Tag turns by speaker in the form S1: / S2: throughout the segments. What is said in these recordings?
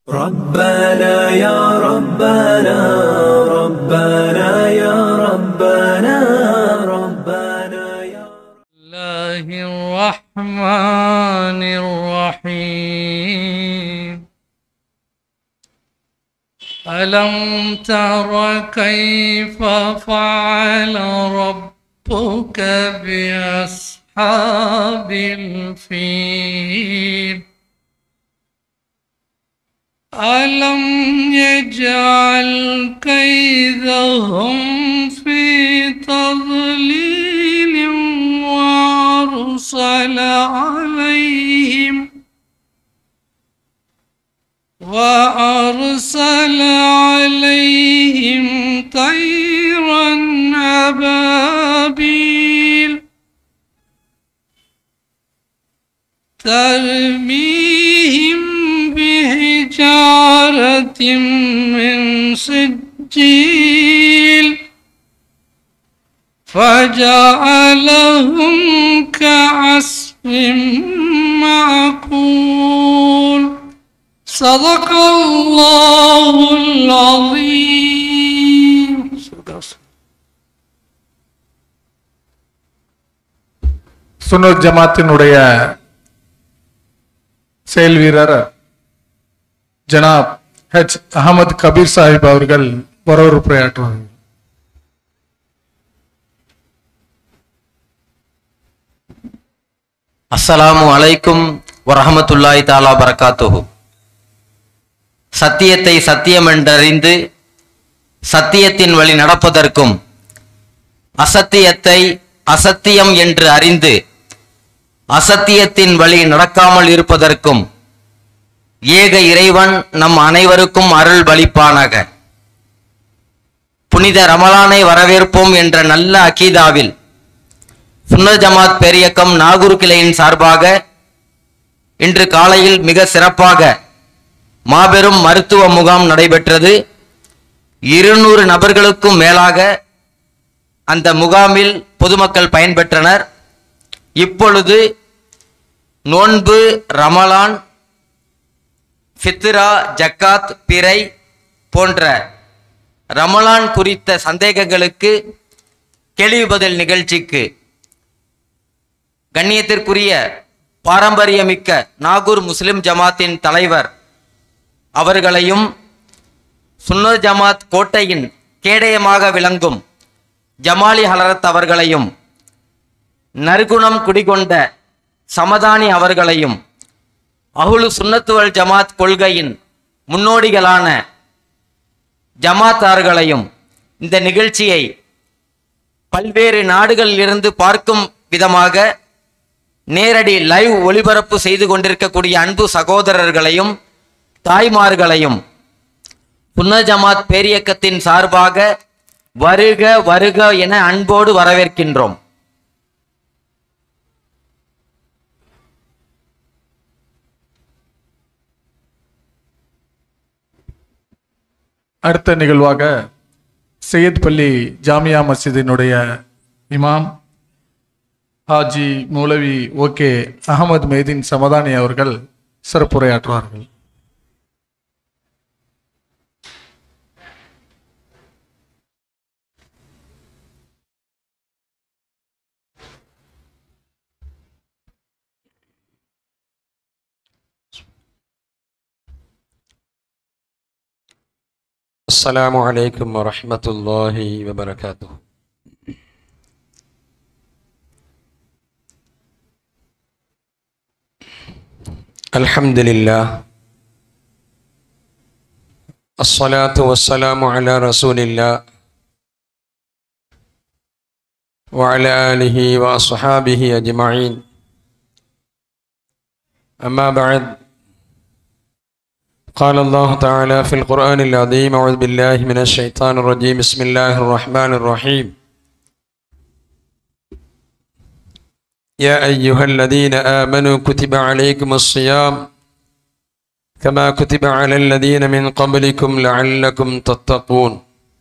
S1: ربنا يا ربنا ربنا يا ربنا ربنا يا
S2: الله الرحمن الرحيم ألم تر كيف فعل ربك بأصحاب الفيل ألم يجعل كيدهم في تضليل وأرسل عليهم وأرسل عليهم طيرا أبابيل ترميهم بحجارة من سجيل فجعلهم كعصف معقول صدق الله العظيم
S3: சுன்னத் ஜமாத்தினுடைய செயல் வீரர் ஜனாப் ஹெச் அகமது கபீர் சாஹிப் அவர்கள் வரவேற்புரையாற்றுவார்கள்
S4: அஸ்ஸலாமு அலைக்கும் வரஹமத்துல்லாஹி தாலா பரகாத்துஹு சத்தியத்தை சத்தியம் என்றறிந்து சத்தியத்தின் வழி நடப்பதற்கும் அசத்தியத்தை அசத்தியம் என்று அறிந்து அசத்தியத்தின் வழி நடக்காமல் இருப்பதற்கும் ஏக இறைவன் நம் அனைவருக்கும் அருள் பலிப்பானாக புனித ரமலானை வரவேற்போம் என்ற நல்ல அகீதாவில் சுன்ன ஜமாத் பேரியக்கம் நாகூர் கிளையின் சார்பாக இன்று காலையில் மிக சிறப்பாக மாபெரும் மருத்துவ முகாம் நடைபெற்றது இருநூறு நபர்களுக்கும் மேலாக அந்த முகாமில் பொதுமக்கள் பயன்பெற்றனர் இப்பொழுது நோன்பு ரமலான் ஃபித்ரா ஜக்காத் பிறை போன்ற ரமலான் குறித்த சந்தேகங்களுக்கு கேள்வி பதில் நிகழ்ச்சிக்கு கண்ணியத்திற்குரிய பாரம்பரியமிக்க நாகூர் முஸ்லிம் ஜமாத்தின் தலைவர் அவர்களையும் சுன்ன ஜமாத் கோட்டையின் கேடயமாக விளங்கும் ஜமாலி ஹலரத் அவர்களையும் நற்குணம் குடிகொண்ட சமதானி அவர்களையும் அஹுலு சுன்னத்துவல் ஜமாத் கொள்கையின் முன்னோடிகளான ஜமாத்தார்களையும் இந்த நிகழ்ச்சியை பல்வேறு நாடுகளில் இருந்து பார்க்கும் விதமாக நேரடி லைவ் ஒளிபரப்பு செய்து கொண்டிருக்கக்கூடிய அன்பு சகோதரர்களையும் தாய்மார்களையும் புன்ன ஜமாத் பேரியக்கத்தின் சார்பாக வருக வருக என அன்போடு வரவேற்கின்றோம்
S3: அடுத்த நிகழ்வாக சையத் பள்ளி ஜாமியா மஸ்ஜிதினுடைய இமாம் ஹாஜி மௌலவி ஓகே அகமது மெய்தீன் சமதானி அவர்கள் சிறப்புரையாற்றுவார்கள்
S5: السلام عليكم ورحمة الله وبركاته الحمد لله الصلاة والسلام على رسول الله وعلى آله وأصحابه أجمعين أما بعد قال الله تعالى في القرآن العظيم أعوذ بالله من الشيطان الرجيم بسم الله الرحمن الرحيم يا أيها الذين آمنوا كتب عليكم الصيام كما كتب على الذين من قبلكم لعلكم تتقون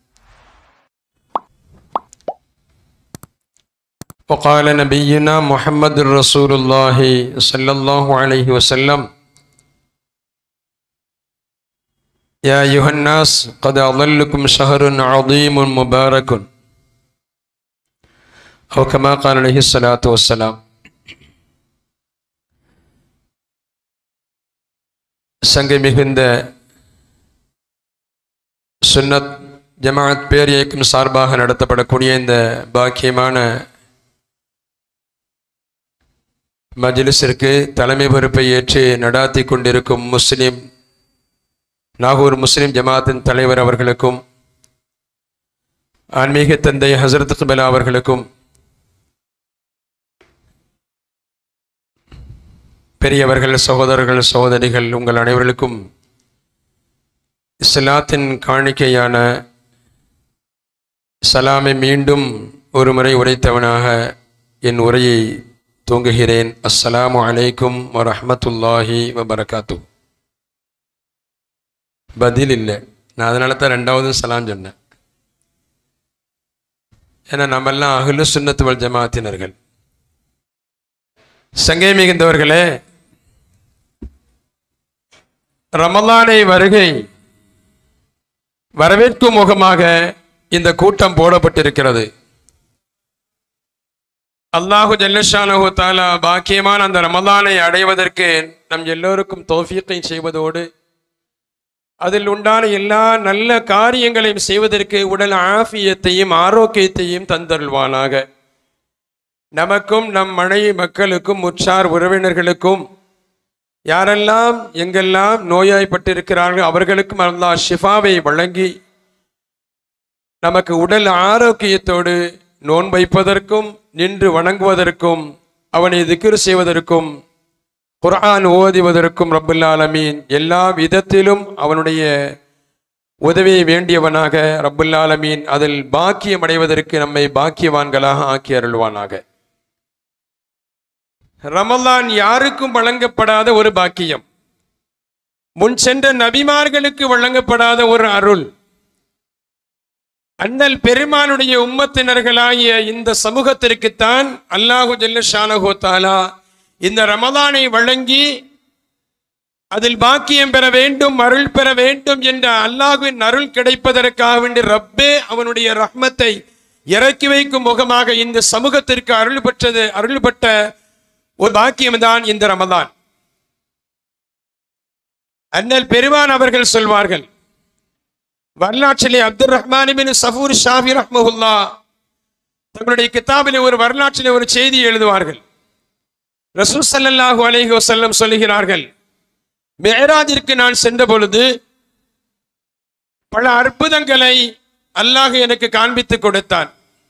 S5: وقال نبينا محمد رسول الله صلى الله عليه وسلم يا أيها الناس قد أضلكم شهر عظيم مبارك أو كما قال عليه الصلاة والسلام சங்கை மிகுந்த சுன்னத் ஜமாஅத் பேர் இயக்கம் சார்பாக நடத்தப்படக்கூடிய இந்த பாக்கியமான மஜ்லிஸிற்கு தலைமை பொறுப்பை ஏற்று நடாத்தி கொண்டிருக்கும் முஸ்லிம் நாகூர் முஸ்லிம் ஜமாத்தின் தலைவர் அவர்களுக்கும் ஆன்மீக தந்தை ஹசரத் குபலா அவர்களுக்கும் பெரியவர்கள் சகோதரர்கள் சகோதரிகள் உங்கள் அனைவர்களுக்கும் இஸ்லாத்தின் காணிக்கையான சலாமை மீண்டும் ஒரு முறை உரைத்தவனாக என் உரையை தூங்குகிறேன் அஸ்ஸலாமு அலைக்கும் வரஹ்மத்துல்லாஹி வபரகாத்து பதில் இல்லை நான் அதனால தான் ரெண்டாவது சலாம் சொன்னேன் ஏன்னா நம்மெல்லாம் அகிலு சுன்னத்து வல் ஜமாத்தினர்கள் சங்கை மிகுந்தவர்களே ரமலானை வருகை வரவேற்கும் முகமாக இந்த கூட்டம் போடப்பட்டிருக்கிறது அல்லாஹு ஜல்லஷானஹு தாலா பாக்கியமான அந்த ரமலானை அடைவதற்கு நம் எல்லோருக்கும் தௌஃபீக்கை செய்வதோடு அதில் உண்டான எல்லா நல்ல காரியங்களையும் செய்வதற்கு உடல் ஆஃபியத்தையும் ஆரோக்கியத்தையும் தந்தருள்வானாக நமக்கும் நம் மனைவி மக்களுக்கும் உற்றார் உறவினர்களுக்கும் யாரெல்லாம் எங்கெல்லாம் நோயாய்ப்பட்டிருக்கிறார்கள் அவர்களுக்கும் அல்லாஹ் ஷிஃபாவை வழங்கி நமக்கு உடல் ஆரோக்கியத்தோடு நோன் வைப்பதற்கும் நின்று வணங்குவதற்கும் அவனை திக்ரு செய்வதற்கும் குர்ஆன் ஓதுவதற்கும் ரப்புல் ஆலமீன் எல்லா விதத்திலும் அவனுடைய உதவியை வேண்டியவனாக ரப்புல் ஆலமீன் அதில் பாக்கியம் அடைவதற்கு நம்மை பாக்கியவான்களாக ஆக்கி அருள்வானாக ரமலான் யாருக்கும் வழங்கப்படாத ஒரு பாக்கியம் முன் சென்ற நபிமார்களுக்கு வழங்கப்படாத ஒரு அருள் அண்ணல் பெருமானுடைய உம்மத்தினர்களாகிய இந்த சமூகத்திற்குத்தான் அல்லாஹு ஜல்ல ஷானஹோ தாலா இந்த ரமலானை வழங்கி அதில் பாக்கியம் பெற வேண்டும் அருள் பெற வேண்டும் என்ற அல்லாஹுவின் அருள் கிடைப்பதற்காக வேண்டி ரப்பே அவனுடைய ரஹ்மத்தை இறக்கி வைக்கும் முகமாக இந்த சமூகத்திற்கு அருள் பெற்றது அருள் பெற்ற ஒரு பாக்கியம்தான் இந்த ரமதான் அண்ணல் பெருமான் அவர்கள் சொல்வார்கள் வரலாற்றிலே அப்துல் ரஹ்மான் பின் சஃபூர் ஷாஃபி ரஹ்மஹுல்லா தங்களுடைய கிதாபிலே ஒரு வரலாற்றிலே ஒரு செய்தி எழுதுவார்கள் ரசூல் ஸல்லல்லாஹு அலைஹி வஸல்லம் சொல்லுகிறார்கள் மேராஜிற்கு நான் சென்ற பொழுது பல அற்புதங்களை அல்லாஹ் எனக்கு காண்பித்து கொடுத்தான்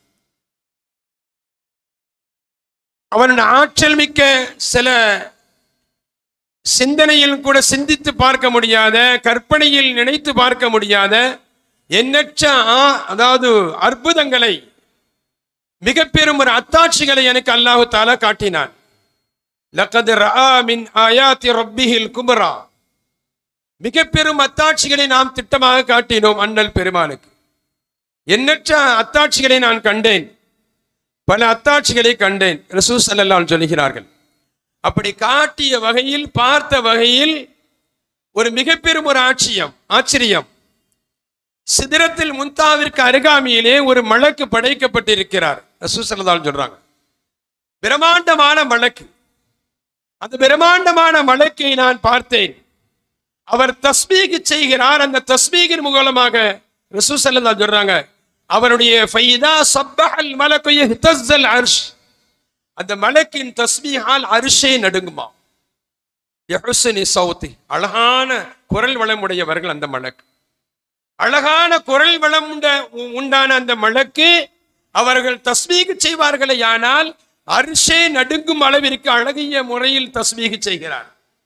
S5: அவன் ஆற்றல் மிக்க சில சிந்தனையில் கூட சிந்தித்து பார்க்க முடியாத கற்பனையில் நினைத்து பார்க்க முடியாத எண்ணற்ற ஆ- அதாவது அற்புதங்களை மிக பெரும் ஒரு அத்தாட்சிகளை எனக்கு அல்லாஹு தாலா காட்டினான் லக்கது ரஆ மின் ஆயாத்தி ரப்பிஹில் குபரா மிக பெரும் அத்தாட்சிகளை நாம் திட்டமாக காட்டினோம் அண்ணல் பெருமானுக்கு எண்ணற்ற அத்தாட்சிகளை நான் கண்டேன் பல அத்தாட்சிகளை கண்டேன் ரசூ ஸல்லல்லாஹு சொல்லுகிறார்கள் அப்படி காட்டிய வகையில் பார்த்த வகையில் ஒரு மிக பெரும் ஒரு ஆட்சியம் ஆச்சரியம் சிதிரத்தில் முந்தாவிற்கு அருகாமையிலே ஒரு மலக்கு படைக்கப்பட்டிருக்கிறார் ரசூ ஸல்லல்லாஹு சொல்றாங்க பிரம்மாண்டமான மலக்கு அந்த பிரம்மாண்டமான மலக்கை நான் பார்த்தேன் அவர் தஸ்மீக் செய்கிறார் அந்த தஸ்மீகின் மூலமாக ரசூ ஸல்லல்லாஹு சொல்றாங்க அவருடைய ஃபைதா சப்பஹல் மலக்கு யஹ்தஸ்ஸல் அர்ஷ் அந்த மலக்கின் தஸ்மீஹால் அரிஷே நடுங்குமா யஹ்ஸனி சௌத்தி அழகான குரல் வளமுடையவர்கள் அந்த மலக்கு அழகான குரல் வளம் உண்ட உண்டான அந்த மலக்கு அவர்கள் தஸ்மீக செய்வார்களே ஆனால் அரிசே நடுங்கும் அளவிற்கு அழகிய முறையில் தஸ்மீக செய்கிறார்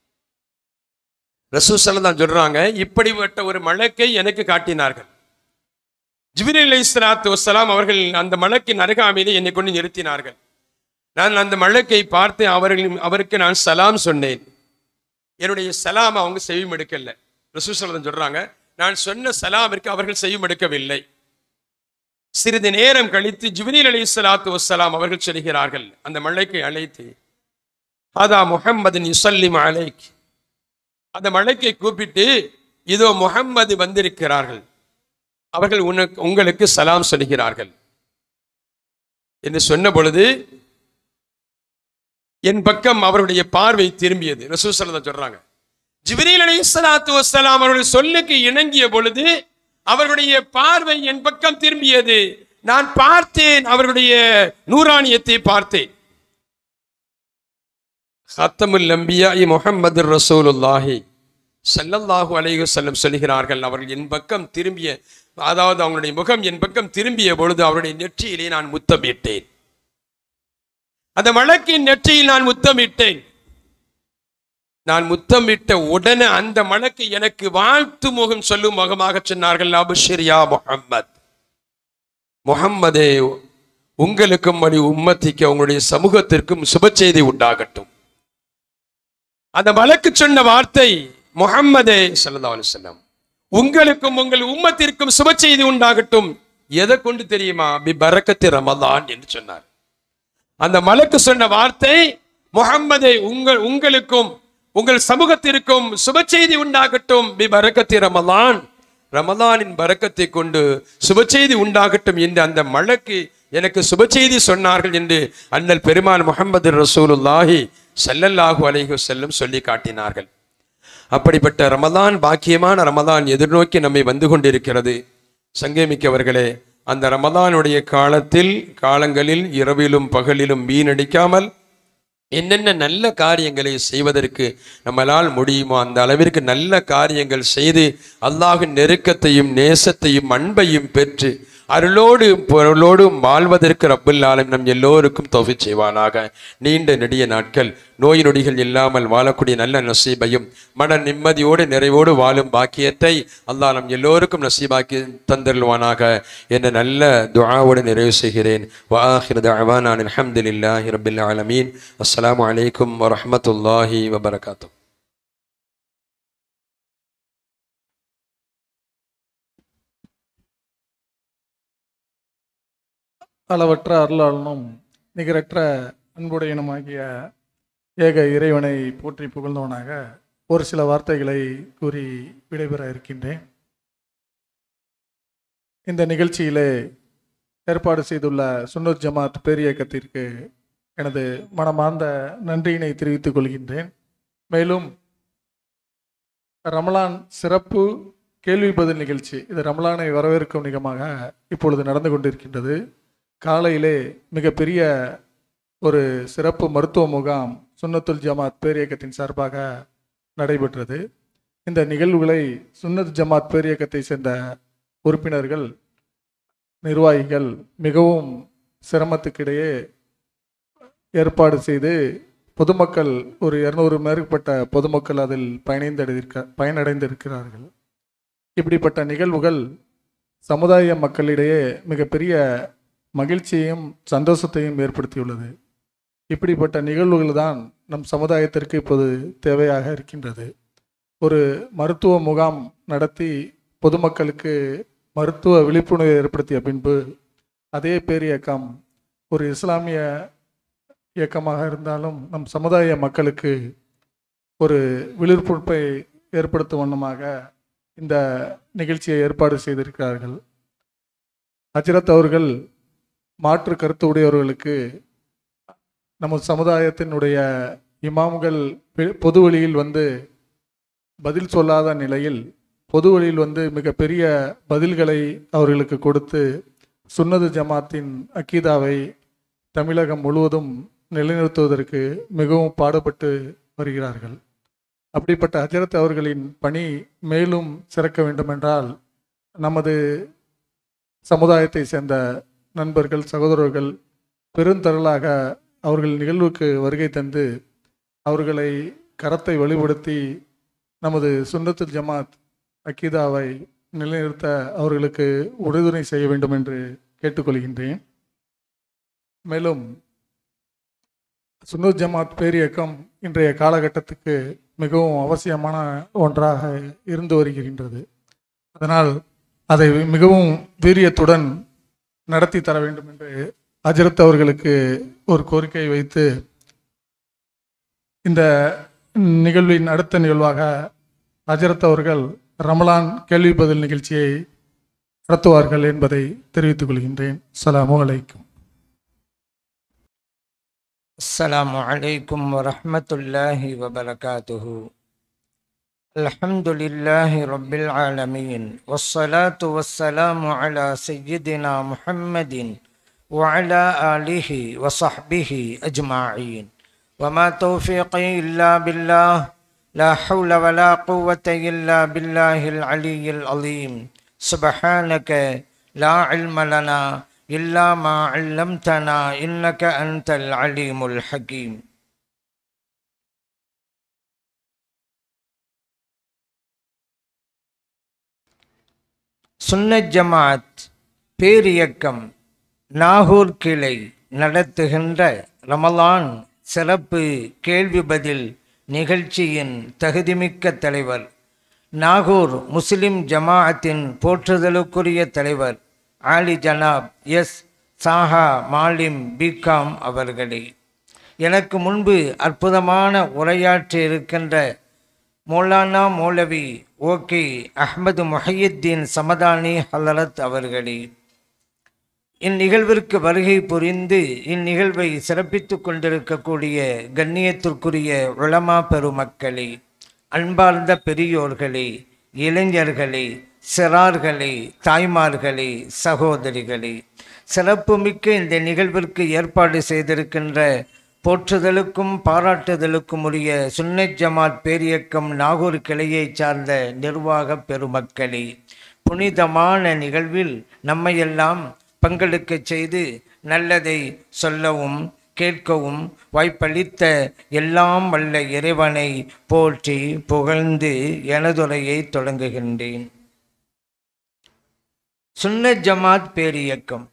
S5: ரசூசல்ல தான் சொல்றாங்க இப்படிப்பட்ட ஒரு மலக்கை எனக்கு காட்டினார்கள் ஜிபிரில் அலைஹிஸ்ஸலாத்து வஸ்ஸலாம் அவர்கள் அந்த மலக்கின் அருகாமையிலே என்னை கொண்டு நிறுத்தினார்கள் நான் அந்த மலக்கை பார்த்து அவர்கள் அவருக்கு நான் சலாம் சொன்னேன் என்னுடைய சலாம் அவங்க செய்யும் எடுக்கல ரசூசல்லம் சொல்றாங்க நான் சொன்ன சலாமிற்கு அவர்கள் செய்யும் எடுக்கவில்லை சிறிது நேரம் கழித்து ஜிப்ரீல் அலி சலாத்து வசலாம் அவர்கள் சொல்கிறார்கள் அந்த மலைக்கை அழைத்து ஹதா முஹம்மதின் யுசல்லிம் அலைக் அந்த மலைக்கை கூப்பிட்டு இதோ முஹம்மது வந்திருக்கிறார்கள் அவர்கள் உனக்கு உங்களுக்கு சலாம் சொல்கிறார்கள் என்று சொன்ன பொழுது என் பக்கம் அவருடைய பார்வை திரும்பியது ரசூசல்லா சொல்றாங்க ஜிப்ரீல் அலைஹிஸ்ஸலாத்து வஸ்ஸலாம் அவர்கள் சொல்லுக்கு இணங்கிய பொழுது அவர்களுடைய பார்வை என் பக்கம் திரும்பியது நான் பார்த்தேன் அவர்களுடைய நூறானியத்தை பார்த்தேன் ஹத்தமுல் அம்பியாயி முஹம்மது ரசூலுல்லாஹி ஸல்லல்லாஹு அலைஹி வஸல்லம் சொல்கிறார்கள் அவர்கள் என் பக்கம் திரும்பிய அதாவது அவங்களுடைய முகம் என் பக்கம் திரும்பிய பொழுது அவருடைய நெற்றியிலே நான் முத்தமிட்டேன் அந்த மலக்கின் நெற்றியில் நான் முத்தமிட்டேன் நான் முத்தமிட்ட உடனே அந்த மலக்கு எனக்கு வாழ்த்து முகம் சொல்லும் முகமாக சொன்னார்கள் அபுஷிரியா முஹம்மத் முஹம்மதே உங்களுக்கும் வழி உம்மத்திக்கு உங்களுடைய சமூகத்திற்கும் சுப செய்தி உண்டாகட்டும் அந்த மலக்கு சொன்ன வார்த்தை முஹம்மதே ஸல்லல்லாஹு அலைஹி வஸல்லம் உங்களுக்கும் உங்கள் உம்மத்திற்கும் சுப செய்தி உண்டாகட்டும் எதை கொண்டு தெரியுமா பி பரக்கத்து ரமலான் என்று சொன்னார் அந்த மலக்கு சொன்ன வார்த்தை முஹம்மதே உங்கள் உங்களுக்கும் உங்கள் சமூகத்திற்கும் சுப செய்தி உண்டாகட்டும் பி பரக்கத்தி ரமலான் ரமலானின் பரக்கத்தை கொண்டு சுப செய்தி உண்டாகட்டும் என்று அந்த மலக்கு எனக்கு சுப செய்தி சொன்னார்கள் என்று அண்ணல் பெருமான் முகமது ரசூலுல்லாஹி ஸல்லல்லாஹு அலைஹி வஸல்லம் சொல்லி காட்டினார்கள் அப்படிப்பட்ட ரமலான் பாக்கியமான ரமலான் எதிர்நோக்கி நம்மை வந்து கொண்டிருக்கிறது சங்கேமிக்கவர்களே அந்த ரமலானுடைய காலத்தில் காலங்களில் இரவிலும் பகலிலும் வீணடிக்காமல் என்னென்ன நல்ல காரியங்களை செய்வதற்கு நம்மளால் முடியுமோ அந்த அளவிற்கு நல்ல காரியங்கள் செய்து அல்லாஹின் நெருக்கத்தையும் நேசத்தையும் அன்பையும் பெற்று அருளோடு பொருளோடும் வாழ்வதற்கு ரப்புல் ஆலம் நம் எல்லோருக்கும் தொகை செய்வானாக நீண்ட நெடிய நாட்கள் நோய் நொடிகள் இல்லாமல் வாழக்கூடிய நல்ல நசீபையும் மன நிம்மதியோடு நிறைவோடு வாழும் பாக்கியத்தை அல்லாஹ் நம் எல்லோருக்கும் நசீபாக்கி தந்தருள்வானாக என்ற நல்ல துஆவோடு நிறைவு செய்கிறேன் வாஹிர் தஅவானா அல்ஹம்துலில்லாஹி ரப்பில் ஆலமீன் அஸ்ஸலாமு அலைக்கும் வரஹ்மத்துல்லாஹி வபரகாத்துஹு
S3: அளவற்ற அருளாளனும் நிகரற்ற அன்புடையனுமாகிய ஏக இறைவனை போற்றி புகழ்ந்தவனாக ஒரு சில வார்த்தைகளை கூறி விடைபெற இருக்கின்றேன் இந்த நிகழ்ச்சியிலே ஏற்பாடு செய்துள்ள சுன்னத் ஜமாத் பேரியக்கத்திற்கு எனது மனமார்ந்த நன்றியினை தெரிவித்துக் கொள்கின்றேன் மேலும் ரமலான் சிறப்பு கேள்வி பதில் நிகழ்ச்சி இது ரமலானை வரவேற்கும் நிகமாக இப்பொழுது நடந்து கொண்டிருக்கின்றது காலையிலே மிகப்பெரிய ஒரு சிறப்பு மருத்துவ முகாம் சுன்னத்துல் ஜமாத் பேரியக்கத்தின் சார்பாக நடைபெற்றது இந்த நிகழ்வுகளை சுன்னத் ஜமாத் பேரியக்கத்தை சேர்ந்த உறுப்பினர்கள் நிர்வாகிகள் மிகவும் சிரமத்துக்கிடையே ஏற்பாடு செய்து பொதுமக்கள் ஒரு இருநூறு மேற்பட்ட பொதுமக்கள் அதில் பயணிந்தடைந்திருக்க பயனடைந்திருக்கிறார்கள் இப்படிப்பட்ட நிகழ்வுகள் சமுதாய மக்களிடையே மிகப்பெரிய மகிழ்ச்சியையும் சந்தோஷத்தையும் ஏற்படுத்தியுள்ளது இப்படிப்பட்ட நிகழ்வுகள் தான் நம் சமுதாயத்திற்கு இப்போது தேவையாக இருக்கின்றது ஒரு மருத்துவ முகாம் நடத்தி பொதுமக்களுக்கு மருத்துவ விழிப்புணர்வு ஏற்படுத்திய பின்பு அதே பேரியக்கம் ஒரு இஸ்லாமிய இயக்கமாக இருந்தாலும் நம் சமுதாய மக்களுக்கு ஒரு விழிப்புணர்வை ஏற்படுத்தும் வண்ணமாக இந்த நிகழ்ச்சியை ஏற்பாடு செய்திருக்கிறார்கள் ஹஜ்ரத் அவர்கள் மாற்று கருத்து உடையவர்களுக்கு நமது சமுதாயத்தினுடைய இமாம்கள் பெ- பொது வழியில் வந்து பதில் சொல்லாத நிலையில் பொது வழியில் வந்து மிகப்பெரிய பதில்களை அவர்களுக்கு கொடுத்து சுன்னது ஜமாத்தின் அக்கீதாவை தமிழகம் முழுவதும் நிலைநிறுத்துவதற்கு மிகவும் பாடுபட்டு வருகிறார்கள் அப்படிப்பட்ட ஹஜரத் அவர்களின் பணி மேலும் சிறக்க வேண்டுமென்றால் நமது சமுதாயத்தை சேர்ந்த நண்பர்கள் சகோதரர்கள் பெருந்தரலாக அவர்கள் நிகழ்வுக்கு வருகை தந்து அவர்களை கரத்தை வலுப்படுத்தி நமது சுன்னத்துல் ஜமாத் அக்கீதாவை நிலைநிறுத்த அவர்களுக்கு உறுதுணை செய்ய வேண்டும் என்று கேட்டுக்கொள்கின்றேன் மேலும் சுன்னத் ஜமாத் பேரியக்கம் இன்றைய காலகட்டத்துக்கு மிகவும் அவசியமான ஒன்றாக இருந்து வருகின்றது அதனால் அதை மிகவும் வீரியத்துடன் நடத்தி தர வேண்டும் என்று அஜரத் அவர்களுக்கு ஒரு கோரிக்கை வைத்து இந்த நிகழ்வின் அடுத்த நிகழ்வாக அஜரத் அவர்கள் ரமலான் கேள்வி பதில் நிகழ்ச்சியை நடத்துவார்கள் என்பதை தெரிவித்துக் கொள்கின்றேன் அஸ்ஸலாமு அலைக்கும்
S6: السلام عليكم ورحمة الله وبركاته الحمد لله رب العالمين والصلاة والسلام على سيدنا محمد وعلى آله وصحبه أجمعين وما توفيقي إلا بالله لا حول ولا قوة إلا بالله العلي العظيم سبحانك لا علم لنا إلا ما علمتنا إنك أنت العليم الحكيم சுன்னத் ஜமாத் பேரியக்கம் நாகூர் கிளை நடத்துகின்ற ரமலான் சிறப்பு கேள்வி பதில் நிகழ்ச்சியின் தகுதிமிக்க தலைவர் நாகூர் முஸ்லிம் ஜமாஅத்தின் போற்றுதலுக்குரிய தலைவர் ஆலி ஜனாப் எஸ் சாஹா மாலிம் பிகாம் அவர்களே எனக்கு முன்பு அற்புதமான உரையாற்றி இருக்கின்ற மௌலானா மௌலவி ஓகே அஹ்மது முஹையுத்தீன் சமதானி ஹலரத் அவர்களே இந்நிகழ்விற்கு வருகை புரிந்து இந்நிகழ்வை சிறப்பித்துக் கொண்டிருக்கக்கூடிய கண்ணியத்திற்குரிய உளமா பெருமக்களே அன்பார்ந்த பெரியோர்களே இளைஞர்களே சிறார்களே தாய்மார்களே சகோதரிகளே சிறப்புமிக்க இந்த நிகழ்விற்கு ஏற்பாடு செய்திருக்கின்ற போற்றுதலுக்கும் பாராட்டுதலுக்கும் உரிய சுன்னத் ஜமாத் பேரியக்கம் நாகூர் கிளையைச் சார்ந்த நிர்வாக பெருமக்களே புனிதமான நிகழ்வில் நம்மையெல்லாம் பங்கெடுக்கச் செய்து நல்லதை சொல்லவும் கேட்கவும் வாய்ப்பளித்த எல்லாம் வல்ல இறைவனை போற்றி புகழ்ந்து எனதுரையை தொடங்குகின்றேன் சுன்னத் ஜமாத் பேரியக்கம்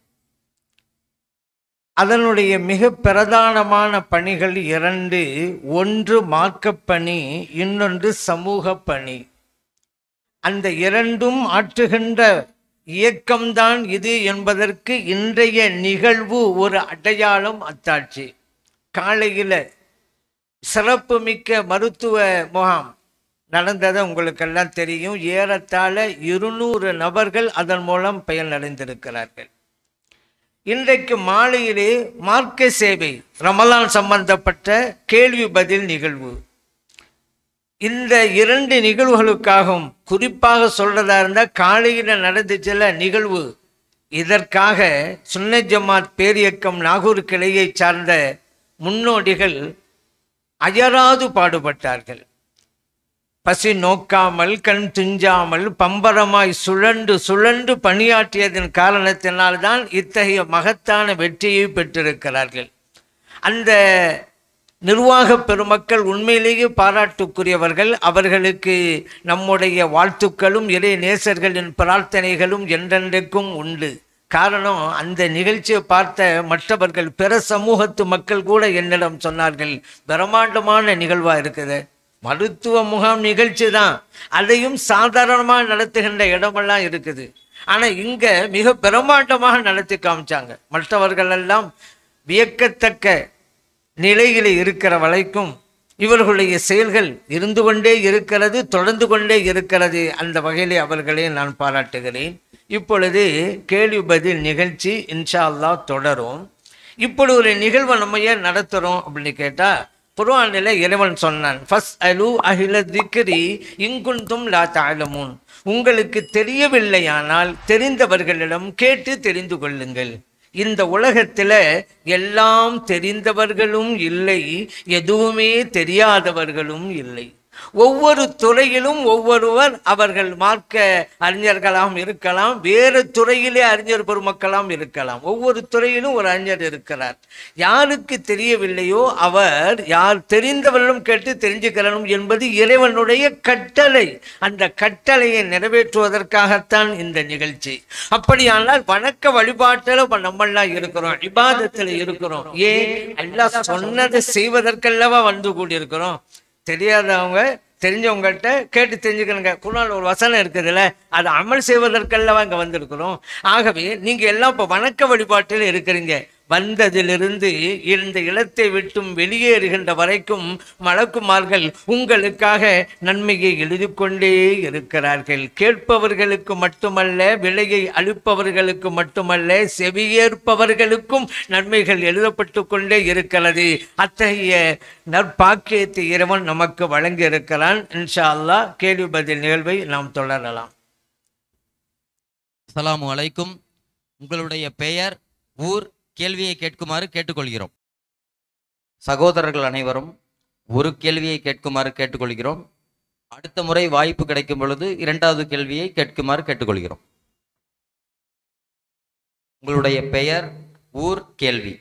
S6: அதனுடைய மிக பிரதானமான பணிகள் இரண்டு ஒன்று மார்க்கப்பணி இன்னொன்று சமூக பணி அந்த இரண்டும் ஆற்றுகின்ற இயக்கம்தான் இது என்பதற்கு இன்றைய நிகழ்வு ஒரு அடையாளம் அத்தாட்சி காலையில் சிறப்புமிக்க மருத்துவ முகாம் நடந்ததை உங்களுக்கெல்லாம் தெரியும் ஏறத்தாழ இருநூறு நபர்கள் அதன் மூலம் பயனடைந்திருக்கிறார்கள் இன்றைக்கு மாலையிலே மார்க்க சேவை ரமலான் சம்பந்தப்பட்ட கேள்வி பதில் நிகழ்வு இந்த இரண்டு நிகழ்வுகளுக்காகவும் குறிப்பாக சொல்றதா இருந்தால் காலையில் நடந்துச்சுல நிகழ்வு இதற்காக சுன்ன ஜமாத் பேரியக்கம் நாகூர் கிளையை சார்ந்த முன்னோடிகள் அயராது பாடுபட்டார்கள் பசி நோக்காமல் கண் துஞ்சாமல் பம்பரமாய் சுழண்டு சுழண்டு பணியாற்றியதன் காரணத்தினால்தான் இத்தகைய மகத்தான வெற்றியை பெற்றிருக்கிறார்கள் அந்த நிர்வாக பெருமக்கள் உண்மையிலேயே பாராட்டுக்குரியவர்கள் அவர்களுக்கு நம்முடைய வாழ்த்துக்களும் இறை நேசர்களின் பிரார்த்தனைகளும் என்றென்றைக்கும் உண்டு காரணம் அந்த நிகழ்ச்சியை பார்த்த மற்றவர்கள் பிற சமூகத்து மக்கள் கூட என்னிடம் சொன்னார்கள் பிரம்மாண்டமான நிகழ்வா இருக்குது மருத்துவ முகாம் நிகழ்ச்சி தான் அதையும் சாதாரணமாக நடத்துகின்ற இடமெல்லாம் இருக்குது ஆனா இங்க மிக பிரம்மாண்டமாக நடத்தி காமிச்சாங்க மற்றவர்கள் எல்லாம் வியக்கத்தக்க நிலையில் இருக்கிற வரைக்கும் இவர்களுடைய செயல்கள் இருந்து கொண்டே இருக்கிறது தொடர்ந்து கொண்டே இருக்கிறது அந்த வகையிலே அவர்களை நான் பாராட்டுகிறேன் இப்பொழுது கேள்வி பதில் நிகழ்ச்சி இன்ஷா அல்லாஹ் தொடரும் இப்படி ஒரு நிகழ்வை நம்ம ஏன் நடத்துகிறோம் அப்படின்னு கேட்டால் குர்ஆனில் இறைவன் சொன்னான் ஃபஸ் அலு அஹில திக்ரி இங்குந்தும் லா தாழமுன் உங்களுக்கு தெரியவில்லையானால் தெரிந்தவர்களிடம் கேட்டு தெரிந்து கொள்ளுங்கள் இந்த உலகத்தில் எல்லாம் தெரிந்தவர்களும் இல்லை எதுவுமே தெரியாதவர்களும் இல்லை ஒவ்வொரு துறையிலும் ஒவ்வொருவர் அவர்கள் மார்க்க அறிஞர்களாகவும் இருக்கலாம் வேறு துறையிலே அறிஞர் பெருமக்களாம் இருக்கலாம் ஒவ்வொரு துறையிலும் ஒரு அறிஞர் இருக்கிறார் யாருக்கு தெரியவில்லையோ அவர் யார் தெரிந்தவர்களும் கேட்டு தெரிஞ்சுக்கிறனும் என்பது இறைவனுடைய கட்டளை அந்த கட்டளையை நிறைவேற்றுவதற்காகத்தான் இந்த நிகழ்ச்சி அப்படியானால் வணக்க வழிபாட்டில் இப்ப நம்மெல்லாம் இருக்கிறோம் இபாதத்தில் இருக்கிறோம் ஏன் அல்லாஹ் சொன்னதை செய்வதற்கல்லவா வந்து கூடியிருக்கிறோம் தெரியாதவங்க தெரிஞ்சவங்கள்ட்ட கேட்டு தெரிஞ்சுக்கணுங்க குரான் ஒரு வசனம் இருக்குதுல்ல அதை அமல் செய்வதற்கல்லவா இங்கே வந்திருக்கிறோம் ஆகவே நீங்கள் எல்லாம் இப்போ வணக்க வழிபாட்டில் இருக்கிறீங்க வந்ததிலிருந்து இந்த இடத்தை விட்டும் வெளியேறுகின்ற வரைக்கும் மலக்குமார்கள் உங்களுக்காக நன்மையை எழுதி கொண்டே இருக்கிறார்கள் கேட்பவர்களுக்கு மட்டுமல்ல விலையை அளிப்பவர்களுக்கு மட்டுமல்ல செவியேற்பவர்களுக்கும் நன்மைகள் எழுதப்பட்டு கொண்டே இருக்கிறது அத்தகைய நற்பாக்கியத்தை இறைவன் நமக்கு வழங்கி இருக்கிறான் இன்ஷா அல்லாஹ் கேள்வி பதில் நிகழ்வை நாம் தொடரலாம்
S4: அஸ்ஸலாமு அலைக்கும் உங்களுடைய பெயர் ஊர் கேள்வியை கேட்குமாறு கேட்டுக்கொள்கிறோம் சகோதரர்கள் அனைவரும் ஒரு கேள்வியை கேட்குமாறு கேட்டுக்கொள்கிறோம் அடுத்த முறை வாய்ப்பு கிடைக்கும் பொழுது இரண்டாவது கேள்வியை கேட்குமாறு கேட்டுக்கொள்கிறோம் உங்களுடைய பெயர் ஊர் கேள்வி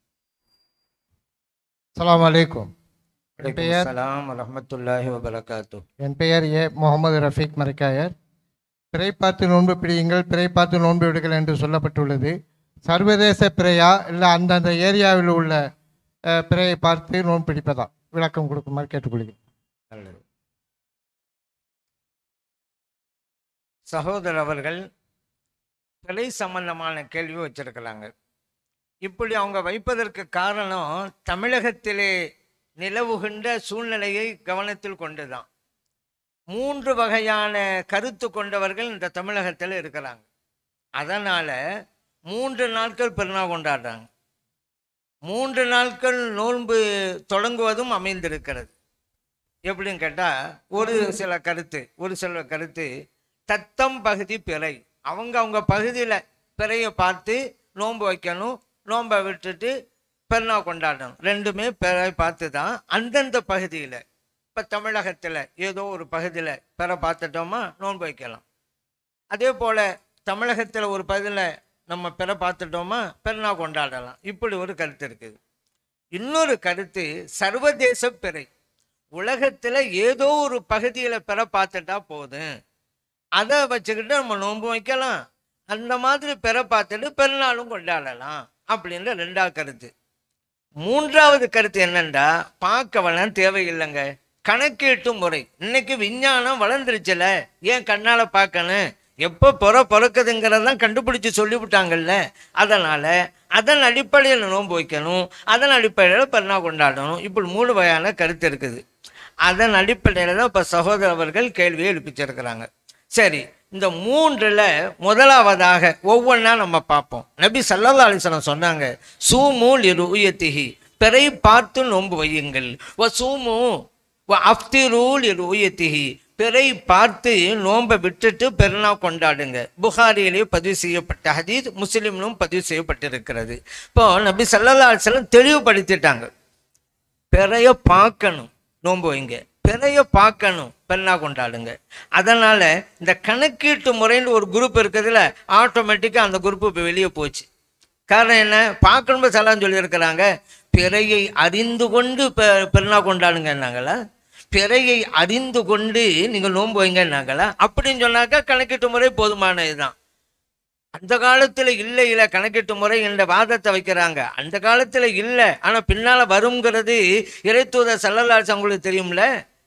S7: அஸ்ஸலாமு அலைக்கும் என் பெயர்
S6: அலாம் ரஹமத்துல்லாஹி வபரகாத்து
S7: என் பெயர் ஏ முகமது ரஃபீக் மரைக்காயர் பிறை பார்த்து நோன்பு பிடியுங்கள் பிறை பார்த்து நோன்பு விடுங்கள் என்று சொல்லப்பட்டுள்ளது சர்வதேச பிறையா இல்லை அந்தந்த ஏரியாவில் உள்ள அஹ், பிறையை பார்த்து நோன்பு பிடிப்பதா விளக்கம் கொடுக்குமாறு கேட்டுக்கொள்கிறேன்
S6: நல்லது சகோதரர் அவர்கள் பிழை சம்பந்தமான கேள்வி வச்சிருக்கிறாங்க இப்படி அவங்க வைப்பதற்கு காரணம் தமிழகத்திலே நிலவுகின்ற சூழ்நிலையை கவனத்தில் கொண்டுதான் மூன்று வகையான கருத்து கொண்டவர்கள் இந்த தமிழகத்தில் இருக்கிறாங்க அதனால மூன்று நாட்கள் பெருநாள் கொண்டாடுறாங்க மூன்று நாட்கள் நோன்பு தொடங்குவதும் அமைந்திருக்கிறது எப்படின்னு கேட்டால் ஒரு சில கருத்து ஒரு சில கருத்து தத்தம் பகுதி பிறை அவங்க அவங்க பகுதியில் பிறையை பார்த்து நோன்பு வைக்கணும் நோன்பை விட்டுட்டு பெருநாள் கொண்டாடணும் ரெண்டுமே பிறை பார்த்து தான் அந்தந்த பகுதியில் இப்போ தமிழகத்தில் ஏதோ ஒரு பகுதியில் பிறை பார்த்துட்டோமா நோன்பு வைக்கலாம் அதே போல் தமிழகத்தில் ஒரு பகுதியில் நம்ம பிறை பார்த்துட்டோமா பெருநாள் கொண்டாடலாம் இப்படி ஒரு கருத்து இருக்குது இன்னொரு கருத்து சர்வதேச பிறை உலகத்தில் ஏதோ ஒரு பகுதியில் பிற பார்த்துட்டா போதும் அதை வச்சுக்கிட்டு நம்ம நோன்பு வைக்கலாம் அந்த மாதிரி பிற பார்த்துட்டு பெருநாளும் கொண்டாடலாம் அப்படின்ற ரெண்டாவது கருத்து மூன்றாவது கருத்து என்னண்டா பார்க்க வேணாம் தேவையில்லைங்க கணக்கீட்டு முறை இன்னைக்கு விஞ்ஞானம் வளர்ந்துருச்சுல ஏன் கண்ணால் பார்க்கணும் எப்போ பிற பிறக்குதுங்கிறதான் கண்டுபிடிச்சு சொல்லிவிட்டாங்கல்ல அதனால் அதன் அடிப்படையில் நோன்பு வைக்கணும் அதன் அடிப்படையில் பெருநாள் கொண்டாடணும் இப்படி மூணு வகையான கருத்து இருக்குது அதன் அடிப்படையில் தான் இப்போ சகோதரர்கள் கேள்வியை எழுப்பிச்சிருக்கிறாங்க சரி இந்த மூன்றில் முதலாவதாக ஒவ்வொன்றா நம்ம பார்ப்போம் நபி சல்லல்லா அலிஸ்லாம் சொன்னாங்க சூமு லிருயத்திஹி பிறை பார்த்து நோன்பு வையுங்கள் வ சூமு வ அஃப்திரூல் லிருயத்திஹி பிறை பார்த்து நோன்பை விட்டுட்டு பெருநாள் கொண்டாடுங்க புகாரியிலே பதிவு செய்யப்பட்ட ஹதீஸ் முஸ்லிம்லும் பதிவு செய்யப்பட்டிருக்கிறது இப்போ நபி சல்லல்லா அலிஸ்லாம் தெளிவுபடுத்திட்டாங்க பிறைய பார்க்கணும் நோன்பு வைங்க பிறைய பார்க்கணும் பெண்ணா கொண்டாடுங்க அதனால இந்த கணக்கீட்டு முறைன்னு ஒரு குரூப் இருக்குதுல ஆட்டோமேட்டிக்காக அந்த குரூப் இப்போ வெளியே போச்சு காரணம் என்ன பார்க்கணும் சலாம் சொல்லியிருக்கிறாங்க பிறையை அறிந்து கொண்டு பெ பெருநா கொண்டாடுங்கன்னாங்களா பிறையை அறிந்து கொண்டு நீங்கள் நோன்பு வைங்கன்னாங்களா அப்படின்னு சொன்னாக்கா கணக்கீட்டு முறை போதுமானதுதான் அந்த காலத்தில் இல்லை இல்லை கணக்கீட்டு முறை என்ற வாதத்தை வைக்கிறாங்க அந்த காலத்தில் இல்லை ஆனால் பின்னால் வருங்கிறது இறை தூதர் சல்லல்லாஸ் அவங்களுக்கு தெரியும்ல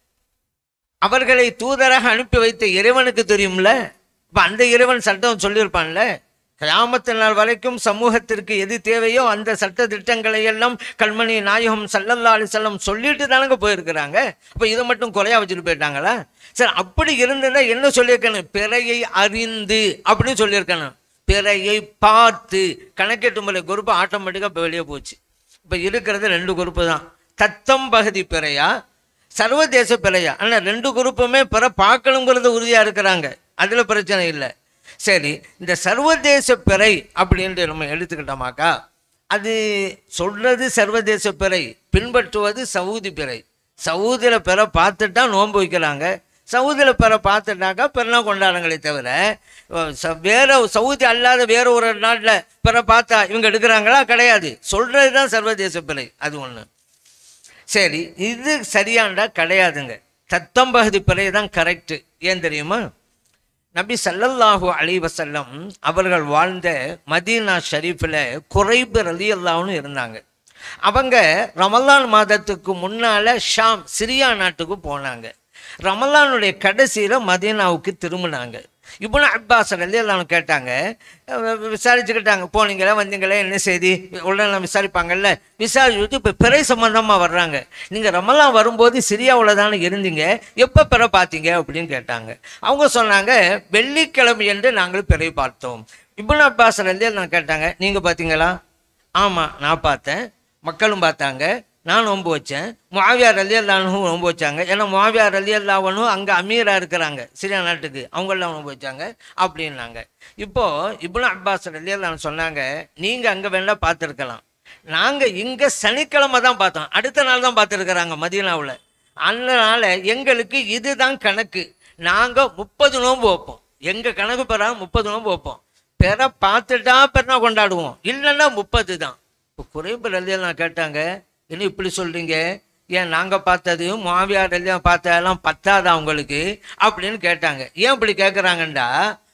S6: அவர்களை தூதராக அனுப்பி வைத்த இறைவனுக்கு தெரியும்ல இப்போ அந்த இறைவன் சட்டம் சொல்லியிருப்பான்ல கியாமத்து நாள் வரைக்கும் சமூகத்திற்கு எது தேவையோ அந்த சட்ட திட்டங்களை எல்லாம் கல்மணி நாயகம் சல்லல்லா அலிசல்லம் சொல்லிட்டு தானங்க போயிருக்கிறாங்க அப்போ இதை மட்டும் குறையா வச்சுட்டு போயிட்டாங்களா சரி அப்படி இருந்ததா என்ன சொல்லியிருக்கணும் பிறையை அறிந்து அப்படின்னு சொல்லியிருக்கணும் பிறையை பார்த்து கணக்கெட்டு முறை குரூப்பு ஆட்டோமேட்டிக்காக இப்போ வெளியே போச்சு இப்போ இருக்கிறது ரெண்டு குரூப்பு தான் தத்தம் பகுதி பிறையா சர்வதேச பிறையா ஆனால் ரெண்டு குரூப்புமே பிற பார்க்கணுங்கிறது உறுதியாக இருக்கிறாங்க அதில் பிரச்சனை இல்லை சரி இந்த சர்வதேச பிறை அப்படின்ட்டு நம்ம எடுத்துக்கிட்டோமாக்கா அது சொல்றது சர்வதேச பிறை பின்பற்றுவது சவுதி பிறை சவுதியில் பிற பார்த்துட்டா நோன்பு வைக்கிறாங்க சவுதியில் பிற பார்த்துட்டாக்கா பிறனா கொண்டாடுங்களே தவிர ச- வேற சவுதி அல்லாத வேற ஒரு நாட்டில் பிற பார்த்தா இவங்க எடுக்கிறாங்களா கிடையாது சொல்றது தான் சர்வதேச பிறை அது ஒன்று சரி இது சரியாண்டா கிடையாதுங்க தத்தம் பகுதி பிறை தான் கரெக்டு ஏன் தெரியுமா நபி ஸல்லல்லாஹு அலைஹி வஸல்லம் அவர்கள் வாழ்ந்த மதீனா ஷரீஃபில் குறைபு ரலி அல்லாஹ்னு இருந்தாங்க அவங்க ரமலான் மாதத்துக்கு முன்னால் ஷாம் சிரியா நாட்டுக்கு போனாங்க ரமலானுடைய கடைசியில் மதீனாவுக்கு திரும்பினாங்க இப்னு அப்பாஸ் ரலியல்லாஹு கேட்டாங்க அஹ் விசாரிச்சுக்கிட்டாங்க போனீங்களா வந்தீங்களா என்ன செய்தி உடனே விசாரிப்பாங்கல்ல விசாரிச்சுட்டு இப்போ பிறை சம்பந்தமாக வர்றாங்க நீங்கள் ரமலான் வரும்போது சிரியாவில் தானே இருந்தீங்க எப்போ பிறை பார்த்தீங்க அப்படின்னு கேட்டாங்க அவங்க சொன்னாங்க வெள்ளிக்கிழமை என்று நாங்கள் பிறை பார்த்தோம் இப்னு அப்பாஸ் ரலியல்லாஹு கேட்டாங்க நீங்கள் பார்த்தீங்களா ஆமாம் நான் பார்த்தேன் மக்களும் பார்த்தாங்க நான் நோன்பு வச்சேன் முவாவியார் அலி அல்லானும் நோன்பு வச்சாங்க ஏன்னா முவாவியார் அலி அல்லாவனும் அங்கே அமீராக இருக்கிறாங்க சிரியா நாட்டுக்கு அவங்களாம் நோன்பு வச்சாங்க அப்படின்னாங்க இப்போது இப்னு அப்பாஸ் அலி அல்லான்னு சொன்னாங்க நீங்கள் அங்கே வேணா பார்த்துருக்கலாம் நாங்கள் இங்கே சனிக்கிழமை தான் பார்த்தோம் அடுத்த நாள் தான் பார்த்துருக்குறாங்க மதீனாவில் அதனால எங்களுக்கு இதுதான் கணக்கு நாங்கள் முப்பது நோன்பு வைப்போம் எங்கள் கணக்கு பெறா முப்பது நோன்பு வைப்போம் பெற பார்த்துட்டா பெறனா கொண்டாடுவோம் இல்லைன்னா முப்பது தான் இப்போ குறைப்பு ரலியெல்லாம் கேட்டாங்க என்ன இப்படி சொல்றீங்க ஏன் நாங்கள் பார்த்தது மாவியார் ரலியம் பார்த்ததெல்லாம் பத்தாதா உங்களுக்கு அப்படின்னு கேட்டாங்க ஏன் இப்படி கேட்குறாங்கண்டா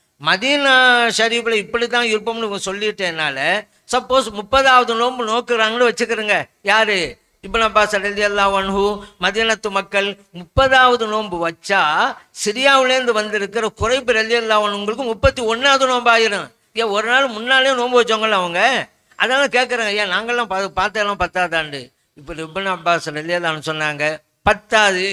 S6: மதீனா ஷரீஃபில் இப்படி தான் இருப்போம்னு இவங்க சொல்லிட்டேனால சப்போஸ் முப்பதாவது நோன்பு நோக்குறாங்கன்னு வச்சுக்கிறேங்க யாரு இப்னு அப்பாஸ் ரலியல்லாஹு அன்ஹு மதீனத்து மக்கள் முப்பதாவது நோன்பு வச்சா சிரியாவிலேருந்து வந்திருக்கிற குறைப்பு ரலியல்லாஹு அன்ஹுங்களுக்கு முப்பத்தி ஒன்றாவது நோன்பு ஆயிரும் ஏன் ஒரு நாள் முன்னாலே நோன்பு வச்சவங்கள அவங்க அதனால கேட்குறாங்க ஏன் நாங்கள்லாம் பா பார்த்ததெல்லாம் பத்தாதாண்டு இப்போ இப்னு அப்பாஸ் ரலியல்லாஹு சொன்னாங்க பத்தாது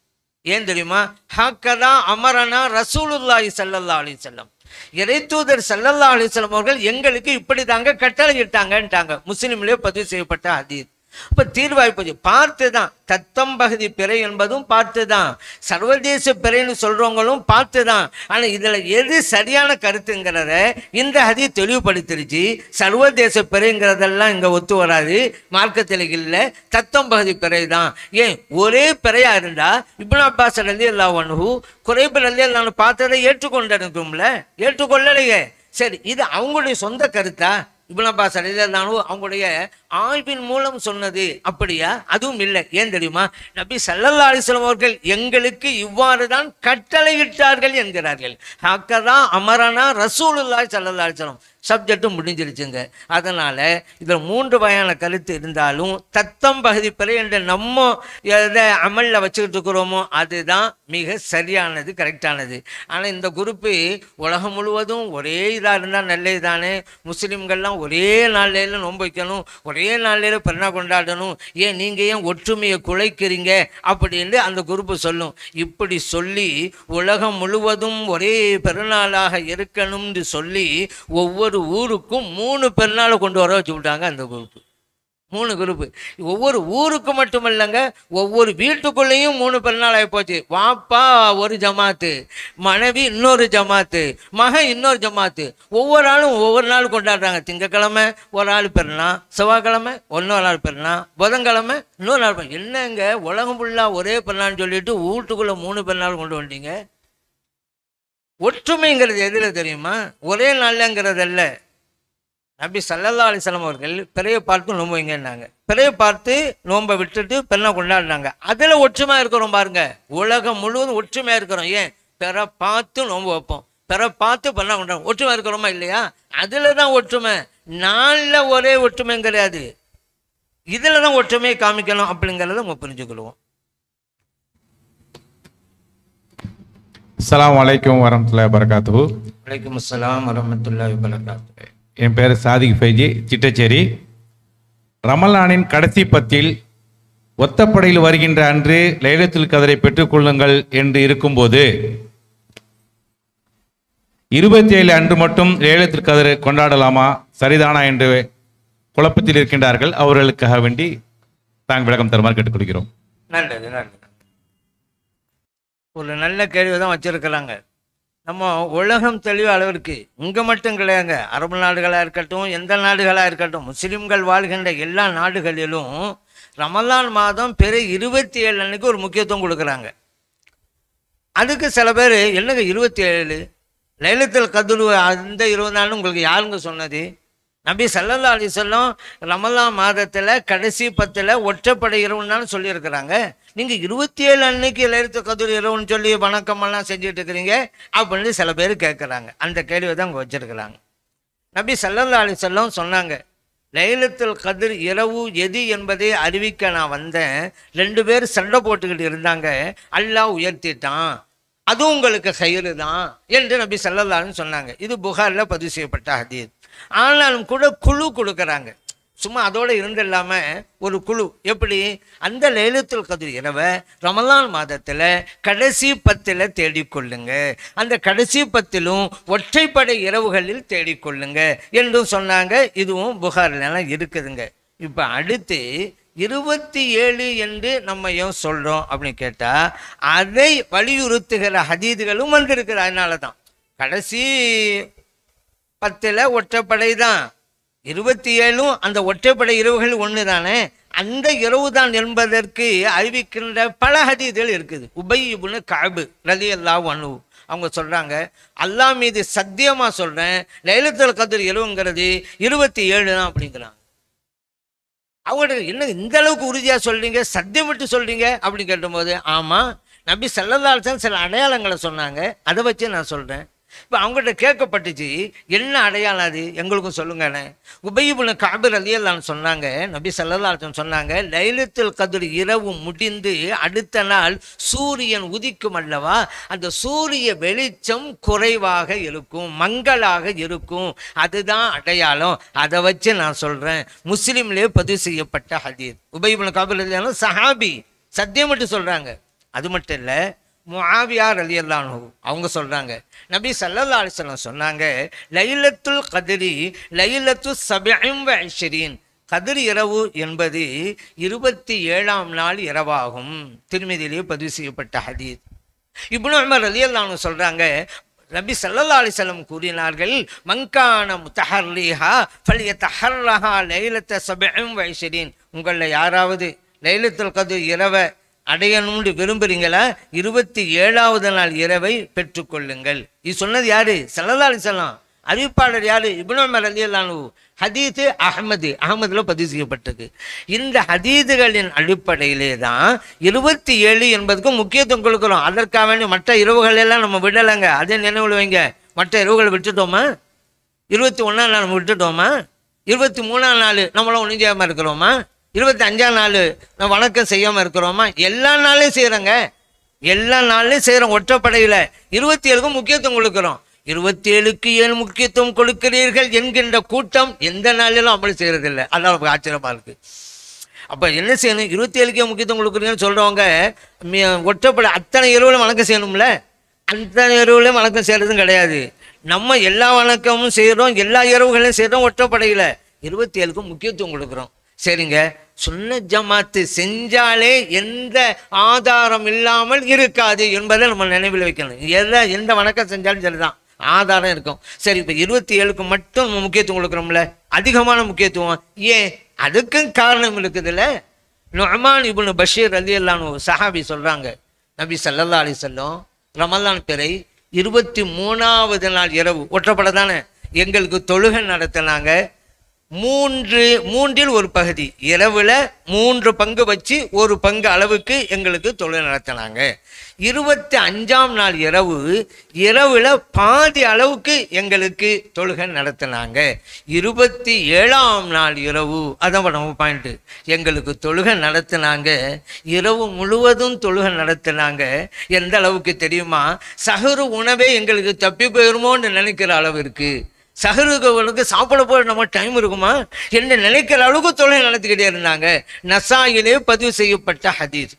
S6: ஏன் தெரியுமா ஹக்கதா அமரனா ரசூலுல்லாஹி ஸல்லல்லாஹு அலைஹி வஸல்லம் இறைத்தூதர் ஸல்லல்லாஹு அலைஹி வஸல்லம் அவர்கள் எங்களுக்கு இப்படி தாங்க கட்டளை இட்டாங்கன்ட்டாங்க முஸ்லிம்லேயே பதிவு செய்யப்பட்ட ஹதீஸ் இப்போ தீர்வாய்ப்பது பார்த்து தான் தத்தம் பகுதி பிறை என்பதும் பார்த்து தான் சர்வதேச பிறைன்னு சொல்றவங்களும் பார்த்து தான் ஆனால் இதில் எது சரியான கருத்துங்கிறத இந்த ஹதி தெளிவுபடுத்திருச்சு சர்வதேச பிறைங்கிறதெல்லாம் இங்கே ஒத்து வராது மார்க்கத்தில் இல்லை தத்தம் பகுதி பிறை தான் ஏன் ஒரே பிறையா இருந்தா இப்னு அப்பாஸ் ரலி அல்லா ஒன்ஹு குறைப்பு ரலி அல்லான்னு பார்த்ததை ஏற்றுக்கொண்டிருக்கும்ல ஏற்றுக்கொள்ளலையே சரி இது அவங்களுடைய சொந்த கருத்தா இப்னு அப்பாஸ் ரலியல்லாஹு அவங்களுடைய ஆய்வின் மூலம் சொன்னது அப்படியா அதுவும் இல்லை ஏன் தெரியுமா நபி ஸல்லல்லாஹு அலைஹி வஸல்லம் அவர்கள் எங்களுக்கு இவ்வாறு தான் கட்டளையிட்டார்கள் என்கிறார்கள் ஹக்கதான் அமரனா ரசூலுல்லாஹி ஸல்லல்லாஹு அலைஹி வஸல்லம் சப்ஜெக்டும் முடிஞ்சிருச்சுங்க அதனால இதில் மூன்று வகையான கருத்து இருந்தாலும் தத்தம் பகுதி பிறை என்ற நம்ம எதை அமல்ல வச்சுக்கிட்டு இருக்கிறோமோ அதுதான் மிக சரியானது கரெக்டானது ஆனால் இந்த குரூப்பு உலகம் முழுவதும் ஒரே இதாக இருந்தால் நல்லது தானே முஸ்லீம்கள்லாம் ஒரே நாளையில நோன்பு வைக்கணும் ஒரே நாளையில பெருநா கொண்டாடணும் ஏன் நீங்கள் ஏன் ஒற்றுமையை குலைக்கிறீங்க அப்படின்னு அந்த குரூப்பு சொல்லும் இப்படி சொல்லி உலகம் முழுவதும் ஒரே பெருநாளாக இருக்கணும்னு சொல்லி ஒவ்வொரு ஊருக்கும் மூணு பெருநாளை கொண்டு வர வச்சு விட்டாங்க அந்த குரூப்பு மூணு குரூப்பு ஒவ்வொரு ஊருக்கு மட்டும் இல்லைங்க ஒவ்வொரு வீட்டுக்குள்ளேயும் மூணு பெருநாள் ஆகி போச்சு வாப்பா ஒரு ஜமாத்து மனைவி இன்னொரு ஜமாத்து மகன் இன்னொரு ஜமாத்து ஒவ்வொரு ஆளும் ஒவ்வொரு நாள் கொண்டாடுறாங்க திங்கக்கிழமை ஒரு ஆள் பெருனா செவ்வாய்க்கிழமை இன்னொரு நாள் பெருனா புதன்கிழமை இன்னொரு நாள் பெருநாள். என்னங்க உலகம் ஃபுல்லாக ஒரே பெருநாள்னு சொல்லிட்டு வீட்டுக்குள்ளே மூணு பெருநாள் கொண்டு வந்துட்டீங்க ஒற்றுமைங்கிறது எதில் தெரியுமா ஒரே நாள்லங்கிறதல்ல நபி சல்லல்லா அலிஸ்லாம் அவர்கள் பிறையை பார்த்து நோன்பு வைங்கன்னாங்க பிறையை பார்த்து நோன்பை விட்டுட்டு பெண்ணை கொண்டாடினாங்க அதில் ஒற்றுமை இருக்கிறோம் பாருங்க உலகம் முழுவதும் ஒற்றுமையாக இருக்கிறோம் ஏன் பிற பார்த்து நோன்பு வைப்போம் பிற பார்த்து பெண்ணை கொண்டாடுவோம் ஒற்றுமை இருக்கிறோமா இல்லையா அதில் தான் ஒற்றுமை நாளில் ஒரே ஒற்றுமை கிடையாது இதில் தான் ஒற்றுமையை காமிக்கணும் அப்படிங்கிறத நம்ம புரிஞ்சுக்கிடுவோம்
S8: அஸ்ஸலாமு அலைக்கும் வரமத்துல்லாஹி வரகாத்துஹு
S6: வலைக்கம் அஸ்ஸலாம் வரமத்துல்லாஹி வபரகாத்துஹு
S8: என் பேர் சாதிக் ஃபைஜி சிட்டச்சேரி ரமலானின் கடைசி பத்தில் ஒத்தப்படையில் வருகின்ற அன்று லைலத்துல் கதரை பெற்றுக்கொள்ளுங்கள் என்று இருக்கும்போது இருபத்தி ஏழு அன்று மட்டும் லைலத்துல் கதரை கொண்டாடலாமா சரிதானா என்று குழப்பத்தில் இருக்கின்றார்கள் அவர்களுக்காக வேண்டி தாங்கள் விளக்கம் தருமாறு கேட்டுக்கொள்கிறோம்
S6: நல்லது நல்லது ஒரு நல்ல கேள்வி தான் வச்சிருக்கிறாங்க நம்ம உலகம் தெளிவு அளவிற்கு இங்கே மட்டும் கிடையாதுங்க அரபு நாடுகளாக இருக்கட்டும் எந்த நாடுகளாக இருக்கட்டும் முஸ்லிம்கள் வாழ்கின்ற எல்லா நாடுகளிலும் ரமலான் மாதம் பிற இருபத்தி ஏழு அன்னைக்கு ஒரு முக்கியத்துவம் கொடுக்குறாங்க அதுக்கு சில பேர் என்னங்க இருபத்தி ஏழு லைலத்தில் கதுரு அந்த இருபது நாள் உங்களுக்கு யாருங்க சொன்னது நபி சல்லல்லா அலிசல்லம் ரமலான் மாதத்தில் கடைசி பத்தில் ஒற்றைப்படை இரவுன்னு சொல்லியிருக்கிறாங்க நீங்கள் இருபத்தி ஏழு அன்னைக்கு லைலத்து கதுர் இரவுன்னு சொல்லி வணக்கமெல்லாம் செஞ்சுட்டு இருக்கிறீங்க அப்படின்னு சில பேர் கேட்குறாங்க அந்த கேள்வியை தான் அங்கே வச்சிருக்கிறாங்க நபி சல்லல்லா அலிசல்லம் சொன்னாங்க லைலத்துல் கதிர் இரவு எது என்பதை அறிவிக்க நான் வந்தேன் ரெண்டு பேர் சண்டை போட்டுக்கிட்டு இருந்தாங்க அல்லாஹ் உயர்த்திட்டான் அது உங்களுக்கு கயிறு தான் என்று நபி ஸல்லல்லாஹு சொன்னாங்க இது புகாரில் பதிவு செய்யப்பட்ட ஹதீஸ் ஆனாலும் கூட குழு கொடுக்குறாங்க சும்மா அதோட இருந்தில்லாம ஒரு குழு எப்படி அந்த லைலத்துல் கதிர் இரவை ரமலான் மாதத்துல கடைசி பத்துல தேடிக்கொள்ளுங்க அந்த கடைசி பத்திலும் ஒற்றைப்படை இரவுகளில் தேடிக்கொள்ளுங்க என்றும் சொன்னாங்க இதுவும் புகார்லாம் இருக்குதுங்க இப்ப அடுத்து இருபத்தி ஏழு என்று நம்ம ஏன் சொல்றோம் அப்படின்னு கேட்டா அதை வலியுறுத்துகிற ஹதீதுகளும் வந்திருக்குது அதனால தான் கடைசி பத்தில் ஒற்றைப்படை தான் இருபத்தி ஏழும் அந்த ஒற்றைப்படை இரவுகள் ஒன்று தானே அந்த இரவு தான் என்பதற்கு அறிவிக்கின்ற பல ஹதீதுகள் இருக்குது உபை இப்னு கஅபு ரலி அல்லாஹ் அனு அவங்க சொல்றாங்க அல்லாஹ் மீது சத்தியமா சொல்றேன் லைலத்துல் கதிர் இரவுங்கிறது இருபத்தி ஏழு தான் அப்படிங்கிறாங்க அவங்கள்ட்ட என்ன இந்த அளவுக்கு உறுதியா சொல்றீங்க சத்தியம் விட்டு சொல்றீங்க அப்படின்னு கேட்டும்போது ஆமா நபி செல்லதால்சன் சில அடையாளங்களை சொன்னாங்க அதை வச்சு நான் சொல்றேன் இப்போ அவங்ககிட்ட கேட்கப்பட்டுச்சு என்ன அடையாளம் அது எங்களுக்கும் சொல்லுங்கண்ணே உபயிபுன காபிர் அலியல்லான்னு சொன்னாங்க நபி சல்லல்லாஹன் சொன்னாங்க லைலத்துல் கதிர் இரவு முடிந்து அடுத்த நாள் சூரியன் உதிக்கும் அல்லவா அந்த சூரிய வெளிச்சம் குறைவாக இருக்கும் மங்களாக இருக்கும் அதுதான் அடையாளம் அதை வச்சு நான் சொல்றேன் முஸ்லீம்லேயே பதிவு செய்யப்பட்ட ஹதீஸ் உபயிபுன காபிர் அலியாலும் சஹாபி சத்தியம் மட்டும் சொல்றாங்க அது மட்டும் இல்லை முஆவியார் அலி அல்லானு அவங்க சொல்றாங்க நபி சல்லல்லா அலிஸ்லாம் சொன்னாங்க லைலத்துல் கதிரி லைலத்து சபியம் ஐஷரீன் கதிர் இரவு என்பது இருபத்தி ஏழாம் நாள் இரவாகும் திருமதியிலேயே பதிவு செய்யப்பட்ட ஹதீஸ் இப்னு உமர் அலி அல்லானு சொல்றாங்க நபி சல்லல்லா அலிசல்லம் கூறினார்கள் மங்கான முத்தஹர்லிஹா ஃபலிய தஹர்ரஹா லைலத்த சபியம் வைஷரீன் உங்களில் யாராவது லைலத்துல் கதிர் இரவை அடையணும்னு விரும்புறீங்களா இருபத்தி ஏழாவது நாள் இரவை பெற்றுக்கொள்ளுங்கள் இது சொன்னது யாரு சல்லல்லா அலிசல்லாம் அறிவிப்பாளர் யாரு இப்னு அலியல்லானு ஹதீது அஹமது அகமதுல பதிவு செய்யப்பட்டது இந்த ஹதீதுகளின் அடிப்படையிலே தான் இருபத்தி ஏழு என்பதுக்கு முக்கியத்துவம் கொடுக்குறோம் அதற்காக வேண்டி மற்ற இரவுகள் எல்லாம் நம்ம விடலைங்க அதே நினைவில் வைங்க மற்ற இரவுகளை விட்டுட்டோமா இருபத்தி ஒன்றாம் நாள் நம்ம விட்டுட்டோமா இருபத்தி மூணாம் நாள் நம்மளாம் ஒன்றும் செய்யாமல் இருக்கிறோமா இருபத்தி அஞ்சாம் நாள் நம்ம வணக்கம் செய்யாமல் இருக்கிறோமா எல்லா நாளையும் செய்கிறோங்க எல்லா நாள்லையும் செய்கிறோம் ஒற்றைப்படையில் இருபத்தி ஏழுக்கும் முக்கியத்துவம் கொடுக்குறோம் இருபத்தி ஏழுக்கு ஏன் முக்கியத்துவம் கொடுக்கிறீர்கள் என்கின்ற கூட்டம் எந்த நாளிலும் அமல் செய்கிறதில்ல அதான் நமக்கு ஆச்சரியமாக இருக்குது அப்போ என்ன செய்யணும் இருபத்தி ஏழுக்கே முக்கியத்துவம் கொடுக்குறீங்கன்னு சொல்கிறவங்க ஒற்றைப்படை அத்தனை இரவுலையும் வணக்கம் செய்யணும்ல அத்தனை இரவுலையும் வணக்கம் செய்கிறதும் கிடையாது நம்ம எல்லா வணக்கமும் செய்கிறோம் எல்லா இரவுகளையும் செய்கிறோம் ஒற்றைப்படையில் இருபத்தி ஏழுக்கும் முக்கியத்துவம் கொடுக்குறோம் சரிங்க சுன்ன ஜமாத்து செஞ்சாலே எந்த ஆதாரம் இல்லாமல் இருக்காது என்பதை நம்ம நினைவில் வைக்கணும் எதை எந்த வணக்கம் செஞ்சாலும் சரிதான் ஆதாரம் இருக்கும் சரி இப்போ இருபத்தி ஏழுக்கு மட்டும் நம்ம முக்கியத்துவம் கொடுக்குறோம்ல அதிகமான முக்கியத்துவம் ஏன் அதுக்கும் காரணம் இருக்குதுல்ல நொஹமான் இப்னு பஷீர் அலி அல்லானு சஹாபி சொல்றாங்க நபி சல்லல்லா அலி சொல்லம் ரமலான் பிறை இருபத்தி மூணாவது நாள் இரவு ஒற்றப்பட தானே எங்களுக்கு தொழுகை நடத்தினாங்க மூன்று மூன்றில் ஒரு பகுதி இரவுல மூன்று பங்கு வச்சு ஒரு பங்கு அளவுக்கு எங்களுக்கு தொழில் நடத்தினாங்க இருபத்தி அஞ்சாம் நாள் இரவு இரவுல பாதி அளவுக்கு எங்களுக்கு தொழுகை நடத்தினாங்க இருபத்தி ஏழாம் நாள் இரவு அதான் நம்ம பாயிண்ட் எங்களுக்கு தொழுகை நடத்தினாங்க இரவு முழுவதும் தொழுகை நடத்தினாங்க எந்த அளவுக்கு தெரியுமா சகுரு உணவே எங்களுக்கு தப்பி போயிருமோன்னு நினைக்கிற அளவு இருக்கு சகருகவனுக்கு சாப்பிட போய் நம்ம டைம் இருக்குமா என்ன நினைக்கிற அளவுக்கு தொழிலை நடத்திக்கிட்டே இருந்தாங்க நசாயிலே பதிவு செய்யப்பட்ட ஹதீஸ்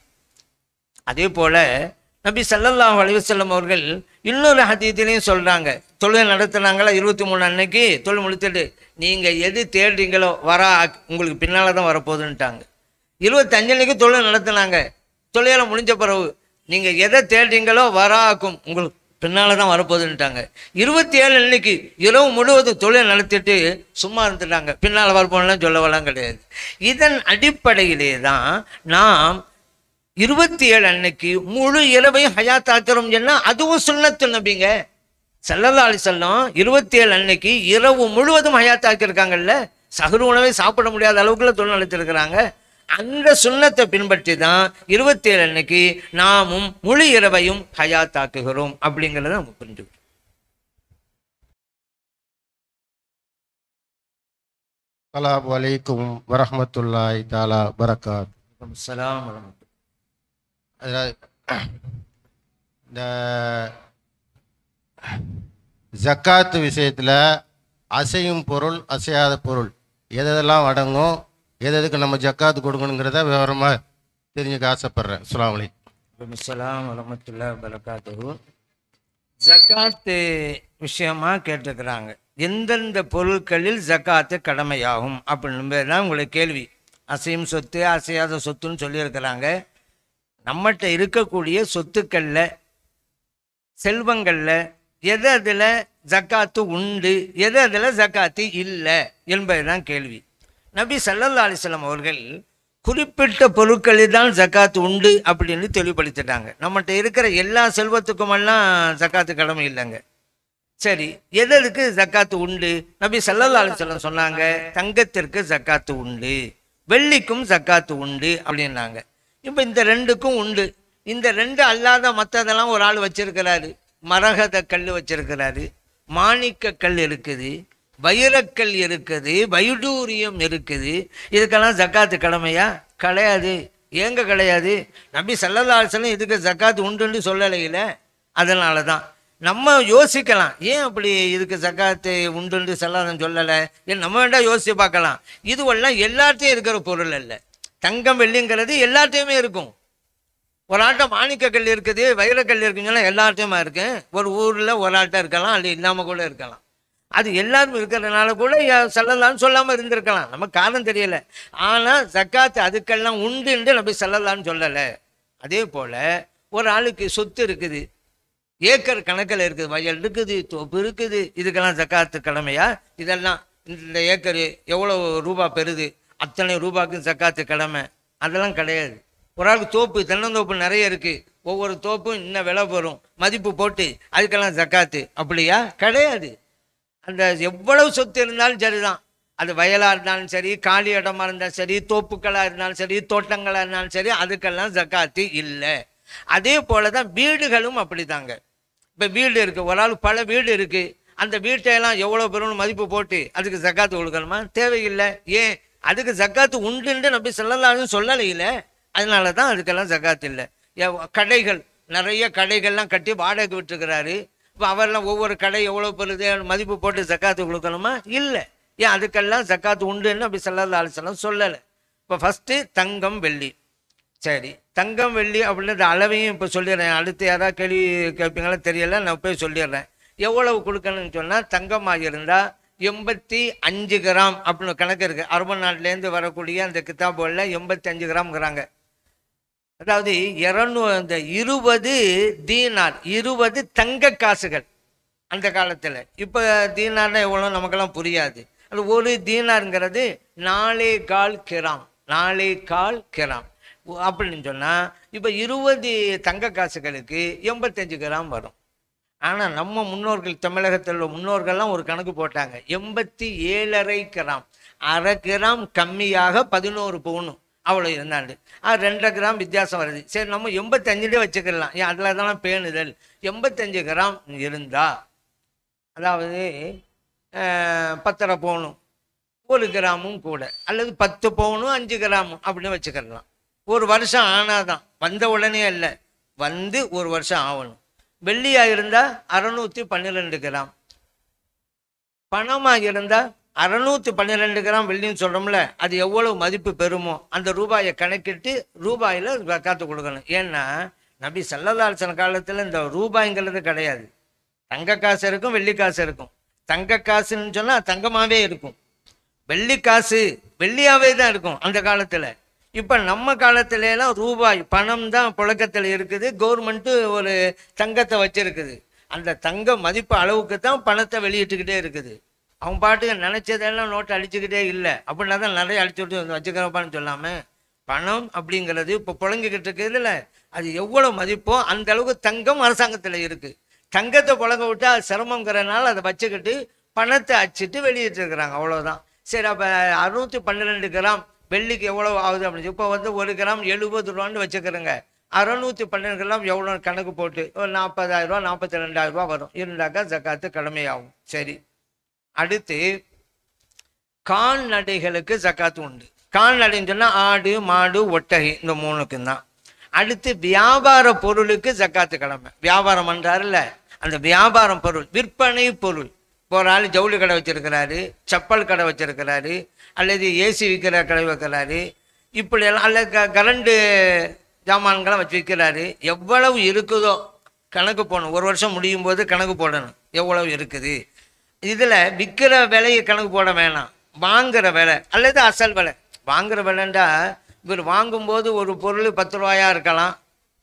S6: அதே போல நபி சல்லல்லாஹு அலைஹி வஸல்லம் அவர்கள் இன்னொரு ஹதீத்திலையும் சொல்றாங்க தொழில் நடத்துனாங்களா இருபத்தி மூணு அன்னைக்கு தொழில் முடித்துட்டு நீங்க எது தேடுறீங்களோ வரா உங்களுக்கு பின்னால தான் வரப்போகுதுன்ட்டாங்க இருபத்தஞ்சு அன்னைக்கு தொழில் நடத்துனாங்க தொழிலை முடிஞ்ச பிறகு நீங்க எதை தேடுறீங்களோ வராக்கும் உங்களுக்கு பின்னால தான் வரப்போகுதுன்ட்டாங்க இருபத்தி ஏழு அன்னைக்கு இரவு முழுவதும் தொழில் நடத்திட்டு சும்மா இருந்துட்டாங்க பின்னால் வரப்போலாம் சொல்லவெல்லாம் கிடையாது இதன் அடிப்படையிலே தான் நாம் இருபத்தி ஏழு அன்னைக்கு முழு இரவையும் ஹயாத்தாக்கிறோம் சொன்னா அதுவும் சுண்ணத்து நபிங்க சல்லல்லா அலி செல்லம் இருபத்தி ஏழு அன்னைக்கு இரவு முழுவதும் ஹயாத்தாக்கியிருக்காங்கல்ல சகுரு உணவை சாப்பிட முடியாத அளவுக்குள்ள தொழில் நடத்திருக்கிறாங்க அந்த சுண்ணத்தை பின்பற்றி தான் இருபத்தி ஏழு அன்னைக்கு நாமும் முழு இரவையும் ஹயாத்தாக்குகிறோம் அப்படிங்கிறத நம்ம புரிஞ்சுக்கிறோம்
S9: அஸ்ஸலாமு அலைக்கும் வரஹ்மத்துல்லாஹி தாலா பரக்காத்
S6: சலாம் வரமத்து
S9: அதாவது இந்த ஜக்காத்து விஷயத்தில் அசையும் பொருள் அசையாத பொருள் எது எதெல்லாம் அடங்கும் எது எதுக்கு நம்ம ஜக்காத்து கொடுக்கணுங்கிறத விவரமாக தெரிஞ்சுக்க ஆசைப்பட்றேன் அஸ்ஸலாமு அலைக்கும்
S6: சலாம் வரமத்துல்லா பரகாத்து ஜக்காத்து விஷயமா கேட்டிருக்கிறாங்க எந்தெந்த பொருட்களில் ஜக்காத்து கடமையாகும் அப்படின்னு தான் உங்களுக்கு கேள்வி அசையும் சொத்து அசையாத சொத்துன்னு சொல்லியிருக்கிறாங்க நம்மகிட்ட இருக்கக்கூடிய சொத்துக்களில் செல்வங்களில் எது அதில் ஜக்காத்து உண்டு எது அதில் ஜக்காத்து இல்லை என்பதுதான் கேள்வி நபி சல்லல்லா அலிஸ்லாம் அவர்கள் குறிப்பிட்ட பொருட்களில் தான் ஜக்காத்து உண்டு அப்படின்னு தெளிவுபடுத்திட்டாங்க நம்மகிட்ட இருக்கிற எல்லா செல்வத்துக்குமெல்லாம் ஜக்காத்து கடமை இல்லைங்க சரி எதற்கு ஜக்காத்து உண்டு நபி சல்லல்லா அலிஸ்லாம் சொன்னாங்க தங்கத்திற்கு ஜக்காத்து உண்டு வெள்ளிக்கும் ஜக்காத்து உண்டு அப்படின்னாங்க இப்போ இந்த ரெண்டுக்கும் உண்டு இந்த ரெண்டு அல்லாத மற்றதெல்லாம் ஒரு ஆள் வச்சிருக்கிறாரு மரகத கல் வச்சிருக்கிறாரு மாணிக்க கல் இருக்குது வைரக்கல் இருக்குது வைடூரியம் இருக்குது இதுக்கெல்லாம் ஜக்காத்து கடமையா கிடையாது ஏங்க கிடையாது நபி சல்லல்லா அலிஸ்லாம் இதுக்கு ஜக்காத்து உண்டுன்னு சொல்லலையில அதனால தான் நம்ம யோசிக்கலாம் ஏன் அப்படி இதுக்கு ஜக்காத்து உண்டுன்னு செல்லாதன்னு சொல்லலை ஏன் நம்ம வேண்டாம் யோசிச்சு பார்க்கலாம் இதுவெல்லாம் எல்லாத்தையும் இருக்கிற பொருள் அல்ல தங்கம் வெள்ளிங்கிறது எல்லாத்தையுமே இருக்கும் ஒரு ஆட்டம் மாணிக்கக்கல் இருக்குது வைரக்கல் இருக்குன்னு சொன்னா எல்லார்ட்டையுமா இருக்கு ஒரு ஊரில் ஒரு ஆட்டம் இருக்கலாம் அல்லது இல்லாமல் கூட இருக்கலாம் அது எல்லாரும் இருக்கிறதுனால கூட செல்லலான்னு சொல்லாமல் இருந்திருக்கலாம் நம்ம காரணம் தெரியல ஆனால் ஜக்காத்து அதுக்கெல்லாம் உண்டுன்னு நம்ம செல்லலான்னு சொல்லலை அதே போல் ஒரு ஆளுக்கு சொத்து இருக்குது ஏக்கர் கணக்கில் இருக்குது வயல் இருக்குது தோப்பு இருக்குது இதுக்கெல்லாம் ஜக்காத்து கடமையா இதெல்லாம் இந்த ஏக்கர் எவ்வளோ ரூபா பெறுது அத்தனை ரூபாய்க்கும் ஜக்காத்து கடமை அதெல்லாம் கிடையாது ஒரு ஆளுக்கு தோப்பு தென்னந்தோப்பு நிறைய இருக்குது ஒவ்வொரு தோப்பும் இன்னும் விலை வரும் மதிப்பு போட்டு அதுக்கெல்லாம் ஜக்காத்து அப்படியா கிடையாது அந்த எவ்வளவு சொத்து இருந்தாலும் சரிதான் அது வயலாக இருந்தாலும் சரி காலி இடமா இருந்தாலும் சரி தோப்புக்களாக இருந்தாலும் சரி தோட்டங்களாக இருந்தாலும் சரி அதுக்கெல்லாம் ஜக்காத்து இல்லை அதே போல தான் வீடுகளும் அப்படிதாங்க இப்போ வீடு இருக்குது ஒரு ஆள் பல வீடு இருக்குது அந்த வீட்டையெல்லாம் எவ்வளோ பெரும் மதிப்பு போட்டு அதுக்கு ஜக்காத்து கொடுக்கணுமா தேவையில்லை ஏன் அதுக்கு ஜக்காத்து உண்டுன்னு நம்பி சொல்லலாம்னு சொல்லலையில அதனால தான் அதுக்கெல்லாம் ஜக்காத்து இல்லை எவ்- கடைகள் நிறைய கடைகள்லாம் கட்டி வாடகை விட்டுருக்கிறாரு இப்போ அவரெல்லாம் ஒவ்வொரு கடை எவ்வளோ பெறுது மதிப்பு போட்டு ஜக்காத்து கொடுக்கணுமா இல்லை ஏன் அதுக்கெல்லாம் ஜக்காத்து உண்டுன்னு அப்படி சல்லல்லா அலிசல்லாம் சொல்லலை இப்போ ஃபஸ்ட்டு தங்கம் வெள்ளி சரி தங்கம் வெள்ளி அப்படின்ற அளவையும் இப்போ சொல்லிடுறேன் அடுத்து யாராவது கேள்வி கேட்பீங்களா தெரியல நான் போய் சொல்லிடுறேன் எவ்வளவு கொடுக்கணும்னு சொன்னால் தங்கமாக இருந்தால் எண்பத்தி அஞ்சு கிராம் அப்படின்னு கணக்கு இருக்குது அரபு நாட்டிலேருந்து வரக்கூடிய அந்த கிதாபுகளில் எண்பத்தி அஞ்சு கிராம்ங்கிறாங்க அதாவது இரநூ அந்த இருபது தீனார் இருபது தங்க காசுகள் அந்த காலத்தில் இப்போ தீனார்னா எவ்வளோ நமக்கெல்லாம் புரியாது அது ஒரு தீனாருங்கிறது நாலே கால் கிராம் நாலே கால் கிராம் உ- அப்படின்னு சொன்னால் இப்போ இருபது தங்க காசுகளுக்கு எண்பத்தஞ்சு கிராம் வரும் ஆனால் நம்ம முன்னோர்கள் தமிழகத்தில் உள்ள முன்னோர்கள்லாம் ஒரு கணக்கு போட்டாங்க எண்பத்தி ஏழரை கிராம் அரை கிராம் கம்மியாக பதினோரு பவுனு அவ்வளோ இருந்தாண்டு அது ரெண்டரை கிராம் வித்தியாசம் வருது சரி நம்ம எண்பத்தஞ்சுலேயே வச்சுக்கலாம் ஏன் அதில் தானே பேணுதல் எண்பத்தஞ்சு கிராம் இருந்தா அதாவது அஹ், பத்தரை பவுனும் ஒரு கிராமும் கூட அல்லது பத்து பவுனும் அஞ்சு கிராமும் அப்படின்னு வச்சுக்கலாம் ஒரு வருஷம் ஆனாதான் வந்த உடனே இல்லை வந்து ஒரு வருஷம் ஆகணும் வெள்ளியாக இருந்தால் அறநூற்றி பன்னிரெண்டு கிராம் பணமாக இருந்தால் அறநூற்றி பன்னிரெண்டு கிராம் வெள்ளின்னு சொல்கிறோம்ல அது எவ்வளவு மதிப்பு பெறுமோ அந்த ரூபாயை கணக்கிட்டு ரூபாயில் காத்து கொடுக்கணும் ஏன்னா நபி சல்லதாசன காலத்தில் இந்த ரூபாய்ங்கிறது கிடையாது தங்க காசு இருக்கும் வெள்ளி காசு இருக்கும் தங்க காசுன்னு சொன்னால் தங்கமாகவே இருக்கும் வெள்ளி காசு வெள்ளியாவே தான் இருக்கும் அந்த காலத்தில் இப்போ நம்ம காலத்துல எல்லாம் ரூபாய் பணம் தான் புழக்கத்தில் இருக்குது கவர்மெண்ட்டு ஒரு தங்கத்தை வச்சிருக்குது அந்த தங்க மதிப்பு அளவுக்கு தான் பணத்தை வெளியிட்டுக்கிட்டே இருக்குது அவன் பாட்டுக்கு நினைச்சதெல்லாம் நோட்டை அழிச்சுக்கிட்டே இல்லை அப்படின்னா தான் நிறைய அழிச்சு விட்டு வச்சுக்கிறப்பான்னு சொல்லாமல் பணம் அப்படிங்கிறது இப்போ புழங்கிக்கிட்டு இருக்குதுல்ல அது எவ்வளோ மதிப்போ அந்த அளவுக்கு தங்கம் அரசாங்கத்தில் இருக்குது தங்கத்தை புழங்க விட்டா அது சிரமங்கிறனால அதை வச்சுக்கிட்டு பணத்தை அச்சிட்டு வெளியிட்டு இருக்கிறாங்க அவ்வளோதான் சரி அப்போ அறுநூற்றி பன்னிரெண்டு கிராம் வெள்ளிக்கு எவ்வளோ ஆகுது அப்படின்னு இப்போ வந்து ஒரு கிராம் எழுபது ரூபான்னு வச்சுக்கிறேங்க அறநூற்றி பன்னெண்டு கிராம் எவ்வளோ கணக்கு போட்டு ஒரு நாற்பதாயிரம் ரூபா நாற்பத்தி ரெண்டாயிரம் ரூபா வரும் இருந்தாக்கா ஜக்காத்து கடமையாகும் சரி அடுத்து கால்நடைகளுக்கு ஜக்காத்து உண்டு கால்நடைன்னு சொன்னால் ஆடு மாடு ஒட்டகை இந்த மூணுக்கும் தான் அடுத்து வியாபார பொருளுக்கு ஜக்காத்து கடமை வியாபாரம் பண்றாருல்ல அந்த வியாபாரம் பொருள் விற்பனை பொருள் இப்போ ஒரு ஆள் ஜவுளி கடை வச்சிருக்கிறாரு செப்பல் கடை வச்சிருக்கிறாரு அல்லது ஏசி விற்கிற கடை வைக்கிறாரு இப்படியெல்லாம் அல்ல க கரண்டு ஜாமான்களை வச்சு விற்கிறாரு எவ்வளவு இருக்குதோ கணக்கு போடணும் ஒரு வருஷம் முடியும் போது கணக்கு போடணும் எவ்வளவு இருக்குது இதில் விற்கிற விலையை கணக்கு போட வேணாம் வாங்குற விலை அல்லது அசல் விலை வாங்குற விலைண்டா இவர் வாங்கும்போது ஒரு பொருள் பத்து ரூபாயா இருக்கலாம்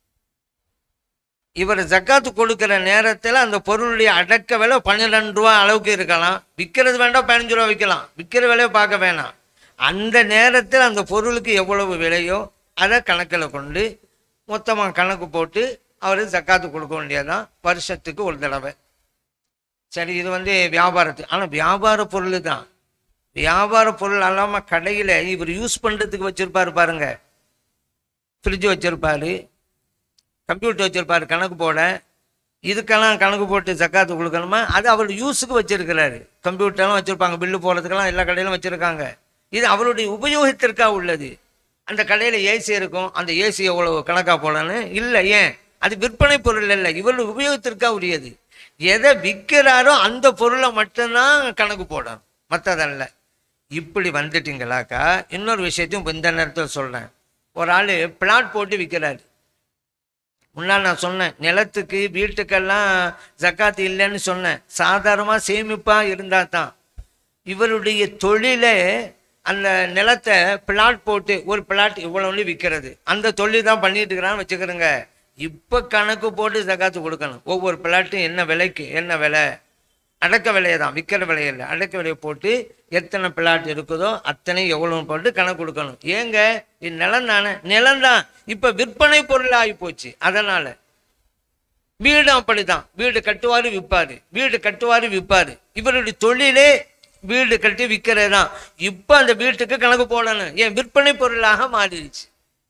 S6: இவர் ஜக்காத்து கொடுக்கிற நேரத்தில் அந்த பொருளுடைய அடக்க விலை பன்னிரெண்டு ரூபா அளவுக்கு இருக்கலாம் விற்கிறது வேண்டாம் பதினஞ்சு ரூபா விற்கலாம் விற்கிற விலையை பார்க்க வேணாம் அந்த நேரத்தில் அந்த பொருளுக்கு எவ்வளவு விலையோ அதை கணக்கில் கொண்டு மொத்தமாக கணக்கு போட்டு அவர் ஜக்காத்து கொடுக்க வேண்டியதுதான் வருஷத்துக்கு ஒரு தடவை சரி இது வந்து வியாபாரத்துக்கு ஆனால் வியாபார பொருள் தான் வியாபார பொருள் அல்லாமல் கடையில் இவர் யூஸ் பண்ணுறதுக்கு வச்சுருப்பாரு பாருங்க ஃப்ரிட்ஜ் வச்சுருப்பாரு கம்ப்யூட்டர் வச்சுருப்பாரு கணக்கு போட இதுக்கெல்லாம் கணக்கு போட்டு ஜக்காத்து கொடுக்கணுமா அது அவர் யூஸுக்கு வச்சிருக்கிறாரு கம்ப்யூட்டர்லாம் வச்சுருப்பாங்க பில்லு போடுறதுக்கெல்லாம் எல்லா கடையிலும் வச்சுருக்காங்க இது அவருடைய உபயோகத்திற்காக உள்ளது அந்த கடையில் ஏசி இருக்கும் அந்த ஏசி எவ்வளோ கணக்காக போடணும் இல்லை ஏன் அது விற்பனை பொருள் இல்லை இவருடைய உபயோகத்திற்காக உரியது எதை விற்கிறாரோ அந்த பொருளை மட்டும்தான் கணக்கு போடணும் மற்றதல்ல இப்படி வந்துட்டீங்களாக்கா இன்னொரு விஷயத்தையும் இப்ப இந்த நேரத்தில் சொல்கிறேன் ஒரு ஆள் பிளாட் போட்டு விற்கிறாரு முன்னால் நான் சொன்னேன் நிலத்துக்கு வீட்டுக்கெல்லாம் ஜக்காத்து இல்லைன்னு சொன்னேன் சாதாரணமாக சேமிப்பாக இருந்தால் தான் இவருடைய தொழிலை அந்த நிலத்தை பிளாட் போட்டு ஒரு பிளாட் இவ்வளோன்னு விற்கிறது அந்த தொழில் தான் பண்ணிட்டு இருக்கிறான்னு வச்சுக்கிறோங்க இப்போ கணக்கு போட்டு ஜக்காத்து கொடுக்கணும் ஒவ்வொரு பிளாட்டும் என்ன விலைக்கு என்ன விலை அடக்க விலையை தான் விற்கிற விலையில்லை அடக்க விலையை போட்டு எத்தனை பிளாட் இருக்குதோ அத்தனை எவ்வளோன்னு போட்டு கணக்கு கொடுக்கணும் ஏங்க இது நிலம் தானே நிலம் தான் இப்போ விற்பனை பொருள் ஆகி போச்சு அதனால வீடும் அப்படிதான் வீடு கட்டுவாரு விற்பாரு வீடு கட்டுவாரு விற்பாரு இவருடைய தொழிலே வீடு கட்டி விற்கிறது தான் இப்போ அந்த வீட்டுக்கு கணக்கு போடணும் ஏன் விற்பனை பொருளாக மாறிடுச்சு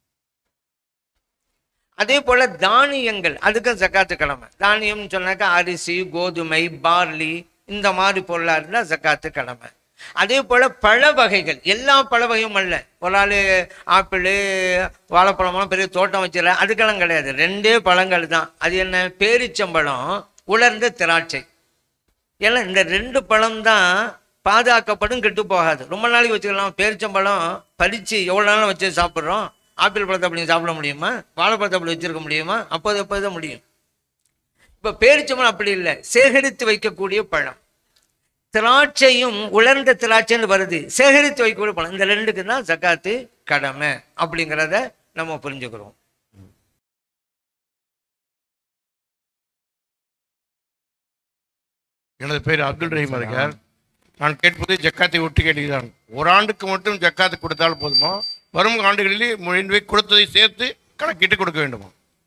S6: அதே போல தானியங்கள் அதுக்கும் ஜக்காத்து கிழமை தானியம்னு சொன்னாக்கா அரிசி கோதுமை பார்லி இந்த மாதிரி பொருளாக இருந்தால் ஜக்காத்து கிழமை அதே போல பழ வகைகள் எல்லா பழ வகையும் அல்ல ஒரு ஆள் ஆப்பிள் வாழைப்பழமெல்லாம் பெரிய தோட்டம் வச்சிடல அதுக்கெல்லாம் கிடையாது ரெண்டே பழங்கள் தான் அது என்ன பேரிச்சம்பழம் உலர்ந்த திராட்சை ஏன்னா இந்த ரெண்டு பழம் தான் பாதுகாக்கப்படும் கெட்டு போகாது ரொம்ப நாளைக்கு வச்சுக்கலாம் பேரிச்சம்பழம் பறித்து எவ்வளோ நாளும் வச்சு சாப்பிட்றோம் ஆப்பிள் பழத்தை அப்படி சாப்பிட முடியுமா வாழைப்பழத்தை அப்படி வச்சிருக்க முடியுமா அப்போது எப்போது தான் முடியும் இப்போ பேரிச்சம்பழம் அப்படி இல்லை சேகரித்து வைக்கக்கூடிய பழம் திராட்சையும் உலர்ந்த திராட்சைன்னு வருது சேகரித்து வைக்கக்கூடிய பழம் இந்த ரெண்டுக்கு தான் ஜக்காத்து கடமை அப்படிங்கிறத நம்ம புரிஞ்சுக்கிறோம்
S9: எனது பேர் அப்துல் ரஹீம் இருக்கார் நான் கேட்பது ஜக்காத்தை ஒட்டி கேட்டுகிறான் ஒரு ஆண்டுக்கு மட்டும் ஜக்காத்து கொடுத்தால் போதுமா வரும் ஆண்டுகளிலே முழுவை கொடுத்ததை சேர்த்து கணக்கிட்டு கொடுக்க வேண்டுமா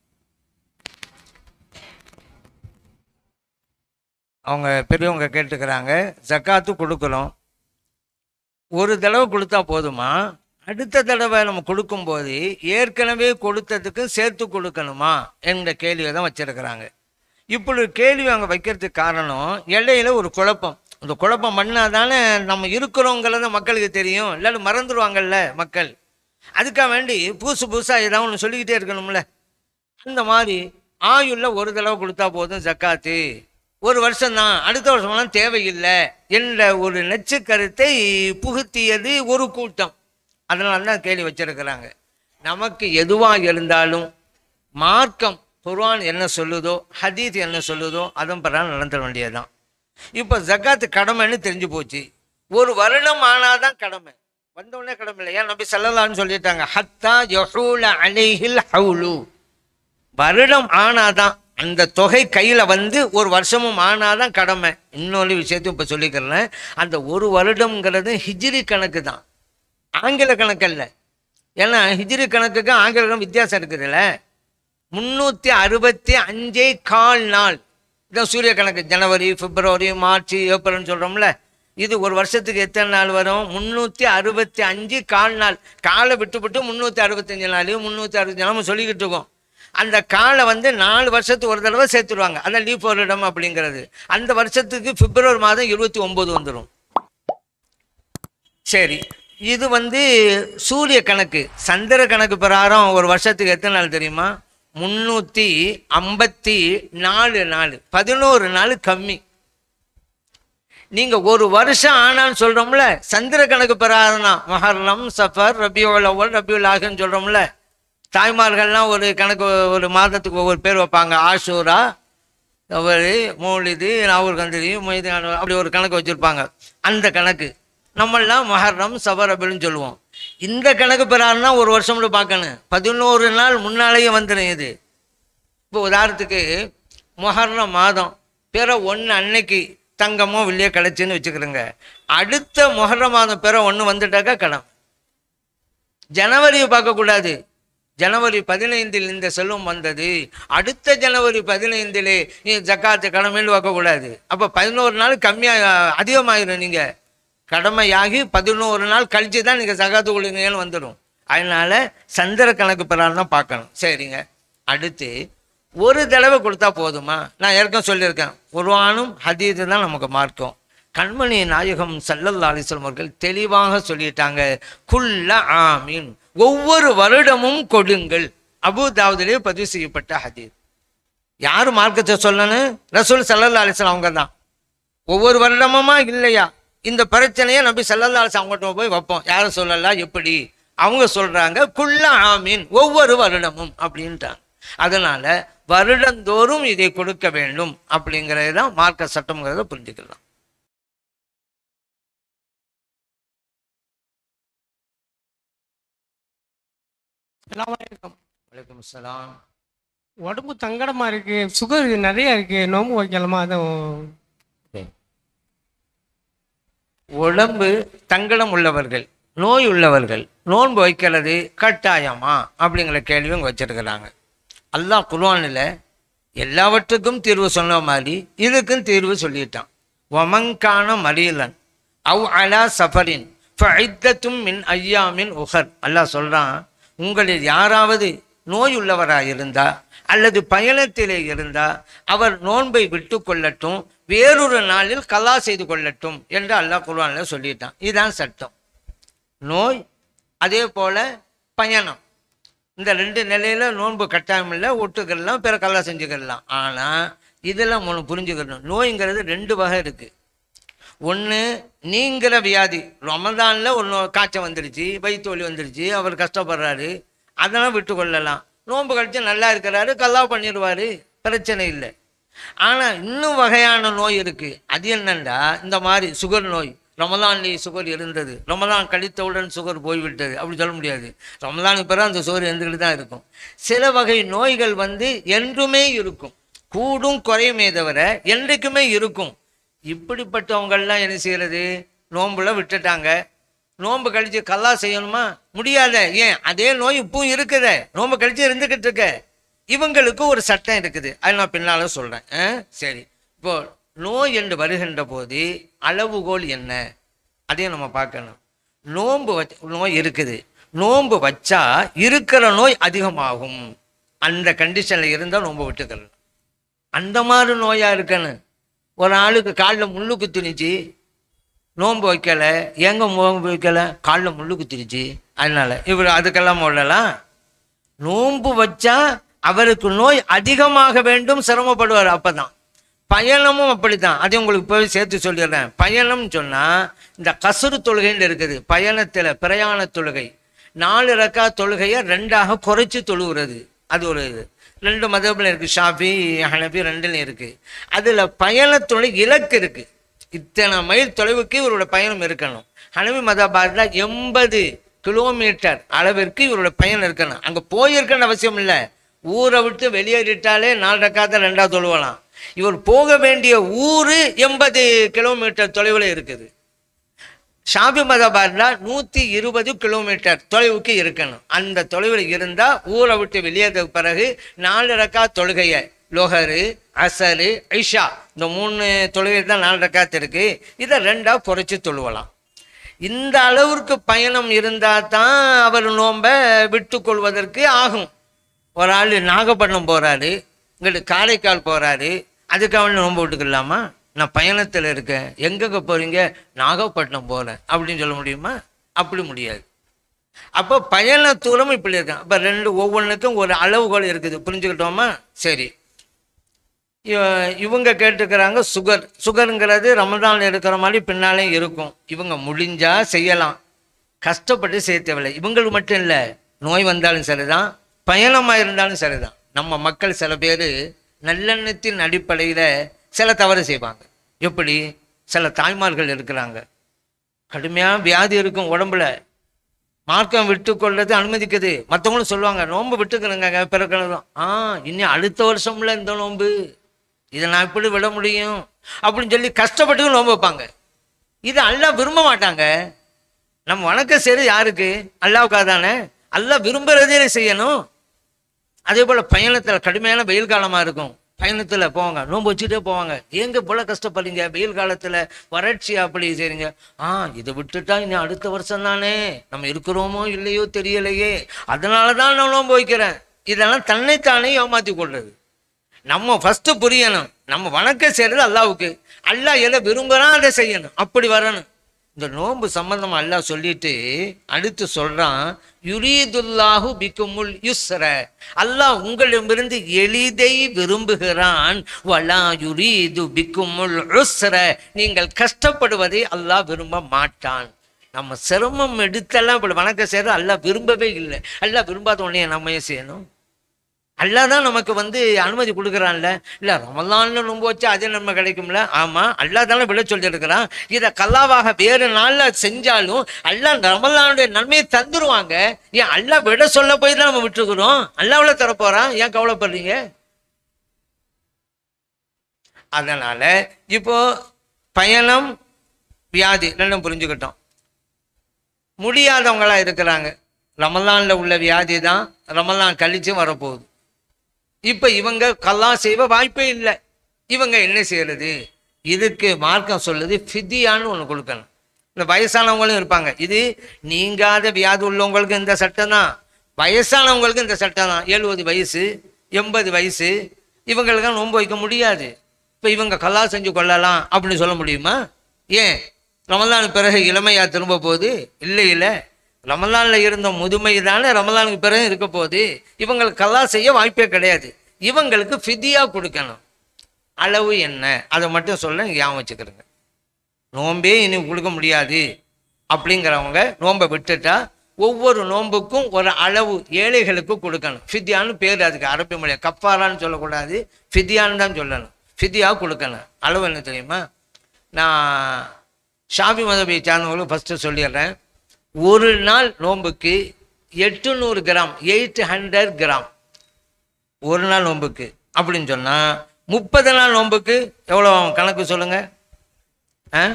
S6: அவங்க பெரியவங்க கேட்டுக்கிறாங்க ஜக்காத்து கொடுக்குறோம் ஒரு தடவை கொடுத்தா போதுமா அடுத்த தடவை நம்ம கொடுக்கும்போது ஏற்கனவே கொடுத்ததுக்கு சேர்த்து கொடுக்கணுமா என்ற கேள்வியை தான் வச்சிருக்கிறாங்க இப்படி ஒரு கேள்வி அவங்க வைக்கிறதுக்கு காரணம் இடையில ஒரு குழப்பம் இந்த குழப்பம் பண்ணாதானே நம்ம இருக்கிறோங்கிறத மக்களுக்கு தெரியும் இல்லாட்டி மறந்துடுவாங்கல்ல மக்கள் அதுக்காக வேண்டி புதுசு புதுசாக ஏதாவது ஒன்று சொல்லிக்கிட்டே இருக்கணும்ல அந்த மாதிரி ஆயுள்ல ஒரு தடவை கொடுத்தா போதும் ஜக்காத்து ஒரு வருஷம்தான் அடுத்த வருஷம்லாம் தேவையில்லை என்ற ஒரு நச்சு கருத்தை புகுத்தியது ஒரு கூட்டம் அதனால தான் கேள்வி வச்சிருக்கிறாங்க நமக்கு எதுவாக இருந்தாலும் மார்க்கம் குர்ஆன் என்ன சொல்லுதோ ஹதீத் என்ன சொல்லுதோ அதன் பிரகாரம் நடந்துட வேண்டியதுதான் இப்போ ஜக்காத்து கடமைன்னு தெரிஞ்சு போச்சு ஒரு வருடம் ஆனாதான் கடமை வந்தவுடனே கடமை இல்லை ஏன் நம்பி சொல்லலாம்னு சொல்லிட்டாங்க ஹத்தா யஹூல அலைஹில் ஹவுலு வருடம் ஆனாதான் அந்த தொகை கையில் வந்து ஒரு வருஷமும் ஆனாதான் கடமை இன்னொரு விஷயத்தையும் இப்போ சொல்லிக்கிறேன் அந்த ஒரு வருடம்ங்கிறது ஹிஜ்ரி கணக்கு தான் ஆங்கில கணக்கு அல்ல ஏன்னா ஹிஜ்ரி கணக்குக்கு ஆங்கில கணக்கு வித்தியாசம் இருக்குதுல்ல முந்நூற்றி அறுபத்தி அஞ்சே கால் நாள் இதான் சூரிய கணக்கு ஜனவரி பிப்ரவரி மார்ச் ஏப்ரல்னு சொல்கிறோம்ல இது ஒரு வருஷத்துக்கு எத்தனை நாள் வரும் முந்நூற்றி அறுபத்தி அஞ்சு கால் நாள் காலை விட்டு விட்டு முந்நூற்றி அறுபத்தஞ்சு நாள் முந்நூற்றி அறுபத்தஞ்சு நாள் நம்ம சொல்லிக்கிட்டு இருக்கோம் அந்த காலை வந்து நாலு வருஷத்துக்கு ஒரு தடவை சேர்த்துருவாங்க அதான் லீப் வருடம் அப்படிங்கிறது அந்த வருஷத்துக்கு பிப்ரவரி மாதம் இருபத்தி ஒம்பது வந்துடும் சரி இது வந்து சூரிய கணக்கு சந்திர கணக்கு பிரகாரம் ஒரு வருஷத்துக்கு எத்தனை நாள் தெரியுமா முந்நூற்றி ஐம்பத்தி நாலு நாள் பதினோரு நாள் கம்மி நீங்க ஒரு வருஷம் ஆனான்னு சொல்றோம்ல சந்திர கணக்கு பிரகாரம் தான் மஹர்லம் சஃபர் ரபியுல் அவ்வல் ரபியுல் ஆகன்னு சொல்றோம்ல தாய்மார்கள்லாம் ஒரு கணக்கு ஒரு மாதத்துக்கு ஒவ்வொரு பேர் வைப்பாங்க ஆஷூரா அவர் மௌலிது நாவூர் கந்திரி மொய்து அப்படி ஒரு கணக்கு வச்சுருப்பாங்க அந்த கணக்கு நம்மெல்லாம் மஹர்ரம் சபர் அப்படின்னு சொல்லுவோம் இந்த கணக்கு பெறாருன்னா ஒரு வருஷம்னு பார்க்கணும் பதினோரு நாள் முன்னாலேயே வந்துடும் இது இப்போ உதாரணத்துக்கு மொஹர்ரம் மாதம் பிற ஒன்று அன்னைக்கு தங்கமோ வெள்ளியோ கிடச்சின்னு வச்சுக்கிறோங்க அடுத்த மொஹர்ரம் மாதம் பிற ஒன்று வந்துட்டாக்கா கடன் ஜனவரியை பார்க்கக்கூடாது ஜனவரி பதினைந்தில் இந்த செல்வம் வந்தது அடுத்த ஜனவரி பதினைந்திலே நீ ஜக்காத்து கடமைன்னு வைக்கக்கூடாது அப்போ பதினோரு நாள் கம்மியாக அதிகமாயிரும் நீங்கள் கடமையாகி பதினோரு நாள் கழிச்சு தான் நீங்கள் ஜக்காத்து கொடுங்கன்னு வந்துடும் அதனால சந்திர கணக்கு பிரகாரம் தான் பார்க்கணும் சரிங்க அடுத்து ஒரு தடவை கொடுத்தா போதுமா நான் ஏற்கனவே சொல்லியிருக்கேன் குர்ஆனும் ஹதீது தான் நமக்கு மார்க்கம் கண்மணி நாயகம் சல்லல்லா அலிஸ்லம் அவர்கள் தெளிவாக சொல்லிட்டாங்க குல்ல ஆமீன் ஒவ்வொரு வருடமும் கொடுங்கள் அபுதாவுதிலே பதிவு செய்யப்பட்ட ஹதீத் யார் மார்க்கத்தை சொல்லணும் ரசூல் சல்லல்லா அலிஸ்லாம் அவங்க தான் ஒவ்வொரு வருடமுமா இல்லையா இந்த பிரச்சனையை நம்பி சல்லல்லா அலிஸ்லாம் அவங்ககிட்ட போய் வைப்போம் யாரும் சொல்லலாம் எப்படி அவங்க சொல்றாங்க குல்ல ஆமீன் ஒவ்வொரு வருடமும் அப்படின்ட்டாங்க அதனால வருடந்தோறும் இதை கொடுக்க வேண்டும் அப்படிங்கிறது தான் மார்க்க சட்டம்ங்கிறத புரிஞ்சுக்கலாம்
S10: அஸ்ஸலாமு
S6: வலைக்கம் அஸ்ஸலாம்
S10: உடம்பு தங்கடமா இருக்கு சுகர் நிறைய இருக்கு நோம்பு வைக்கலாமா அதுவும்
S6: உடம்பு தங்கடம் உள்ளவர்கள் நோய் உள்ளவர்கள் நோன்பு வைக்கிறது கட்டாயமா அப்படிங்கிற கேள்வியும் வச்சிருக்கிறாங்க அல்லாஹ் குர்ஆனில் எல்லாவற்றுக்கும் தீர்வு சொன்ன மாதிரி இதுக்கும் தீர்வு சொல்லிட்டான் ஒமங்கான மரியலன் அவ் அலா சஃபரின் ஃபைத்தத்தும் மின் ஐயாமின் உஹர் அல்லாஹ் சொல்கிறான் உங்களில் யாராவது நோய் உள்ளவராக இருந்தா அல்லது பயணத்திலே இருந்தா அவர் நோன்பை விட்டு கொள்ளட்டும் வேறொரு நாளில் கலா செய்து கொள்ளட்டும் என்று அல்லாஹ் குர்ஆனில் சொல்லிட்டான் இதுதான் சட்டம் நோய் அதே போல பயணம் இந்த ரெண்டு நிலையில நோன்பு கட்டாயம் இல்லை ஒட்டுக்கலாம் பிற கல்லா செஞ்சுக்கலாம் ஆனால் இதெல்லாம் ஒன்று புரிஞ்சுக்கணும் நோய்ங்கிறது ரெண்டு வகை இருக்கு ஒன்று நீங்கிற வியாதி ரமதானில் ஒரு நோ காய்ச்சல் வந்துருச்சு வயிற்று வலி வந்துருச்சு அவர் கஷ்டப்படுறாரு அதெல்லாம் விட்டு கொள்ளலாம் நோன்பு கழிச்சு நல்லா இருக்கிறாரு கல்லா பண்ணிடுவாரு பிரச்சனை இல்லை ஆனால் இன்னும் வகையான நோய் இருக்கு அது என்னண்டா இந்த மாதிரி சுகர் நோய் ரமலான்லேயே சுகர் இருந்தது ரமலான் கழித்தவுடன் சுகர் போய்விட்டது அப்படி சொல்ல முடியாது ரமலானுக்கு பிறகு அந்த சுகர் இருந்துக்கிட்டு தான் இருக்கும் சில வகை நோய்கள் வந்து என்றுமே இருக்கும் கூடும் குறையுமே தவிர என்றைக்குமே இருக்கும் இப்படிப்பட்டவங்கள்லாம் என்ன செய்யறது நோன்புல விட்டுட்டாங்க நோன்பு கழிச்சு கல்லா செய்யணுமா முடியாத ஏன் அதே நோய் இப்பவும் இருக்குதே நோன்பு கழிச்சு இருந்துகிட்டு இருக்க இவங்களுக்கு ஒரு சட்டம் இருக்குது அது நான் பின்னால சொல்றேன் ஆ? சரி இப்போ நோய் என்று வருகின்ற போது அளவுகோல் என்ன அதையும் நம்ம பார்க்கணும் நோன்பு வச்ச நோய் இருக்குது நோன்பு வச்சா இருக்கிற நோய் அதிகமாகும் அந்த கண்டிஷனில் இருந்தால் நோன்பு விட்டுக்கலாம் அந்த மாதிரி நோயாக இருக்கணும் ஒரு ஆளுக்கு காலில் முள்ளு குத்துனுச்சு நோன்பு வைக்கல எங்க நோன்பு வைக்கல காலில் முள்ளு குத்திருச்சு அதனால இவர் அதுக்கெல்லாம் விடலாம் நோன்பு வச்சா அவருக்கு நோய் அதிகமாக வேண்டும் சிரமப்படுவார் அப்பதான் பயணமும் அப்படித்தான் அதை உங்களுக்கு போய் சேர்த்து சொல்லிடுறேன் பயணம்னு சொன்னா இந்த கசுறு தொழுகைன்னு இருக்குது பயணத்துல பிரயாண தொழுகை நாலு ரக்கா தொழுகையை ரெண்டாக குறைச்சு தொழுகிறது அது ஒரு இது ரெண்டு மதபில் இருக்கு ஷாஃபி ஹனபி ரெண்டுலையும் இருக்கு அதுல பயண தொழுகை இலக்கு இருக்கு இத்தனை மைல் தொலைவுக்கு இவரோட பயணம் இருக்கணும் ஹனவி மதபாரில் எண்பது கிலோமீட்டர் அளவிற்கு இவரோட பயணம் இருக்கணும் அங்கே போயிருக்கன்னு அவசியம் இல்லை ஊரை விட்டு வெளியேறிட்டாலே நாலு ரக்காத ரெண்டாவது தொழுவலாம் இவர் போக வேண்டிய ஊர் எண்பது கிலோமீட்டர் தொலைவில் இருக்குது ஷாபி மதபாரில் நூற்றி இருபது கிலோமீட்டர் தொலைவுக்கு இருக்கணும் அந்த தொலைவில் இருந்தால் ஊரை விட்டு வெளியேற பிறகு நாலு ரக்கா தொழுகையை லொஹரு அசரு ஐஷா இந்த மூணு தொழுகை தான் நாலு ரக்காத்து இருக்கு இதை ரெண்டா குறைச்சி தொழுவலாம் இந்த அளவிற்கு பயணம் இருந்தால் தான் அவர் நோன்பை விட்டு கொள்வதற்கு ஆகும் ஒரு ஆள் நாகப்பட்டினம் போகிறாரு இங்கிட்டு காரைக்கால் போகிறாரு அதுக்கு அவன் நோன்பு விட்டுக்கலாமா நான் பயணத்தில் இருக்கேன் எங்கெங்க போறீங்க நாகப்பட்டினம் போகிறேன் அப்படின்னு சொல்ல முடியுமா அப்படி முடியாது அப்போ பயண தூரம் இப்படி இருக்கான் அப்போ ரெண்டு ஒவ்வொன்றுக்கும் ஒரு அளவுகோல் இருக்குது புரிஞ்சுக்கிட்டோமா சரி இவ- இவங்க கேட்டுக்கிறாங்க சுகர் சுகருங்கிறது ரமதான் இருக்கிற மாதிரி பின்னாலே இருக்கும் இவங்க முடிஞ்சா செய்யலாம் கஷ்டப்பட்டு செய்ய தேவையில்லை இவங்களுக்கு மட்டும் இல்லை நோய் வந்தாலும் சரிதான் பயணமாக இருந்தாலும் சரிதான் நம்ம மக்கள் சில பேர் நல்லெண்ணத்தின் அடிப்படையில் சில தவறு செய்வாங்க எப்படி சில தாய்மார்கள் இருக்கிறாங்க கடுமையாக வியாதி இருக்கும் உடம்புல மார்க்கம் விட்டு கொள்றது அனுமதிக்குது மற்றவங்களும் சொல்லுவாங்க நோன்பு விட்டுக்கிறேங்க பிறக்கணும் ஆ இனி அடுத்த வருஷம்ல இந்த நோன்பு இதை நான் எப்படி விட முடியும் அப்படின்னு சொல்லி கஷ்டப்பட்டு நோன்பு வைப்பாங்க இது அல்லாஹ் விரும்ப மாட்டாங்க நம்ம வணக்கம் செய்யறது யாருக்கு அல்லாவுக்காக தானே அல்லாஹ் விரும்புறதே செய்யணும் அதே போல் பயணத்தில் கடுமையான வெயில் காலமாக இருக்கும் பயணத்தில் போவாங்க நோன்பு வச்சுட்டே போவாங்க ஏங்க போல கஷ்டப்படுறீங்க வெயில் காலத்தில் வறட்சி அப்படி செய்றீங்க ஆ இதை விட்டுட்டா இனி அடுத்த வருஷம் தானே நம்ம இருக்கிறோமோ இல்லையோ தெரியலையே அதனால தான் நான் நோன்பு வைக்கிறேன் இதெல்லாம் தன்னைத்தானே ஏமாற்றி கொள்றது நம்ம ஃபஸ்ட்டு புரியணும் நம்ம வணக்கம் செய்கிறது அல்லாவுக்கு அல்லாஹ் எதை விரும்புகிறான் அதை செய்யணும் அப்படி வரணும் இந்த நோன்பு சம்பந்தமா அல்லாஹ் சொல்லிட்டு அடுத்து சொல்றான் யுரீதுல்லாஹு பிக்குமுல் யுஸ்ர அல்லாஹ் உங்களிடமிருந்து எளிதை விரும்புகிறான் வலா யுரீது பிக்குமுல் உஸ்ர நீங்கள் கஷ்டப்படுவதை அல்லாஹ் விரும்ப மாட்டான் நம்ம சிரமம் எடுத்தெல்லாம் இப்படி வணக்கம் செய்யறது அல்லாஹ் விரும்பவே இல்லை அல்லாஹ் விரும்பாத உடனே நம்ம ஏன் செய்யணும் அல்லாஹ் தான் நமக்கு வந்து அனுமதி கொடுக்குறான்ல இல்லை ரமலான்ல நோன்பு வச்சா அதே நன்மை கிடைக்கும்ல ஆமாம் அல்லாஹ் தானே விட சொல்லியிருக்கிறான் இதை கல்லாவாக வேறு நாளில் செஞ்சாலும் அல்லாஹ் ரமலானுடைய நன்மையை தந்துருவாங்க ஏன் அல்லாஹ் விட சொல்ல போய் தான் நம்ம விட்டுருக்குறோம் அல்லாவில் தரப்போகிறான் ஏன் கவலைப்படுறீங்க அதனால இப்போ பயணம் வியாதி ரெண்டும் புரிஞ்சுக்கிட்டோம் முடியாதவங்களா இருக்கிறாங்க ரமலான்ல உள்ள வியாதி தான் ரமலான் கழிச்சு வரப்போகுது இப்போ இவங்க கல்லா செய்வ வாய்ப்பே இல்லை இவங்க என்ன செய்யறது இதுக்கு மார்க்கம் சொல்லுது ஃபிதியான்னு ஒன்று கொடுக்கணும் இந்த வயசானவங்களும் இருப்பாங்க இது நீங்காத வியாதி உள்ளவங்களுக்கு இந்த சட்டம் தான் வயசானவங்களுக்கு இந்த சட்டம் தான் எழுபது வயசு எண்பது வயசு இவங்களுக்கெல்லாம் நோன்பு வைக்க முடியாது இப்போ இவங்க கல்லா செஞ்சு கொள்ளலாம் அப்படின்னு சொல்ல முடியுமா ஏன் ரமலான் பிறகு இளமையா திரும்ப போகுது இல்லை இல்லை ரமலானில் இருந்த முதுமை தானே ரமலானுக்கு பிறகு இருக்க போகுது இவங்களுக்கு கல்லா செய்ய வாய்ப்பே கிடையாது இவங்களுக்கு ஃபிதியா கொடுக்கணும் அளவு என்ன அதை மட்டும் சொல்ல ஞாபகம் வச்சுக்கிறேங்க நோம்பே இனி கொடுக்க முடியாது அப்படிங்கிறவங்க நோன்பை விட்டுட்டா ஒவ்வொரு நோன்புக்கும் ஒரு அளவு ஏழைகளுக்கு கொடுக்கணும் ஃபிதியான்னு பேர் அதுக்கு அரபி மொழியா கப்பாரான்னு சொல்லக்கூடாது ஃபிதியான்னு தான் சொல்லணும் ஃபிதியா கொடுக்கணும் அளவு என்ன தெரியுமா நான் ஷாபி மதபை சார்ந்தவங்களுக்கு ஃபஸ்ட்டு சொல்லிடுறேன் ஒரு நாள் நோன்புக்கு எட்டுநூறு கிராம் எயிட் ஹண்ட்ரட் கிராம் ஒரு நாள் நோன்புக்கு அப்படின்னு சொன்னால் முப்பது நாள் நோன்புக்கு எவ்வளோ கணக்கு சொல்லுங்க ஆ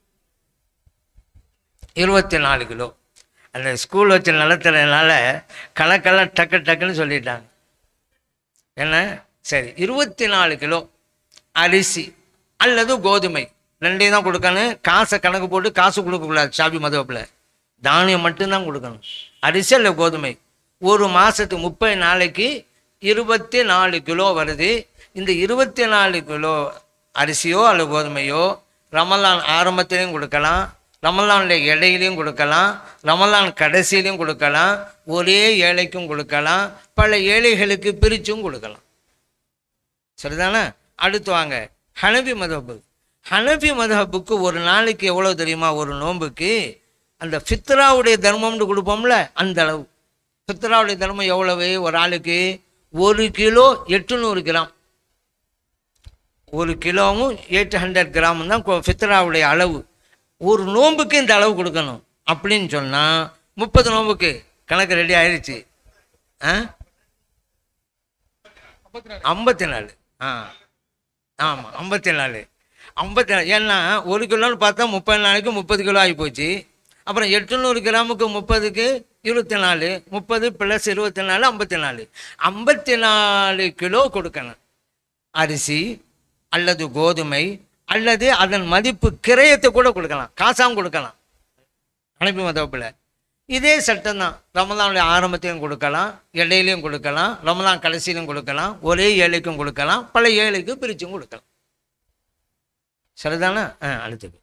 S6: இருபத்தி நாலு கிலோ அந்த ஸ்கூல் வச்சு நடத்துறதுனால கணக்கெல்லாம் டக்கு டக்குன்னு சொல்லிட்டாங்க என்ன சரி இருபத்தி நாலு கிலோ அரிசி அல்லது கோதுமை ரெண்டையும் தான் கொடுக்கணும் காசை கணக்கு போட்டு காசு கொடுக்கக்கூடாது ஷாபி மதுவப்பில் தானியம் மட்டும்தான் கொடுக்கணும் அரிசி அல்ல கோதுமை ஒரு மாதத்துக்கு முப்பது நாளைக்கு இருபத்தி நாலு கிலோ வருது இந்த இருபத்தி நாலு கிலோ அரிசியோ அல்லது கோதுமையோ ரமலான் ஆரம்பத்திலையும் கொடுக்கலாம் ரமலானுடைய இடையிலையும் கொடுக்கலாம் ரமலான் கடைசியிலையும் கொடுக்கலாம் ஒரே ஏழைக்கும் கொடுக்கலாம் பல ஏழைகளுக்கு பிரிச்சும் கொடுக்கலாம் சரிதானே அடுத்து வாங்க ஹனபி மதஹபு ஹனபி மதஹபுக்கு ஒரு நாளைக்கு எவ்வளோ தெரியுமா ஒரு நோன்புக்கு அந்த ஃபித்ராவுடைய தர்மம்னு கொடுப்போம்ல அந்த அளவு ஃபித்ராவுடைய தர்மம் எவ்வளவு ஒரு ஆளுக்கு ஒரு கிலோ எட்டுநூறு கிராம் ஒரு கிலோவும் எயிட் ஹண்ட்ரட் கிராம் தான் கொ- ஃபித்ராவுடைய அளவு ஒரு நோன்புக்கு இந்த அளவு கொடுக்கணும் அப்படின்னு சொன்னால் முப்பது நோன்புக்கு கணக்கு ரெடி ஆயிடுச்சு ஆ ஐம்பத்தி நாலு ஆ ஆமாம் ஐம்பத்தி நாலு ஐம்பத்தி நாலு ஏன்னா ஒரு கிலோன்னு பார்த்தா முப்பது நாளைக்கு முப்பது கிலோ ஆகி போச்சு அப்புறம் எட்டுநூறு கிராமுக்கு முப்பதுக்கு இருபத்தி நாலு முப்பது ப்ளஸ் இருபத்தி நாலு ஐம்பத்தி நாலு ஐம்பத்தி நாலு கிலோ கொடுக்கணும் அரிசி அல்லது கோதுமை அல்லது அதன் மதிப்பு கிரயத்தை கூட கொடுக்கலாம் காசாவும் கொடுக்கலாம் அனுப்பி மதப்பில் இதே சட்டம் தான் ரமலானுடைய ஆரம்பத்தையும் கொடுக்கலாம் இடையிலையும் கொடுக்கலாம் ரமலான் கடைசியிலும் கொடுக்கலாம் ஒரே ஏழைக்கும் கொடுக்கலாம் பல ஏழைக்கு பிரிச்சும் கொடுக்கலாம் சரிதானா ஆ அடுத்தது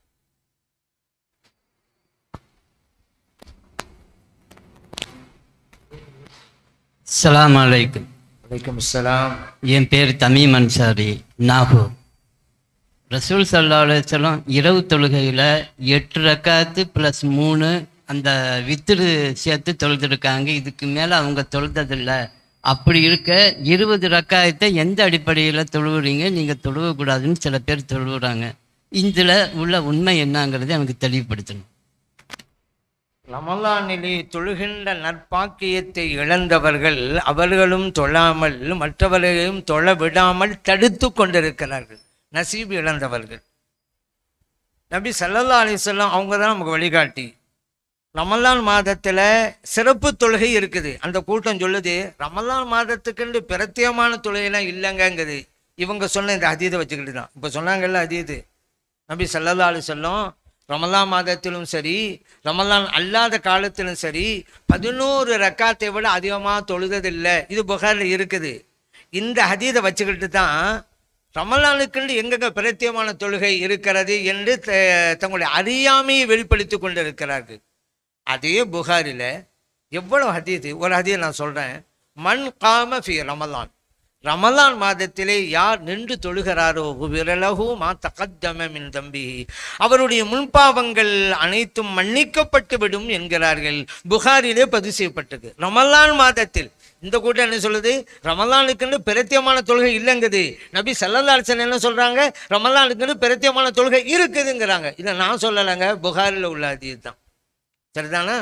S11: அஸ்ஸலாமு அலைக்கும்
S6: வலைக்கம் அஸ்ஸலாம்
S11: என் பேர் தமீம் அன்சாரி நாகூர் ரசூல் சல்லா அலுவலம் இரவு தொழுகையில் எட்டு ரக்காத்து ப்ளஸ் மூணு அந்த வித்திரு சேர்த்து தொழுதுருக்காங்க இதுக்கு மேலே அவங்க தொழுததில்லை அப்படி இருக்க இருபது ரக்காயத்தை எந்த அடிப்படையில் தொழுவுறீங்க நீங்கள் தொழுவக்கூடாதுன்னு சில பேர் தொழுவுறாங்க இதில் உள்ள உண்மை என்னங்கிறதை எனக்கு தெளிவுபடுத்தணும்
S6: ரமலானிலே தொழுகின்ற நற்பாக்கியத்தை இழந்தவர்கள் அவர்களும் தொழாமல் மற்றவர்களையும் தொழ விடாமல் தடுத்து கொண்டிருக்கிறார்கள் நசீபு இழந்தவர்கள் நபி சல்லல்லா அலிஸ்லாம் அவங்க தான் நமக்கு வழிகாட்டி ரமலான் மாதத்தில் சிறப்பு தொழுகை இருக்குது அந்த கூட்டம் சொல்லுது ரமலான் மாதத்துக்குன்னு பிரத்யேகமான தொழுகைலாம் இல்லைங்கங்குது இவங்க சொன்ன இந்த அதீதை வச்சுக்கிட்டு தான் இப்போ சொன்னாங்கல்ல அதீது நபி சல்லல்லா அலிஸ்லாம் ரமலான் மாதத்திலும் சரி ரமலான் அல்லாத காலத்திலும் சரி பதினோரு ரக்காத்தை விட அதிகமாக தொழுததில்லை இது புகாரில் இருக்குது இந்த ஹதீதை வச்சுக்கிட்டு தான் ரமலானுக்குன்னு எங்கெங்க பிரத்தியமான தொழுகை இருக்கிறது என்று த- தங்களுடைய அறியாமையை வெளிப்படுத்தி கொண்டிருக்கிறார்கள் அதே புகாரில் எவ்வளவு ஹதீது ஒரு ஹதீதை நான் சொல்கிறேன் மண் காம ஃபி ரமலான் ரமலான் மாதத்திலே யார் நின்று தொழுகிறாரோ விரலகு மா தகத்தம மின் தம்பி அவருடைய முன்பாவங்கள் அனைத்தும் மன்னிக்கப்பட்டு விடும் என்கிறார்கள் புகாரிலே பதிவு செய்யப்பட்டது ரமலான் மாதத்தில் இந்த கூட்டம் என்ன சொல்லுது ரமலானுக்குன்னு பிரத்தியமான தொழுகை இல்லைங்குது நபி சல்லல்லா அலிசன் என்ன சொல்றாங்க ரமலானுக்குன்னு பிரத்தியமான தொழுகை இருக்குதுங்கிறாங்க இதை நான் சொல்லலைங்க புகாரில் உள்ள அதீது தான் சரிதானா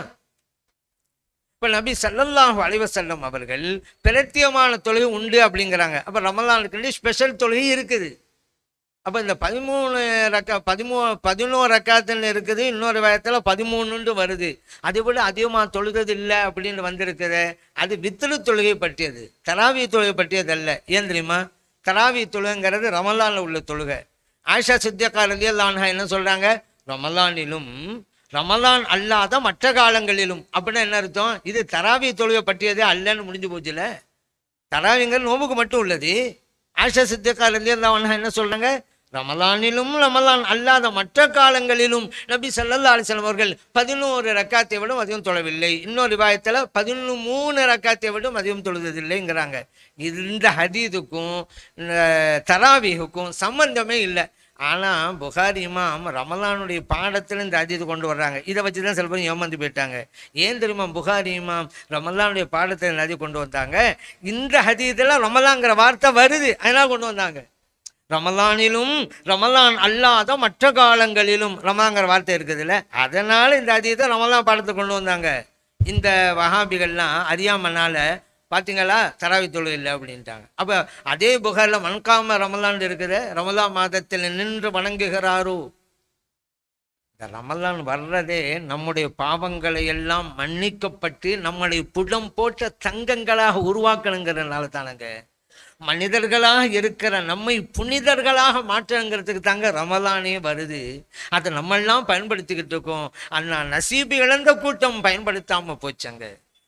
S6: இப்போ நபி சல்லல்லாஹு அலைஹி வஸல்லம் அவர்கள் பிரத்தியமான தொழுகை உண்டு அப்படிங்கிறாங்க அப்போ ரமலானுக்கு ஸ்பெஷல் தொழுகை இருக்குது அப்போ இந்த பதிமூணு ரக்கா பதிமூ பதினோரு ரக்காத்துன்னு இருக்குது இன்னொரு வயத்தில் பதிமூணுன்னு வருது அதை விட அதிகமாக தொழுகிறது இல்லை அப்படின்னு வந்திருக்குது அது வித்திரு தொழுகை பற்றியது தராவி தொழுகை பற்றியது அல்ல ஏன் தெரியுமா தராவி தொழுகைங்கிறது ரமலானில் உள்ள தொழுகை ஆயிஷா சித்தியக்கா ரலியல்லான்ஹா என்ன சொல்கிறாங்க ரமலானிலும் ரமலான் அல்லாத மற்ற காலங்களிலும் அப்படின்னா என்ன அர்த்தம் இது தராவி தொழுகை பற்றியதே அல்லன்னு முடிஞ்சு போச்சுல தராவிங்கிற நோம்புக்கு மட்டும் உள்ளது ஆஷா சித்தியக்கார் ரலியல்லான்ஹா என்ன சொல்றாங்க ரமலானிலும் ரமலான் அல்லாத மற்ற காலங்களிலும் நபி ஸல்லல்லாஹு அலைஹி வஸல்லம் அவர்கள் பதினோரு ரக்காத்தை விட அதிகம் தொழவில்லை இன்னொரு விவாயத்தில் பதினொன்று மூணு ரக்காத்தை விட அதிகம் தொழுவதில்லைங்கிறாங்க இது இந்த ஹதீதுக்கும் இந்த தராவீகுக்கும் சம்பந்தமே இல்லை ஆனால் புகாரி இமாம் ரமலானுடைய பாடத்தில் இந்த ஹதீது கொண்டு வர்றாங்க இதை வச்சு தான் சில பேர் ஏமாந்து போயிட்டாங்க ஏன் தெரியுமா புகாரி இமாம் ரமலானுடைய பாடத்தில் இந்த ஹதீது கொண்டு வந்தாங்க இந்த ஹதீதில் ரமலாங்கிற வார்த்தை வருது அதனால கொண்டு வந்தாங்க ரமலானிலும் ரமலான் அல்லாத மற்ற காலங்களிலும் ரமலாங்கிற வார்த்தை இருக்குதுல்ல அதனால இந்த அதீதை ரமலான் பாடத்தை கொண்டு வந்தாங்க இந்த வஹாபிகள்லாம் அறியாமனால பார்த்தீங்களா தராவி தொழுகை இல்லை அப்படின்ட்டாங்க அப்போ அதே புகாரில் மண்காம ரமலான் இருக்குது ரமலான் மாதத்தில் நின்று வணங்குகிறாரோ இந்த ரமலான் வர்றதே நம்முடைய பாவங்களை எல்லாம் மன்னிக்கப்பட்டு நம்மளை புடம் போட்ட தங்கங்களாக உருவாக்கணுங்கிறதுனால தானங்க மனிதர்களாக இருக்கிற நம்மை புனிதர்களாக மாற்றங்கிறதுக்கு தாங்க ரமலானே வருது அதை நம்மெல்லாம் பயன்படுத்திக்கிட்டு இருக்கோம் அண்ணா நசீபு இழந்த கூட்டம் பயன்படுத்தாம போச்சங்க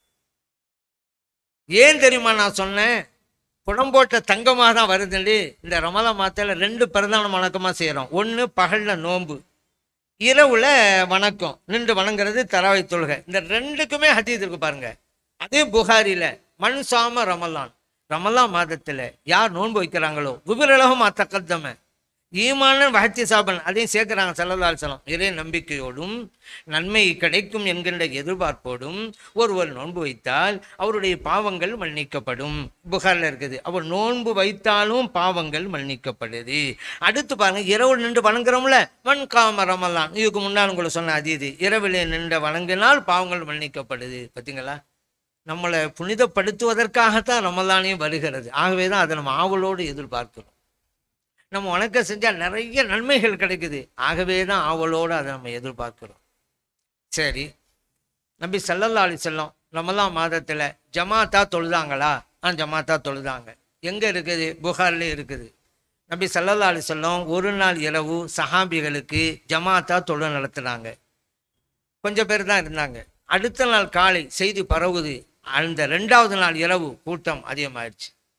S6: ஏன் தெரியுமா நான் சொன்னேன் புடம்போட்ட தங்கமாக தான் வருதுன்னு இந்த ரமலான் மாதத்தில் ரெண்டு பிரதான வணக்கமாக செய்கிறோம் ஒன்று பகலில் நோன்பு இரவுல வணக்கம் நின்று வணங்குறது தராவை தொழுகை இந்த ரெண்டுக்குமே ஹதீத் இருக்கு பாருங்க அதே புகாரில மண் சாம ரமலான் ரமலான் மாதத்துல யார் நோன்பு வைக்கிறாங்களோ குபிரலகம் அத்தக்கத்தம ஈமான வஹத்தி சாபன் அதையும் சேர்க்கிறாங்க சல்லல்லாஹு அலைஹி வஸல்லம் இறை நம்பிக்கையோடும் நன்மை கிடைக்கும் என்கின்ற எதிர்பார்ப்போடும் ஒருவர் நோன்பு வைத்தால் அவருடைய பாவங்கள் மன்னிக்கப்படும் புகாரில் இருக்குது அவர் நோன்பு வைத்தாலும் பாவங்கள் மன்னிக்கப்படுது அடுத்து பாருங்க இரவு நின்று வணங்குறோம்ல மண் காம ரமலான் இதுக்கு முன்னால் உங்களுக்கு சொன்ன அதீது இரவிலே நின்று வணங்கினால் பாவங்கள் மன்னிக்கப்படுது பார்த்தீங்களா நம்மளை புனிதப்படுத்துவதற்காகத்தான் ரமலானே வருகிறது ஆகவே தான் அதை நம்ம ஆவலோடு எதிர்பார்க்கிறோம் நம்ம வணக்கம் செஞ்சால் நிறைய நன்மைகள் கிடைக்குது ஆகவே தான் ஆவலோடு அதை நம்ம எதிர்பார்க்கிறோம் சரி நபி சல்லல்லா அலி செல்லம் ரமலான் மாதத்தில் ஜமாத்தா தொழுதாங்களா ஆ ஜமாத்தா தொழுதாங்க எங்கே இருக்குது புகார்ல இருக்குது நபி சல்லல்லா அலி செல்லம் ஒரு நாள் இரவு சஹாபிகளுக்கு ஜமாத்தா தொழு நடத்துனாங்க கொஞ்சம் பேர் தான் இருந்தாங்க அடுத்த நாள் காலை செய்தி பரவுது அந்த ரெண்டாவது நாள் இரவு கூட்டம் அதிகமாயிடுச்சு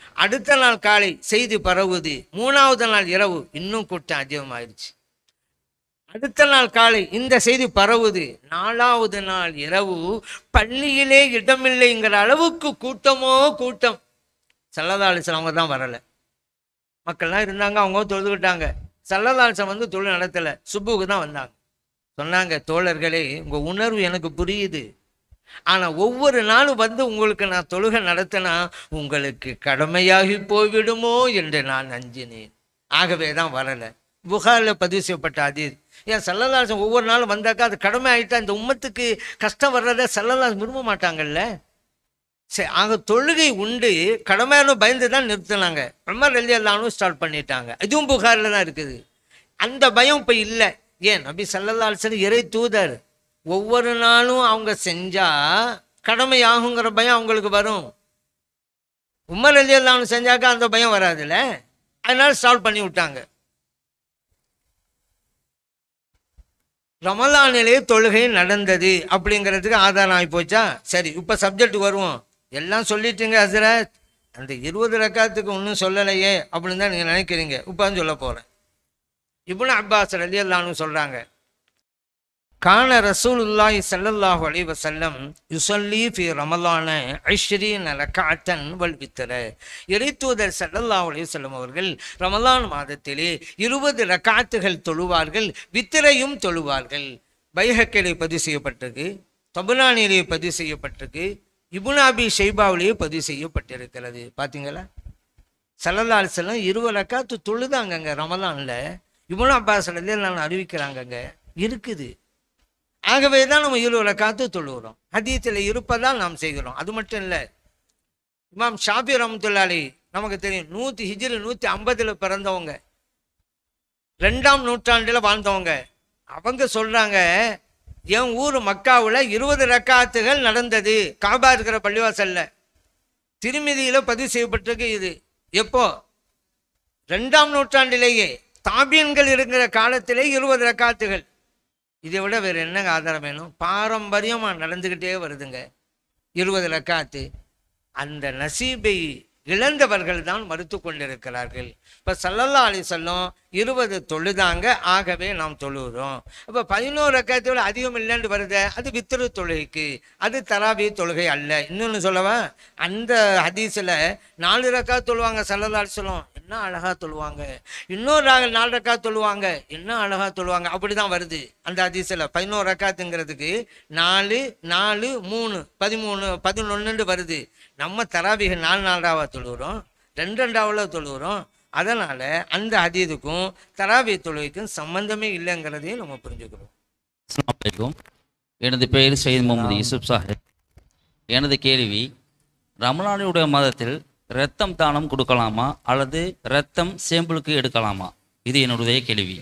S6: அடுத்த நாள் காலை செய்தி பரவுது மூணாவது நாள் இரவு இன்னும் கூட்டம் அதிகமாயிருச்சு அடுத்த நாள் காலை இந்த செய்தி பரவுது நாலாவது நாள் இரவு பள்ளியிலே இடமில்லைங்கிற அளவுக்கு கூட்டமோ கூட்டம் சல்லதாலிசன் அவங்க தான் வரலை மக்கள்லாம் இருந்தாங்க அவங்க தொழுதுகிட்டாங்க சல்லதாலிசன் வந்து தொழில் நடத்தலை சுப்புக்கு தான் வந்தாங்க சொன்னாங்க தோழர்களே உங்கள் உணர்வு எனக்கு புரியுது ஆனால் ஒவ்வொரு நாளும் வந்து உங்களுக்கு நான் தொழுகை நடத்தினா உங்களுக்கு கடமையாகி போய்விடுமோ என்று நான் அஞ்சினேன் ஆகவே தான் வரலை புகாரில் பதிவு செய்யப்பட்ட அதீத் ஏன் சல்லதாசன் ஒவ்வொரு நாளும் வந்தாக்கா அது கடமை ஆயிட்டா இந்த உம்மத்துக்கு கஷ்டம் வர்றதை சல்லதாசன் விரும்ப மாட்டாங்கல்ல சரி ஆக தொழுகை உண்டு கடமையான பயந்து தான் நிறுத்தினாங்க உமர் அலி அல்லானும் ஸ்டார்ட் பண்ணிட்டாங்க இதுவும் புகாரில் தான் இருக்குது அந்த பயம் இப்போ இல்லை ஏன் நபி சல்லல்லாசன் இறை தூதர் ஒவ்வொரு நாளும் அவங்க செஞ்சா கடமையாகுங்கிற பயம் அவங்களுக்கு வரும் உமர் அலி அல்லானு செஞ்சாக்கா அந்த பயம் வராதுல்ல அதனால சால்வ் பண்ணி விட்டாங்க ரமலானிலே தொழுகை நடந்தது அப்படிங்கிறதுக்கு ஆதாரம் ஆகி போச்சா சரி இப்போ சப்ஜெக்ட் வருவோம் எல்லாம் சொல்லிட்டீங்க ஹசரத் அந்த இருபது ரக்காத்துக்கு ஒன்றும் சொல்லலையே அப்படின்னு தான் நீங்கள் நினைக்கிறீங்க இப்போ சொல்ல போகிறேன் இப்னு அப்பாஸ் ரலி அல்லான்னு சொல்கிறாங்க கான ரசூலுல்லாஹி ஸல்லல்லாஹு அலைஹி வஸல்லம் யுஸல்லி ஃபி ரமலான 20 ரக்அத்தன் வல் வித்ர இறைத்தூதர் ஸல்லல்லாஹு அலைஹி வஸல்லம் அவர்கள் ரமலான் மாதத்திலே 20 ரக்அத்துகள் தொழுவார்கள் வித்திரையும் தொழுவார்கள் பைஹக்கிலே பதிவு செய்யப்பட்டிருக்கு தபுலானிலே பதிவு செய்யப்பட்டிருக்கு இப்னு அபி ஷைபாவிலேயே பதிவு செய்யப்பட்டிருக்கிறது பார்த்தீங்களா ஸல்லல்லாஹு அலைஹி வஸல்லம் 20 ரக்அத்து தொழுதாங்கங்க ரமலான்ல இப்னு அப்பாஸ் ரலியல்லாஹு அறிவிக்கிறாங்கங்க இருக்குது ஆகவே தான் நம்ம இருவரை காத்து தொழுகிறோம் ஹதீத்தில் இருப்பதால் நாம் செய்கிறோம் அது மட்டும் இல்லை இமாம் ஷாபி ரஹமத்துல்லாலி நமக்கு தெரியும் நூற்றி ஹிஜ்ரு நூற்றி ஐம்பதில் பிறந்தவங்க ரெண்டாம் நூற்றாண்டில் வாழ்ந்தவங்க அவங்க சொல்கிறாங்க என் ஊர் மக்காவில் இருபது ரக்காத்துகள் நடந்தது காபா இருக்கிற பள்ளிவாசல்ல திருமதியில் பதிவு செய்யப்பட்டிருக்கு இது எப்போ ரெண்டாம் நூற்றாண்டிலேயே தாபியன்கள் இருக்கிற காலத்திலே இருபது ரக்காத்துகள் இதை விட வேறு என்னங்க ஆதாரம் வேணும் பாரம்பரியமாக நடந்துக்கிட்டே வருதுங்க இருபது ரக்காத்து அந்த நசீபை இழந்தவர்கள் தான் மறுத்து கொண்டிருக்கிறார்கள் இப்போ சல்லல்லா அலி சொல்லும் இருபது தொழுதாங்க ஆகவே நாம் தொழுகிறோம் இப்போ பதினோரு ரக்கத்தில் அதிகம் இல்லைன்னு வருது அது வித்திரு தொழுகைக்கு அது தராபி தொழுகை அல்ல இன்னொன்று சொல்லவா அந்த ஹதீஸில் நாலு ரக்கா தொழுவாங்க சல்லல்லா அலி சொல்லும் என்ன அழகா தொழுவாங்க இன்னொரு ரா- நாலு ரக்கா தொழுவாங்க என்ன அழகா தொழுவாங்க அப்படி தான் வருது அந்த ஹதீஸில் பதினோரு ரக்காத்துங்கிறதுக்கு நாலு நாலு மூணு பதிமூணு பதினொன்றுன்னு வருது நம்ம தராபிக நாலு நாலாவா தொழுகிறோம் ரெண்டு ரெண்டாவில் தொழுகிறோம் அதனால் அந்த ஹதீதுக்கும் தராபி தொழுகைக்கும் சம்பந்தமே இல்லைங்கிறதையும் நம்ம புரிஞ்சுக்கிறோம்
S12: அஸ்ஸலாமு அலைக்கும் எனது பெயர் சையத் முகமது யூசுப் சாஹிப் எனது கேள்வி ரமலானுடைய மாதத்தில் இரத்தம் தானம் கொடுக்கலாமா அல்லது இரத்தம் சேம்பிளுக்கு எடுக்கலாமா இது என்னுடைய கேள்வி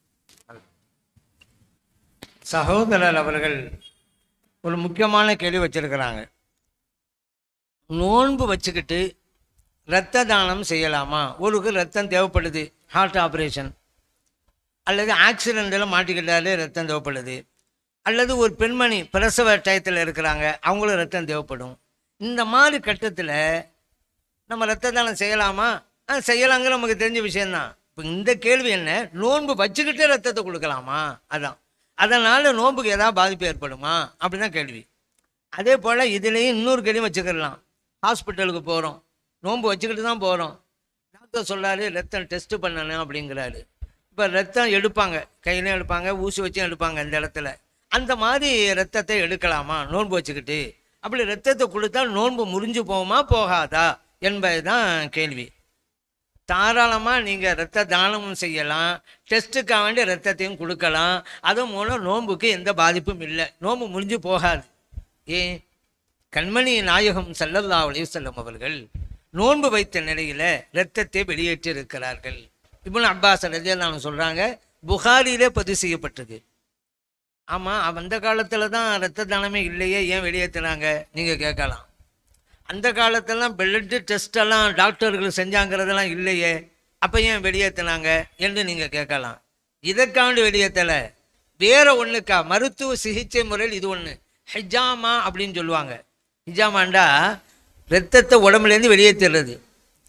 S6: சகோதரர் அவர்கள் ஒரு முக்கியமான கேள்வி வச்சிருக்கிறாங்க நோன்பு வச்சுக்கிட்டு இரத்த தானம் செய்யலாமா ஒருக்கு ரத்தம் தேவைப்படுது ஹார்ட் ஆப்ரேஷன் அல்லது ஆக்சிடெண்ட்டில் மாட்டிக்கிட்டாலே ரத்தம் தேவைப்படுது அல்லது ஒரு பெண்மணி பிரசவ டயத்தில் இருக்கிறாங்க அவங்களும் ரத்தம் தேவைப்படும் இந்த மாதிரி கட்டத்தில் நம்ம ரத்த தானம் செய்யலாமா ஆ செய்யலாங்கிற நமக்கு தெரிஞ்ச விஷயம்தான் இப்போ இந்த கேள்வி என்ன நோன்பு வச்சுக்கிட்டே ரத்தத்தை கொடுக்கலாமா அதான் அதனால் நோன்புக்கு ஏதாவது பாதிப்பு ஏற்படுமா அப்படிதான் கேள்வி அதே போல் இதுலேயும் இன்னொரு கேள்வி வச்சுக்கிடலாம் ஹாஸ்பிட்டலுக்கு போகிறோம் நோன்பு வச்சுக்கிட்டு தான் போகிறோம் டாக்டர் சொல்றாரு ரத்தம் டெஸ்ட் பண்ணணும் அப்படிங்கிறாரு இப்போ ரத்தம் எடுப்பாங்க கையிலையும் எடுப்பாங்க ஊசி வச்சும் எடுப்பாங்க அந்த இடத்துல அந்த மாதிரி ரத்தத்தை எடுக்கலாமா நோன்பு வச்சுக்கிட்டு அப்படி ரத்தத்தை கொடுத்தா நோன்பு முறிஞ்சு போகுமா போகாதா என்பது தான் கேள்வி தாராளமாக நீங்கள் ரத்த தானமும் செய்யலாம் டெஸ்ட்டுக்காக வேண்டிய ரத்தத்தையும் கொடுக்கலாம் அது மூலம் நோன்புக்கு எந்த பாதிப்பும் இல்லை நோன்பு முடிஞ்சு போகாது ஏன் கண்மணி நாயகம் ஸல்லல்லாஹு அலைஹி வஸல்லம் அவர்கள் நோன்பு வைத்த நிலையில இரத்தத்தை வெளியேற்றி இருக்கிறார்கள் இப்னு அப்பாஸ் ரலியல்லாஹு சொல்றாங்க புகாரியிலே பதிவு செய்யப்பட்டிருக்கு ஆமா அந்த காலத்துல தான் இரத்த தானமே இல்லையே ஏன் வெளியேற்றினாங்க நீங்க கேட்கலாம் அந்த காலத்தெல்லாம் பிளட் டெஸ்ட் எல்லாம் டாக்டர்கள் செஞ்சாங்கிறதெல்லாம் இல்லையே அப்போ ஏன் வெளியேற்றினாங்க என்று நீங்கள் கேட்கலாம் இதற்காண்டு வெளியேற்றலை வேற ஒன்றுக்கா மருத்துவ சிகிச்சை முறையில் இது ஒன்று ஹிஜாமா அப்படின்னு சொல்லுவாங்க ஹிஜாமாண்டா ரத்தத்தை உடம்புலேருந்து வெளியேற்றிடுறது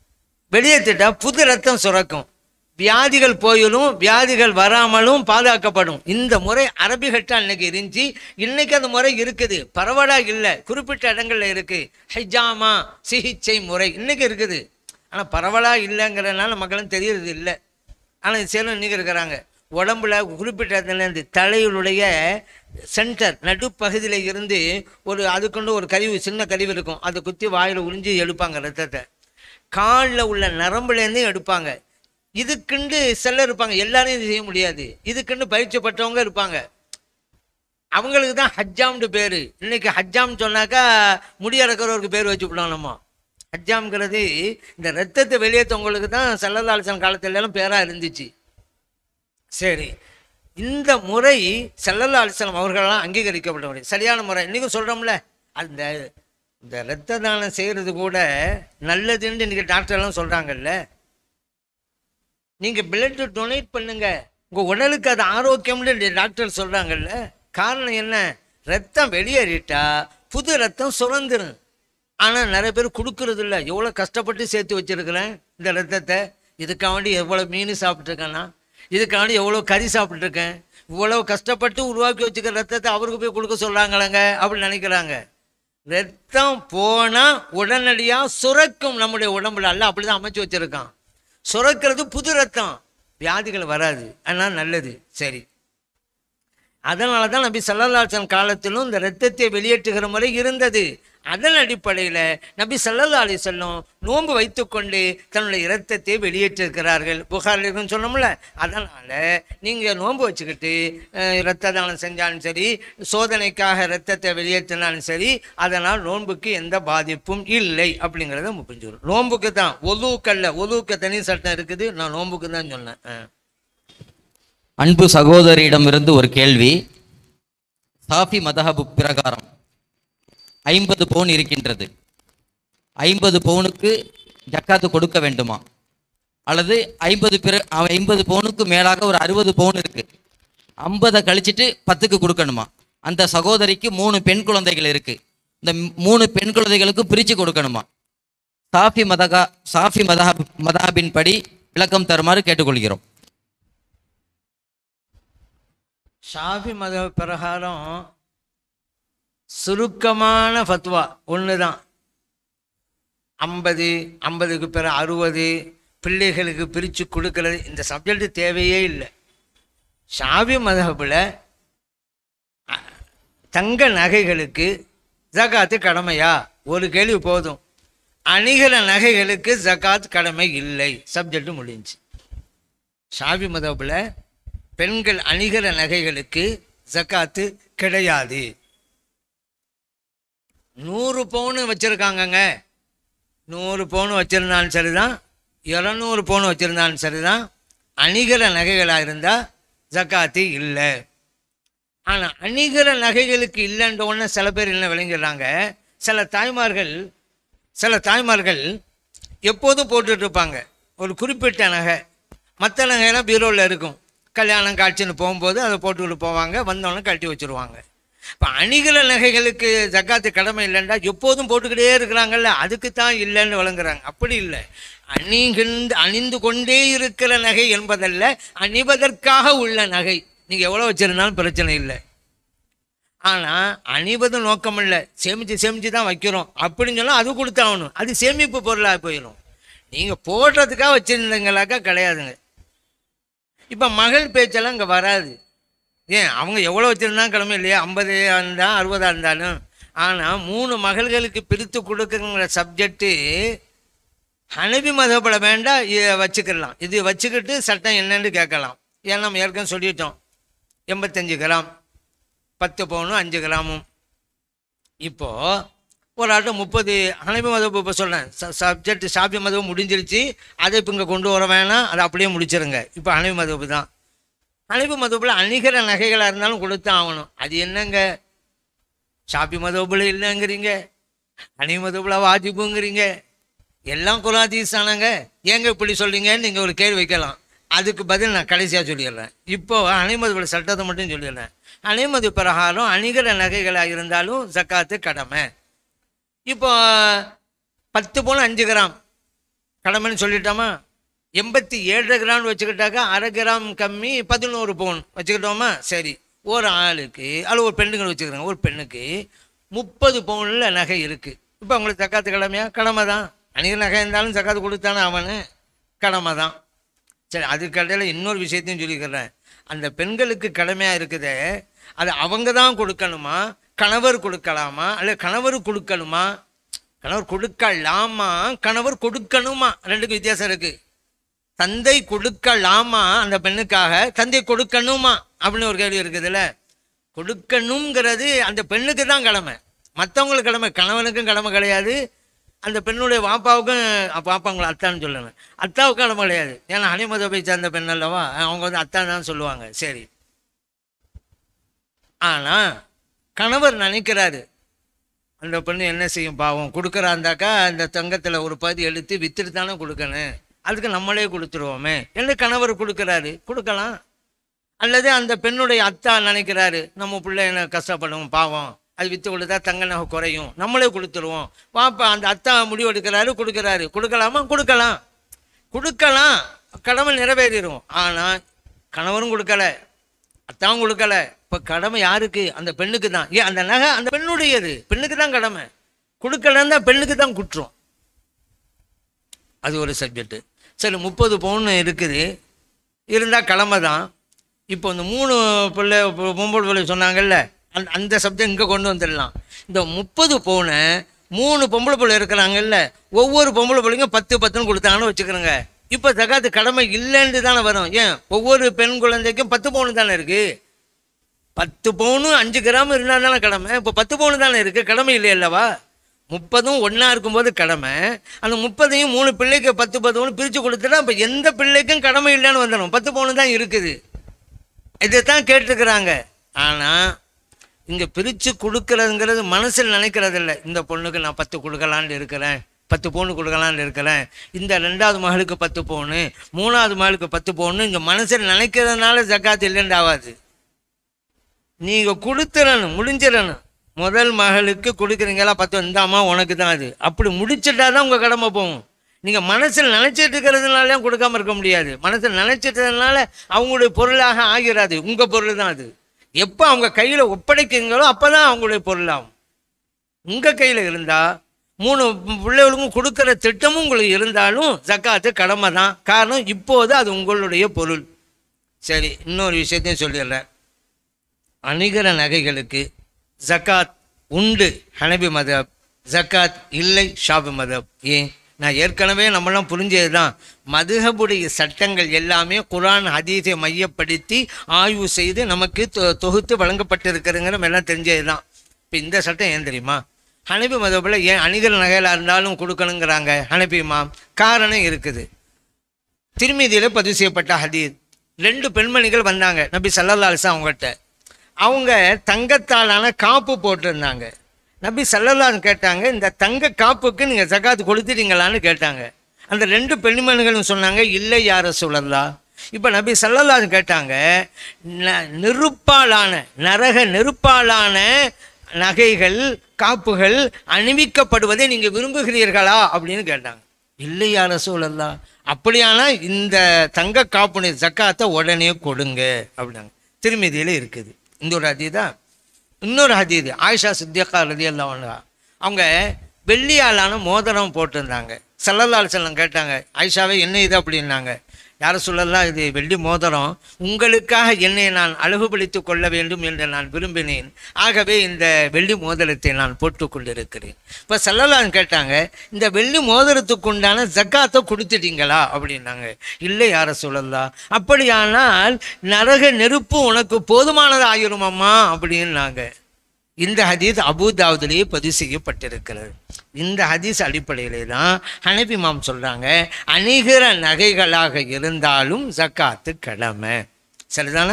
S6: வெளியேற்றிட்டா புது ரத்தம் சுரக்கும் வியாதிகள் போயிடும் வியாதிகள் வராமலும் பாதுகாக்கப்படும் இந்த முறை அரபிகட்டா அன்னைக்கு இருந்துச்சு இன்னைக்கு அந்த முறை இருக்குது பரவலா இல்லை குறிப்பிட்ட இடங்கள்ல இருக்கு ஹைஜாமா சிகிச்சை முறை இன்னைக்கு இருக்குது ஆனா பரவலா இல்லைங்கிறதுனால மக்களும் தெரியறது இல்லை ஆனால் சேலம் இன்னைக்கு இருக்கிறாங்க உடம்புல குறிப்பிட்ட இடத்துல இருந்து தலையினுடைய சென்டர் நடுப்பகுதியில் இருந்து ஒரு அதுக்கொண்டு ஒரு கருவி சின்ன கருவி இருக்கும் அதை குத்தி வாயில் உறிஞ்சி எடுப்பாங்க ரத்தத்தை காலில் உள்ள நரம்புலேருந்து எடுப்பாங்க இதுக்குண்டு செல்ல இருப்பாங்க எல்லாரும் இது செய்ய முடியாது இதுக்குண்டு பயிற்சி பெற்றவங்க இருப்பாங்க அவங்களுக்கு தான் ஹஜ்ஜாம்னு பேர் இன்னைக்கு ஹஜ்ஜாம் சொன்னாக்கா முடியறக்கிறவருக்கு பேர் வச்சு விடலாம் நம்ம ஹஜ்ஜாம்ங்கிறது இந்த ரத்தத்தை வெளியேற்றவங்களுக்கு தான் செல்லதாலசன் காலத்துல எல்லாம் பேராக இருந்துச்சு சரி இந்த முறை செல்லல்லா அலிஸ்லாம் அவர்களெல்லாம் அங்கீகரிக்கப்பட்ட முறை சரியான முறை இன்றைக்கும் சொல்கிறோம்ல அந்த இந்த இரத்த தானம் செய்கிறது கூட நல்லதுன்னு இன்றைக்கி டாக்டர்லாம் சொல்கிறாங்கல்ல நீங்கள் பிளட்டு டொனேட் பண்ணுங்க உங்கள் உடலுக்கு அது ஆரோக்கியம்னு டாக்டர் சொல்கிறாங்கல்ல காரணம் என்ன ரத்தம் வெளியேறிட்டா புது ரத்தம் சுரந்துரும் ஆனால் நிறைய பேர் கொடுக்கறது இல்லை எவ்வளோ கஷ்டப்பட்டு சேர்த்து வச்சிருக்கிறேன் இந்த ரத்தத்தை இதுக்காண்டி எவ்வளோ மீன் சாப்பிட்ருக்கேன்னா இதுக்காண்டி எவ்வளோ கறி சாப்பிட்ருக்கேன் இவ்வளோ கஷ்டப்பட்டு உருவாக்கி வச்சுக்கிற ரத்தத்தை அவருக்கு போய் கொடுக்க சொல்கிறாங்களேங்க அப்படின்னு நினைக்கிறாங்க ரத்தம் போனால் உடனடியாக சுரக்கும் நம்முடைய உடம்புல அல்ல அப்படி தான் அமைச்சு வச்சுருக்கான் சுரக்கிறது புது ரத்தம் வியாதிகள் வராது அதனால் நல்லது சரி அதனால தான் நபி சல்லல்லாசன் காலத்திலும் இந்த இரத்தத்தை வெளியேற்றுகிற முறை இருந்தது அதன் அடிப்படையில் நபி சல்லல்லா அலி செல்லம் நோன்பு வைத்துக்கொண்டு தன்னுடைய இரத்தத்தை வெளியேற்றிருக்கிறார்கள் புகாரிலும் சொன்னோம்ல அதனால் நீங்கள் நோன்பு வச்சுக்கிட்டு அஹ், இரத்த தானம் செஞ்சாலும் சரி சோதனைக்காக இரத்தத்தை வெளியேற்றினாலும் சரி அதனால் நோன்புக்கு எந்த பாதிப்பும் இல்லை அப்படிங்கிறத நம்ம புரிஞ்சுக்கணும் நோன்புக்கு தான் ஒதுக்கல்ல ஒதுக்க தனி சட்டம் இருக்குது நான் நோன்புக்கு தான் சொன்னேன் ஆ.
S4: அன்பு சகோதரியிடமிருந்து ஒரு கேள்வி சாஃபி மதஹபு பிரகாரம் ஐம்பது பவுன் இருக்கின்றது ஐம்பது பவுனுக்கு ஜக்காத்து கொடுக்க வேண்டுமா அல்லது ஐம்பது பிற ஐம்பது பவுனுக்கு மேலாக ஒரு அறுபது பவுன் இருக்கு ஐம்பதை கழிச்சிட்டு பத்துக்கு கொடுக்கணுமா அந்த சகோதரிக்கு மூணு பெண் குழந்தைகள் இருக்கு இந்த மூணு பெண் குழந்தைகளுக்கு பிரித்து கொடுக்கணுமா சாஃபி மதகா சாஃபி மதஹப் மதஹபின் படி விளக்கம் தருமாறு கேட்டுக்கொள்கிறோம்
S6: ஷாஃபி மத பிரகாரம் சுருக்கமான ஃபத்வா ஒன்று தான் ஐம்பது ஐம்பதுக்கு பிறகு அறுபது பிள்ளைகளுக்கு பிரித்து கொடுக்கறது இந்த சப்ஜெக்ட் தேவையே இல்லை ஷாஃபி மதபில் தங்க நகைகளுக்கு ஜகாத்து கடமையா ஒரு கேள்வி போதும் அணிகிற நகைகளுக்கு ஜகாத் கடமை இல்லை சப்ஜெக்ட் முடிஞ்சு ஷாஃபி மதபில் பெண்கள் அணிகிற நகைகளுக்கு ஜக்காத்து கிடையாது நூறு பவுன் வச்சுருக்காங்கங்க நூறு பவுன் வச்சுருந்தாலும் சரிதான் இரநூறு பவுன் வச்சுருந்தாலும் சரிதான் அணிகிற நகைகளாக இருந்தால் ஜக்காத்து இல்லை ஆனால் அணிகிற நகைகளுக்கு இல்லைன்ற உடனே சில பேர் என்ன விளங்கிடுறாங்க சில தாய்மார்கள் சில தாய்மார்கள் எப்போதும் போட்டுட்டு இருப்பாங்க ஒரு குறிப்பிட்ட நகை மற்ற நகையெல்லாம் பீரோவில் இருக்கும் கல்யாணம் காட்சின்னு போகும்போது அதை போட்டுக்கிட்டு போவாங்க வந்தோடனே கழட்டி வச்சுருவாங்க இப்போ அணிகிற நகைகளுக்கு ஜக்காத்து கடமை இல்லைண்டா எப்போதும் போட்டுக்கிட்டே இருக்கிறாங்கல்ல அதுக்கு தான் இல்லைன்னு விளங்குறாங்க அப்படி இல்லை அணிகின்ற அணிந்து கொண்டே இருக்கிற நகை என்பதல்ல அணிவதற்காக உள்ள நகை நீங்கள் எவ்வளோ வச்சிருந்தாலும் பிரச்சனை இல்லை ஆனால் அணிவது நோக்கம் இல்லை சேமித்து சேமித்து தான் வைக்கிறோம் அப்படின்னு சொன்னால் அது கொடுத்தாகணும் அது சேமிப்பு பொருளாக போயிடும் நீங்கள் போடுறதுக்காக வச்சுருந்தீங்களாக்கா கிடையாதுங்க இப்போ மகள் பேச்செல்லாம் இங்கே வராது ஏன் அவங்க எவ்வளோ வச்சுருந்தாலும் கிளம்ப இல்லையா ஐம்பது இருந்தால் அறுபதாக இருந்தாலும் ஆனால் மூணு மகள்களுக்கு பிரித்து கொடுக்குங்கிற சப்ஜெக்ட்டு ஹனபி மதப்பட வேண்டாம் இதை வச்சுக்கலாம் இது வச்சுக்கிட்டு சட்டம் என்னன்னு கேட்கலாம் ஏன்னா நம்ம ஏற்கனவே சொல்லிட்டோம் எண்பத்தஞ்சு கிராம் பத்து பவுனும் அஞ்சு கிராமும் இப்போது ஒரு ஆட்டம் முப்பது ஹனபி மதப்பு இப்போ சொல்கிறேன் சப்ஜெக்ட் ஷாபி மதப்பு முடிஞ்சிருச்சு அதை இப்போ இங்கே கொண்டு வர வேணாம் அதை அப்படியே முடிச்சிருங்க இப்போ ஹனபி மதப்பு தான் ஹனபி மதப்பில் அணிகிற நகைகளாக இருந்தாலும் கொடுத்து ஆகணும் அது என்னங்க ஷாபி மதப்பில் இல்லைங்கிறீங்க ஹனபி மதப்பில் வாஜிப்புங்கிறீங்க எல்லாம் குலாதீஸ் ஆனாங்க ஏங்க இப்படி சொல்றீங்கன்னு நீங்கள் ஒரு கேள்வி வைக்கலாம் அதுக்கு பதில் நான் கடைசியாக சொல்லிடுறேன் இப்போ அணிமதியோட சட்டத்தை மட்டும் சொல்லிடுறேன் அணிமதி பிரகாரம் அணிகிற நகைகளாக இருந்தாலும் ஜக்காத்து கடமை இப்போ பத்து பவுன் அஞ்சு கிராம் கடமைன்னு சொல்லிட்டோமா எண்பத்தி ஏழரை கிராம் வச்சுக்கிட்டாக்கா அரை கிராம் கம்மி பதினோரு பவுன் வச்சுக்கிட்டோமா சரி ஒரு ஆளுக்கு அல்ல ஒரு பெண்ணுங்கள் வச்சுக்கிறாங்க ஒரு பெண்ணுக்கு முப்பது பவுனில் நகை இருக்குது இப்போ அவங்களுக்கு தக்காத்து கடமையா கடமை தான் அணிக நகை இருந்தாலும் தக்காத்து கொடுத்தானே அவனு கடமை தான் சரி அதுக்கடையில் இன்னொரு விஷயத்தையும் சொல்லிக்கிறேன் அந்த பெண்களுக்கு கடமையாக இருக்குதே அது அவங்க தான் கொடுக்கணுமா கணவர் கொடுக்கலாமா அல்ல கணவர் கொடுக்கணுமா கணவர் கொடுக்கலாமா கணவர் கொடுக்கணுமா ரெண்டுக்கும் வித்தியாசம் இருக்கு தந்தை கொடுக்கலாமா அந்த பெண்ணுக்காக தந்தை கொடுக்கணுமா அப்படின்னு ஒரு கேள்வி இருக்குதுல்ல கொடுக்கணுங்கிறது அந்த பெண்ணுக்கு தான் கடமை மற்றவங்களுக்கு கடமை கணவனுக்கும் கடமை கிடையாது அந்த பெண்ணுடைய வாப்பாவுக்கும் பாப்பாங்களா அத்தான்னு சொல்லணும் அத்தாவுக்கும் கடமை கிடையாது ஏன்னா ஹனிமதபை சேர்ந்த பெண் அல்லவா அவங்க வந்து அத்தான் தான் சொல்லுவாங்க சரி ஆனால் கணவர் நினைக்கிறாரு அந்த பெண்ணு என்ன செய்யும் பாவம் கொடுக்குறாந்தாக்கா அந்த தங்கத்தில் ஒரு பகுதி எடுத்து வித்துட்டு தானே கொடுக்கணும் அதுக்கு நம்மளே கொடுத்துருவோமே என்று கணவர் கொடுக்குறாரு கொடுக்கலாம் அல்லது அந்த பெண்ணுடைய அத்தா நினைக்கிறாரு நம்ம பிள்ளை என்ன கஷ்டப்படும் பாவம் அது வித்து கொடுத்தா தங்க நகை குறையும் நம்மளே கொடுத்துருவோம் பாப்பா அந்த அத்தா முடிவு எடுக்கிறாரு கொடுக்குறாரு கொடுக்கலாமா கொடுக்கலாம் கொடுக்கலாம் கடமை நிறைவேறிடும் ஆனால் கணவரும் கொடுக்கல அத்தாவும் கொடுக்கல இப்போ கடமை யாருக்கு அந்த பெண்ணுக்கு தான் ஏன் அந்த நகை அந்த பெண்ணுடையது பெண்ணுக்கு தான் கடமை கொடுக்கலன்னா பெண்ணுக்கு தான் குற்றம் அது ஒரு சப்ஜெக்ட்டு சரி முப்பது பவுன் இருக்குது இருந்தால் கடமை தான் இப்போ இந்த மூணு பிள்ளை பொ- பொம்பளை பிள்ளை சொன்னாங்கல்ல அந்த அந்த சப்ஜெக்ட் இங்கே கொண்டு வந்துடலாம் இந்த முப்பது பவுனை மூணு பொம்பளை பிள்ளை இருக்கிறாங்கல்ல ஒவ்வொரு பொம்பளை பிள்ளைங்க பத்து பத்துன்னு கொடுத்தாங்கன்னு வச்சுக்கிறோங்க இப்போ தகாத்து கடமை இல்லைன்னு தானே வரும் ஏன் ஒவ்வொரு பெண் குழந்தைக்கும் பத்து பவுன் தானே இருக்குது பத்து பவுனு அஞ்சு கிராம் இருந்தால் தானே கடமை இப்போ பத்து பவுனு தானே இருக்குது கடமை இல்லை அல்லவா முப்பதும் ஒன்றா இருக்கும்போது கடமை அந்த முப்பதையும் மூணு பிள்ளைக்கு பத்து பத்து பவுன் பிரித்து கொடுத்துட்டா இப்போ எந்த பிள்ளைக்கும் கடமை இல்லைன்னு வந்துடும் பத்து பவுனு தான் இருக்குது இதை தான் கேட்டுக்கிறாங்க ஆனால் இங்கே பிரித்து கொடுக்கறதுங்கிறது மனசில் நினைக்கிறது இல்லை இந்த பொண்ணுக்கு நான் பத்து கொடுக்கலான்னு இருக்கிறேன் பத்து பவுன் கொடுக்கலான்னு இருக்கிறேன் இந்த ரெண்டாவது மகளுக்கு பத்து பவுனு மூணாவது மகளுக்கு பத்து பவுனு இங்கே மனசில் நினைக்கிறதுனால ஜக்காத்து இல்லைன்னு ஆகாது நீங்கள் கொடுத்துறணும் முடிஞ்சிடணும் முதல் மகளுக்கு கொடுக்குறீங்களா பத்து இந்த அம்மா உனக்கு தான் அது அப்படி முடிச்சிட்டா தான் உங்கள் கடமை போகும் நீங்கள் மனசில் நினச்சிட்டு இருக்கிறதுனாலையும் கொடுக்காம இருக்க முடியாது மனசில் நினச்சிட்டதுனால அவங்களுடைய பொருளாக ஆகிறாது உங்கள் பொருள் தான் அது எப்போ அவங்க கையில் ஒப்படைக்கிறீங்களோ அப்போ தான் அவங்களுடைய பொருளாகும் உங்கள் கையில் இருந்தால் மூணு பிள்ளைகளுக்கும் கொடுக்குற திட்டமும் உங்களுக்கு இருந்தாலும் ஜக்காத்து கடமை தான் காரணம் இப்போது அது உங்களுடைய பொருள் சரி இன்னொரு விஷயத்தையும் சொல்லிடுறேன் அணிகிற நகைகளுக்கு ஜக்காத் உண்டு ஹனபி மதப் ஜக்காத் இல்லை ஷாபி மதப் ஏன் நான் ஏற்கனவே நம்மளாம் புரிஞ்சது தான் மதுஹபுடைய சட்டங்கள் எல்லாமே குரான் ஹதீஸை மையப்படுத்தி ஆய்வு செய்து நமக்கு தொ- தொகுத்து வழங்கப்பட்டிருக்கிறதுங்கிற எல்லாம் தெரிஞ்சது தான் இப்போ இந்த சட்டம் ஏன் தெரியுமா ஹனபி மதப்பில் ஏன் அணிகிற நகையில இருந்தாலும் கொடுக்கணுங்கிறாங்க ஹனபிமா காரணம் இருக்குது திருமீதியில் பதிவு செய்யப்பட்ட ஹதீஸ் ரெண்டு பெண்மணிகள் வந்தாங்க நபி சல்லல்லா அலிஸ்லாம் அவங்ககிட்ட அவங்க தங்கத்தாலான காப்பு போட்டிருந்தாங்க நபி சல்லல்லான்னு கேட்டாங்க இந்த தங்க காப்புக்கு நீங்கள் ஜகாத்து கொடுத்துட்டீங்களான்னு கேட்டாங்க அந்த ரெண்டு பெண்மணிகளும் சொன்னாங்க இல்லை யார சொல்லலா இப்போ நபி சல்லல்லான்னு கேட்டாங்க ந- நெருப்பாலான நரக நெருப்பாலான நகைகள் காப்புகள் அணிவிக்கப்படுவதை நீங்கள் விரும்புகிறீர்களா அப்படின்னு கேட்டாங்க இல்லை யார சூழல்லா அப்படியானா இந்த தங்க காப்புனை ஜக்காத்தை உடனே கொடுங்க அப்படின்னாங்க திருமதியில் இருக்குது இந்த ஒரு ஹதீதா இன்னொரு ஹதீது ஆயிஷா சித்தியக்கா ரதி அவங்க வெள்ளியாலான மோதிரம் போட்டிருந்தாங்க சல்லல்லால் செல்லம் கேட்டாங்க ஆயிஷாவே என்ன இது அப்படின்னாங்க யார சொல்லலாம் இது வெள்ளி மோதிரம் உங்களுக்காக என்னை நான் அழகுபடுத்திக் கொள்ள வேண்டும் என்று நான் விரும்பினேன் ஆகவே இந்த வெள்ளி மோதிரத்தை நான் போட்டுக் கொண்டிருக்கிறேன் இப்போ சல்லல்லான்னு கேட்டாங்க இந்த வெள்ளி மோதிரத்துக்கு உண்டான ஜக்காத்தை கொடுத்துட்டீங்களா அப்படின்னாங்க இல்லை யார சொல்லலாம் அப்படியானால் நரக நெருப்பு உனக்கு போதுமானது ஆயிருமம்மா அப்படின்னாங்க இந்த ஹதீஸ் அபுதாவுதிலேயே பதிவு செய்யப்பட்டிருக்கிறது இந்த ஹதீஸ் அடிப்படையிலே தான் ஹனபி மாம் சொல்கிறாங்க அணிகிற நகைகளாக இருந்தாலும் ஜக்காத்து கடமை சரிதானா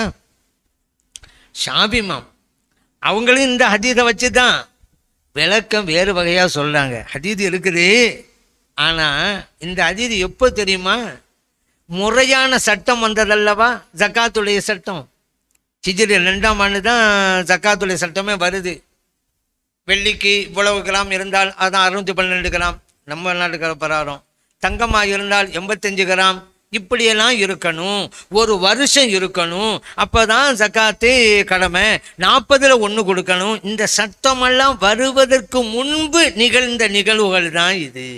S6: ஷாபி மாம் அவங்களும் இந்த ஹதீஸை வச்சு தான் விளக்கம் வேறு வகையாக சொல்கிறாங்க ஹதீது இருக்குது ஆனால் இந்த ஹதீது எப்போ தெரியுமா முறையான சட்டம் வந்ததல்லவா ஜக்காத்துடைய சட்டம் ஹிஜ்ரி ரெண்டாம் ஆண்டு தான் ஜக்காத்துடைய சட்டமே வருது வெள்ளிக்கு இவ்வளவு கிராம் இருந்தால் அதான் அறுநூத்தி பன்னெண்டு கிராம் நம்ம நாட்டுக்கு பிரகாரம் தங்கமாக இருந்தால் எண்பத்தஞ்சு கிராம் இப்படியெல்லாம் இருக்கணும் ஒரு வருஷம் இருக்கணும் அப்பதான் ஜக்காத்து கடமை நாற்பதுல ஒன்று கொடுக்கணும் இந்த சட்டமெல்லாம் வருவதற்கு முன்பு நிகழ்ந்த நிகழ்வுகள் தான் இது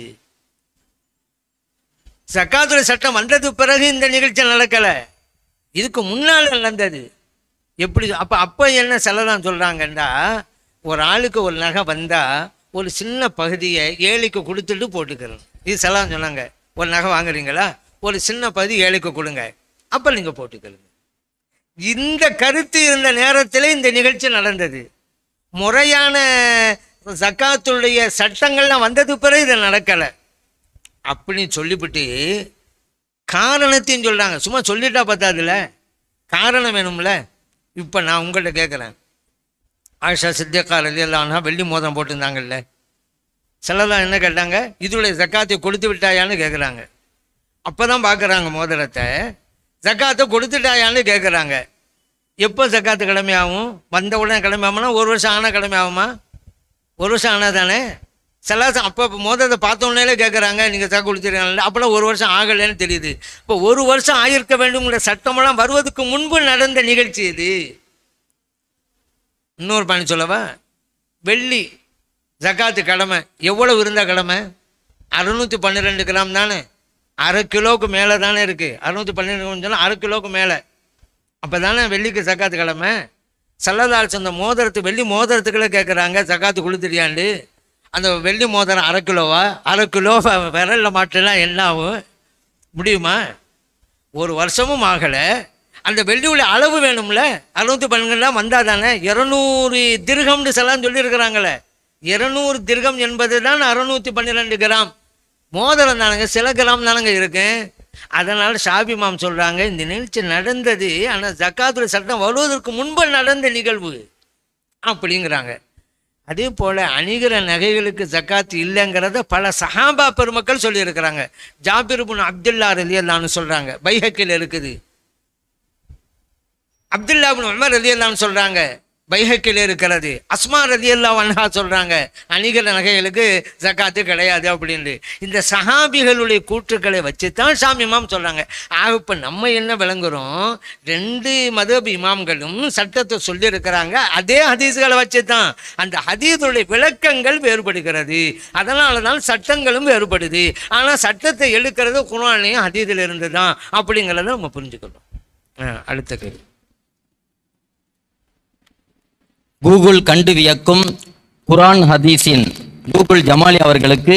S6: ஜக்காத்துடைய சட்டம் வந்தது பிறகு இந்த நிகழ்ச்சி நடக்கலை இதுக்கு முன்னால் நடந்தது எப்படி அப்போ அப்போ என்ன செலதான் சொல்கிறாங்கண்டா ஒரு ஆளுக்கு ஒரு நகை வந்தால் ஒரு சின்ன பகுதியை ஏழைக்கு கொடுத்துட்டு போட்டுக்கிறோம் இது செலவு சொன்னாங்க ஒரு நகை வாங்குறீங்களா ஒரு சின்ன பகுதி ஏழைக்கு கொடுங்க அப்போ நீங்கள் போட்டுக்கிறீங்க இந்த கருத்து இருந்த நேரத்தில் இந்த நிகழ்ச்சி நடந்தது முறையான ஜக்காத்துடைய சட்டங்கள்லாம் வந்தது பிறகு இது நடக்கலை அப்படின்னு சொல்லிவிட்டு காரணத்தையும் சொல்கிறாங்க சும்மா சொல்லிட்டா பார்த்தாதுல காரணம் வேணும்ல இப்போ நான் உங்கள்கிட்ட கேட்குறேன் ஆயிஷா சித்தியக்கா ரலியல்லான்னா வெள்ளி மோதிரம் போட்டிருந்தாங்கல்ல சிலதான் என்ன கேட்டாங்க இதுடைய ஜக்காத்தை கொடுத்து விட்டாயான்னு கேட்குறாங்க அப்போ தான் பார்க்குறாங்க மோதிரத்தை ஜக்காத்தை கொடுத்துட்டாயான்னு கேட்குறாங்க எப்போ ஜக்காத்து கிழமை ஆகும் வந்த உடனே கிழமை ஆகும்னா ஒரு வருஷம் ஆனால் கிழமை ஆகுமா ஒரு வருஷம் ஆனால் தானே சில அப்போ மோதிரத்தை பார்த்த உடனே கேட்குறாங்க நீங்கள் ஜக்கா கொடுத்துருக்காங்கல்ல அப்போலாம் ஒரு வருஷம் ஆகலைன்னு தெரியுது இப்போ ஒரு வருஷம் ஆகியிருக்க வேண்டும்ங்கிற சட்டமெல்லாம் வருவதற்கு முன்பு நடந்த நிகழ்ச்சி இது இன்னொரு பயணி சொல்லவா வெள்ளி ஜக்காத்து கடமை எவ்வளவு இருந்தா கடமை அறுநூற்றி பன்னிரெண்டு கிராம் தானே அரை கிலோவுக்கு மேலே தானே இருக்குது அறுநூற்றி பன்னிரெண்டு கிராம் சொன்னால் அரை கிலோவுக்கு மேலே அப்போ தானே வெள்ளிக்கு ஜக்காத்து கடமை சல்லதால் அந்த மோதிரத்து வெள்ளி மோதிரத்துக்குள்ளே கேட்குறாங்க ஜக்காத்து கொடுத்துட்டியாண்டு அந்த வெள்ளி மோதிரம் அரை கிலோவா அரை கிலோ விரலில் மாட்டெல்லாம் என்ன ஆகும் முடியுமா ஒரு வருஷமும் ஆகலை அந்த வெள்ளியுடைய அளவு வேணும்ல அறுநூத்தி பன்னெண்டுலாம் வந்தால் தானே இரநூறு திருகம்னு செல்லாம் சொல்லியிருக்கிறாங்களே இருநூறு திருகம் என்பது தான் அறுநூற்றி பன்னிரெண்டு கிராம் மோதிரம் தானுங்க சில கிராம் தானுங்க இருக்கு அதனால் ஷாபி மாம் சொல்கிறாங்க இந்த நிகழ்ச்சி நடந்தது ஆனால் ஜக்காத்துடைய சட்டம் வருவதற்கு முன்பு நடந்த நிகழ்வு அப்படிங்கிறாங்க அதே போல் அணிகிற நகைகளுக்கு ஜக்காத்து இல்லைங்கிறத பல சஹாபா பெருமக்கள் சொல்லியிருக்கிறாங்க ஜாபிர் புன் அப்துல்லா ரலியல்லான்னு சொல்கிறாங்க பைஹக்கில் இருக்குது அப்துல்லா பின் உமர் ரலியல்லான்னு சொல்கிறாங்க பைஹக்கில் இருக்கிறது அஸ்மா ரலியல்லா வன்ஹா சொல்கிறாங்க அணிகிற நகைகளுக்கு ஜக்காத்து கிடையாது அப்படின்னு இந்த சஹாபிகளுடைய கூற்றுக்களை வச்சு தான் ஷாமி இமாம் சொல்கிறாங்க ஆக இப்போ நம்ம என்ன விளங்குறோம் ரெண்டு மதப் இமாம்களும் சட்டத்தை சொல்லியிருக்கிறாங்க அதே ஹதீஸ்களை வச்சு தான் அந்த ஹதீஸுடைய விளக்கங்கள் வேறுபடுகிறது அதனால தான் சட்டங்களும் வேறுபடுது ஆனால் சட்டத்தை எடுக்கிறது குரானையும் ஹதீஸில் இருந்து தான் அப்படிங்கிறத நம்ம புரிஞ்சுக்கணும் ஆ, அடுத்த கேள்வி
S12: கூகுள் கண்டு வியக்கும் குரான் ஹதீஸின் கூகுள் ஜமாலி அவர்களுக்கு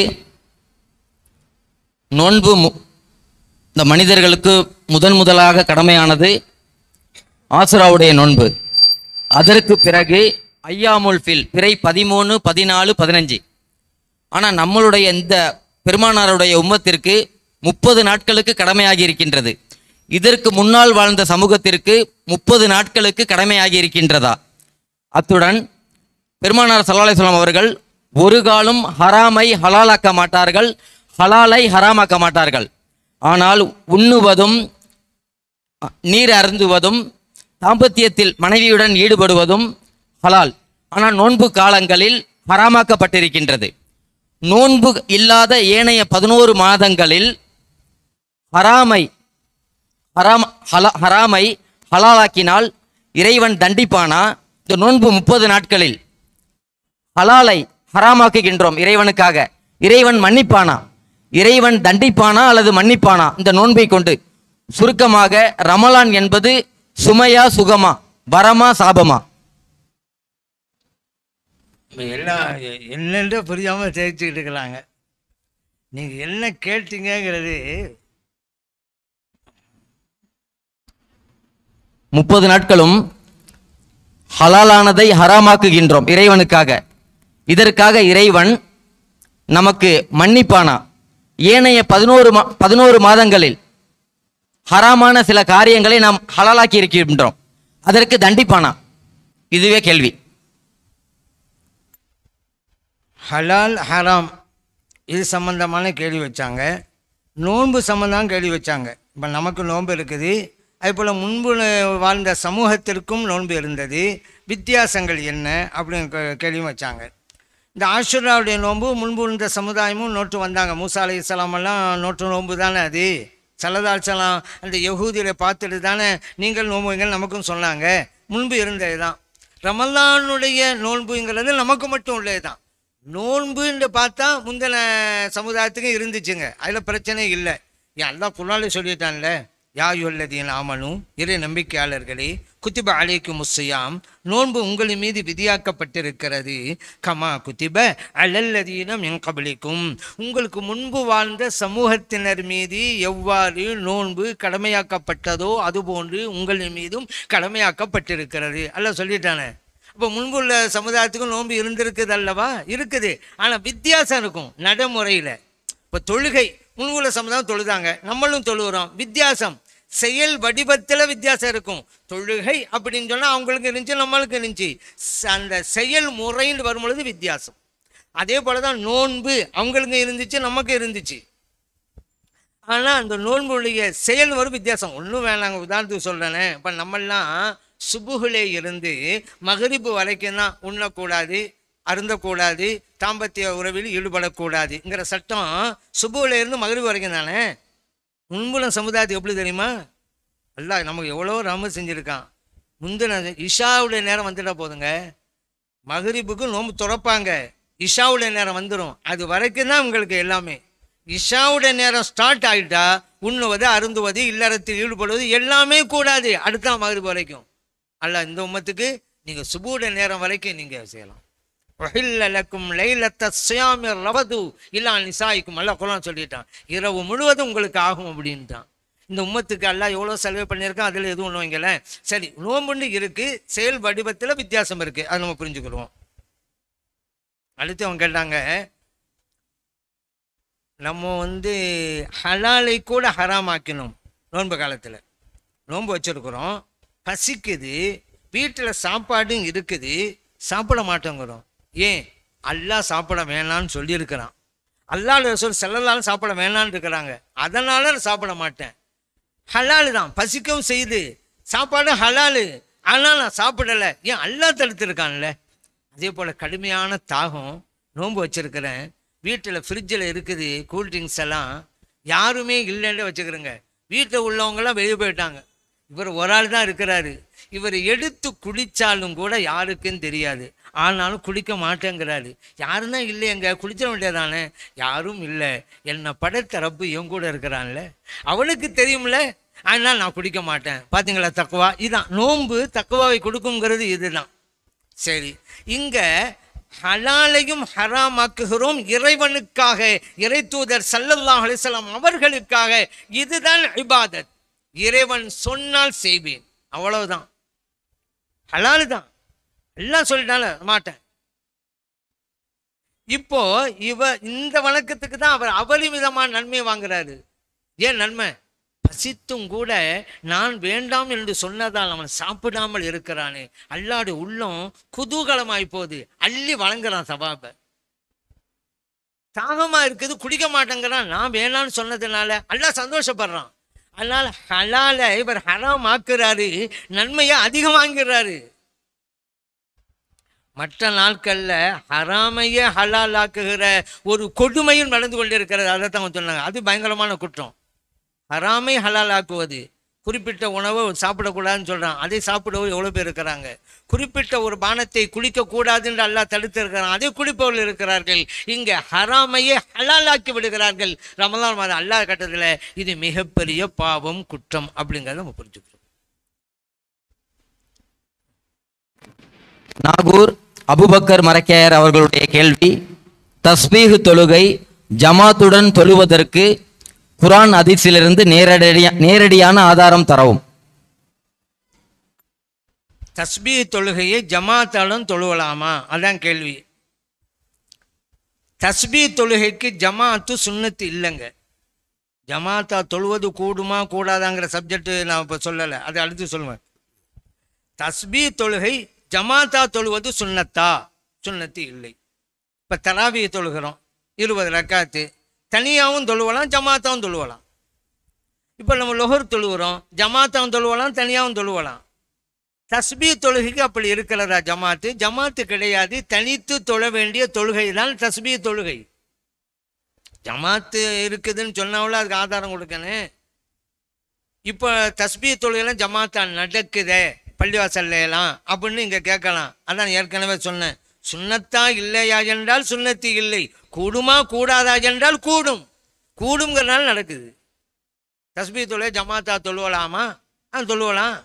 S12: நோன்பு மு- இந்த மனிதர்களுக்கு முதன் முதலாக கடமையானது ஆசுராவுடைய நோன்பு அதற்கு பிறகு ஐயாமுல் ஃபில் பிறை பதிமூணு பதினாலு பதினஞ்சு ஆனால் நம்மளுடைய இந்த பெருமானாருடைய உம்மத்திற்கு முப்பது நாட்களுக்கு கடமையாகி இருக்கின்றது இதற்கு முன்னால் வாழ்ந்த சமூகத்திற்கு முப்பது நாட்களுக்கு கடமையாகி இருக்கின்றதா அத்துடன் பெருமானார் சல்லாலை சொல்லம் அவர்கள் ஒரு காலும் ஹராமை ஹலாலாக்க மாட்டார்கள் ஹலாலை ஹராமாக்க மாட்டார்கள் ஆனால் உண்ணுவதும் நீர் அருந்துவதும் தாம்பத்தியத்தில் மனைவியுடன் ஈடுபடுவதும் ஹலால் ஆனால் நோன்பு காலங்களில் ஹராமாக்கப்பட்டிருக்கின்றது நோன்பு இல்லாத ஏனைய பதினோரு மாதங்களில் ஹராமை ஹராம் ஹலா ஹராமை ஹலாலாக்கினால் இறைவன் தண்டிப்பானா இந்த நோன்பு முப்பது நாட்களில் ஹலாலை ஹராமாக்குகின்றோம் இறைவனுக்காக இறைவன் மன்னிப்பானா இறைவன் தண்டிப்பானா அல்லது மன்னிப்பானா இந்த நோன்பை கொண்டு சுருக்கமாக ரமலான் என்பது சுமையா சுகமா வரமா சாபமா
S6: இப்ப எல்லாம் எ- என்னென்று புரியாமல் தெரிச்சுக்கிட்டு இருக்கிறாங்க நீங்கள் என்ன கேட்டீங்கங்கிறது
S12: முப்பது நாட்களும் ஹலாலானதை ஹராமாக்குகின்றோம் இறைவனுக்காக இதற்காக இறைவன் நமக்கு மன்னிப்பானா ஏனைய பதினோரு மா பதினோரு மாதங்களில் ஹராமான சில காரியங்களை நாம் ஹலாலாக்கி இருக்கின்றோம் அதற்கு தண்டிப்பானா இதுவே கேள்வி
S6: ஹலால் ஹராம் இது சம்பந்தமான கேள்வி வச்சாங்க நோன்பு சம்பந்தம் கேள்வி வச்சாங்க இப்போ நமக்கு நோன்பு இருக்குது அதுபோல் முன்பு ந- வாழ்ந்த சமூகத்திற்கும் நோன்பு இருந்தது வித்தியாசங்கள் என்ன அப்படின்னு கே- கேள்வியும் வச்சாங்க இந்த ஆஷுராவுடைய நோன்பு முன்பு இருந்த சமுதாயமும் நோட்டு வந்தாங்க மூசா அலி எல்லாம் நோட்டு நோன்பு தானே அது சல்லதால் சலாம் அந்த யகூதியில் பார்த்துட்டு தானே நீங்கள் நோம்புங்கள் நமக்கும் சொன்னாங்க முன்பு இருந்தது தான் ரமலானுடைய நோன்புங்கிறது நமக்கு மட்டும் உள்ளது தான் நோன்புன்னு பார்த்தா முந்தின சமுதாயத்துக்கும் இருந்துச்சுங்க அதில் பிரச்சனை இல்லை ஏன் அல்லாஹ் குராலே சொல்லிட்டான்ல யாயுள்ளதீன் ஆமனும் இறை நம்பிக்கையாளர்களே குத்திப அலைக்கு முஸ்ஸியாம் நோன்பு உங்களின் மீது விதியாக்கப்பட்டிருக்கிறது கமா குத்திப அலல்லதீனம் என் கபலிக்கும் உங்களுக்கு முன்பு வாழ்ந்த சமூகத்தினர் மீது எவ்வாறு நோன்பு கடமையாக்கப்பட்டதோ அதுபோன்று உங்களின் மீதும் கடமையாக்கப்பட்டிருக்கிறது அல்ல சொல்லிட்டானே அப்போ முன்புள்ள சமுதாயத்துக்கும் நோன்பு இருந்திருக்குது அல்லவா இருக்குது ஆனால் வித்தியாசம் இருக்கும் நடைமுறையில் இப்போ தொழுகை முன்புள்ள சமுதாயம் தொழுதாங்க நம்மளும் தொழுகிறோம் வித்தியாசம் செயல் வடிவத்தில் வித்தியாசம் இருக்கும் தொழுகை அப்படின்னு சொன்னால் அவங்களுக்கு இருந்துச்சு நம்மளுக்கு இருந்துச்சு ச- அந்த செயல் முறைன்னு வரும்பொழுது வித்தியாசம் அதே போல தான் நோன்பு அவங்களுக்கு இருந்துச்சு நமக்கு இருந்துச்சு ஆனால் அந்த நோன்புடைய செயல் வரும் வித்தியாசம் ஒன்றும் வேணாங்க உதாரணத்துக்கு சொல்கிறேனே இப்போ நம்மெல்லாம் சுபுகிலே இருந்து மகரிப்பு வரைக்கும் தான் உண்ணக்கூடாது அருந்தக்கூடாது தாம்பத்திய உறவில் ஈடுபடக்கூடாதுங்கிற சட்டம் சுபுகில இருந்து மகரிப்பு வரைக்கும் தானே முன்புல சமுதாயத்துக்கு எப்படி தெரியுமா அல்லாஹ் நமக்கு எவ்வளோ ரம செஞ்சுருக்கான் முந்தின இஷாவுடைய நேரம் வந்துட்டா போதுங்க மகரிப்புக்கு நோம்பு துறப்பாங்க இஷாவுடைய நேரம் வந்துடும் அது வரைக்கும் தான் உங்களுக்கு எல்லாமே இஷாவுடைய நேரம் ஸ்டார்ட் ஆகிட்டா உண்ணுவது அருந்துவது இல்லறத்தில் ஈடுபடுவது எல்லாமே கூடாது அடுத்த மகரிப்பு வரைக்கும் அல்ல இந்த உம்மத்துக்கு நீங்கள் சுபுடைய நேரம் வரைக்கும் நீங்கள் செய்யலாம் லக்கும் லைலத்த சியாமி ரவது இல்லா நிசாய்க்கும் அல்ல குலாம் சொல்லிட்டான் இரவு முழுவதும் உங்களுக்கு ஆகும் அப்படின்ட்டான் இந்த உம்மத்துக்கு அல்லாஹ் எவ்வளோ செலவு பண்ணியிருக்கான் அதில் எதுவும் ஒன்று வைங்களேன் சரி நோம்புன்னு இருக்கு செயல் வடிவத்தில் வித்தியாசம் இருக்கு அதை நம்ம புரிஞ்சுக்கிடுவோம் அடுத்து அவங்க கேட்டாங்க நம்ம வந்து ஹலாலை கூட ஹராமாக்கணும் நோன்பு காலத்தில் நோன்பு வச்சுருக்குறோம் பசிக்குது வீட்டில் சாப்பாடும் இருக்குது சாப்பிட மாட்டேங்கிறோம் ஏன் அல்லாஹ் சாப்பிட வேணான்னு சொல்லியிருக்கிறான் அல்லாஹ் ரசூல் செல்லலாலும் சாப்பிட வேணான்னு இருக்கிறாங்க அதனால நான் சாப்பிட மாட்டேன் ஹலாலு தான் பசிக்கவும் செய்யுது சாப்பாடு ஹலாலு ஆனால் நான் சாப்பிடலை ஏன் அல்லாஹ் தடுத்துருக்கான்ல அதே போல் கடுமையான தாகம் நோன்பு வச்சிருக்கிறேன் வீட்டில் ஃப்ரிட்ஜில் இருக்குது கூல்ட்ரிங்க்ஸ் எல்லாம் யாருமே இல்லைன்னு வச்சுக்கிறேங்க வீட்டில் உள்ளவங்கெல்லாம் வெளியே போயிட்டாங்க இவர் ஒரு ஆள் தான் இருக்கிறாரு இவர் எடுத்து குடித்தாலும் கூட யாருக்கும் தெரியாது ஆனாலும் குடிக்க மாட்டேங்கிறாரு யாரும் தான் இல்லையங்க குடிச்சிட வேண்டியதானே யாரும் இல்லை என்னை படைத்த ரப்பு என் கூட இருக்கிறான்ல அவனுக்கு தெரியும்ல அதனால் நான் குடிக்க மாட்டேன் பார்த்தீங்களா தக்குவா இதான் நோன்பு தக்குவாவை கொடுக்குங்கிறது இதுதான் சரி இங்க ஹலாலையும் ஹராமாக்குகிறோம் இறைவனுக்காக இறை தூதர் சல்லல்லாஹு அலைஹி வஸல்லம் அவர்களுக்காக இதுதான் இபாதத் இறைவன் சொன்னால் செய்வேன் அவ்வளவுதான் ஹலாலு தான் எல்லாம் சொல்லிட்டால மாட்டேன் இப்போ இவ இந்த வணக்கத்துக்கு தான் அவர் அபரிமிதமான நன்மையை வாங்குறாரு ஏன் நன்மை பசித்தும் கூட நான் வேண்டாம் என்று சொன்னதால் அவன் சாப்பிடாமல் இருக்கிறானே அல்லாடு உள்ளம் குதூகலமாய் போகுது அள்ளி வழங்குறான் சபாபை தாகமா இருக்குது குடிக்க மாட்டேங்கிறான் நான் வேணாம்னு சொன்னதுனால அல்லாஹ் சந்தோஷப்படுறான் அதனால ஹலால இவர் ஹராம் ஆக்குறாரு நன்மையை அதிகமாங்கிறாரு மற்ற நாட்கள்ல ஹராமையே ஹலால் ஆக்குகிற ஒரு கொடுமையும் நடந்து கொண்டிருக்கிறது அதை தான் அவங்க சொன்னாங்க அது பயங்கரமான குற்றம் ஹராமை ஹலால் ஆக்குவது குறிப்பிட்ட உணவை சாப்பிடக்கூடாதுன்னு சொல்றான் அதை சாப்பிடவும் எவ்வளோ பேர் இருக்கிறாங்க குறிப்பிட்ட ஒரு பானத்தை குடிக்கக்கூடாது என்று அல்லாஹ் தடுத்து இருக்கிறான் அதை குடிப்பவர்கள் இருக்கிறார்கள் இங்க ஹராமையே ஹலால் ஆக்கி விடுகிறார்கள் ரமலான் மாதம் அல்லாஹ் கட்டத்தில் இது மிகப்பெரிய பாவம் குற்றம் அப்படிங்கிறத நம்ம புரிஞ்சுக்கிறோம்
S4: நாகூர் அபுபக்கர் மரக்கையர் அவர்களுடைய கேள்வி தஸ்பீஹ் தொழுகை ஜமாத்துடன் தொழுவதற்கு குரான் அதிர்ச்சியிலிருந்து நேரடியா நேரடியான ஆதாரம் தரவும்
S6: தஸ்பீ தொழுகையை ஜமாத்தாலும் தொழுவலாமா அதான் கேள்வி தஸ்பீ தொழுகைக்கு ஜமாத்து சுன்னத்து இல்லைங்க ஜமாத்தா தொழுவது கூடுமா கூடாதாங்கிற சப்ஜெக்ட் நான் இப்போ சொல்லலை அதை அடுத்து சொல்லுவேன் தஸ்பீ தொழுகை ஜமாத்தா தொழுவது சுன்னத்தா சுன்னத்து இல்லை இப்போ தராவியை தொழுகிறோம் இருபது ரக்காத்து தனியாகவும் தொழுவலாம் ஜமாத்தாவும் தொழுவலாம் இப்போ நம்ம லொஹர் தொழுகிறோம் ஜமாத்தாவும் தொழுவலாம் தனியாகவும் தொழுவலாம் தஸ்பீ தொழுகைக்கு அப்படி இருக்கிறதா ஜமாத்து ஜமாத்து கிடையாது தனித்து தொழ வேண்டிய தொழுகை தான் தஸ்பீ தொழுகை ஜமாத்து இருக்குதுன்னு சொன்னாவில் அதுக்கு ஆதாரம் கொடுக்கணும் இப்போ தஸ்பீ தொழுகைலாம் ஜமாத்தா நடக்குதே பள்ளிவாசல்ல எல்லாம் அப்படின்னு இங்கே கேட்கலாம் அதான் ஏற்கனவே சொன்னேன் சுண்ணத்தா இல்லையா என்றால் சுண்ணத்து இல்லை கூடுமா கூடாதா என்றால் கூடும் கூடுங்கிறனால நடக்குது தஸ்பீ தொழுகை ஜமாத்தா தொழுவலாமா ஆ தொழுவலாம்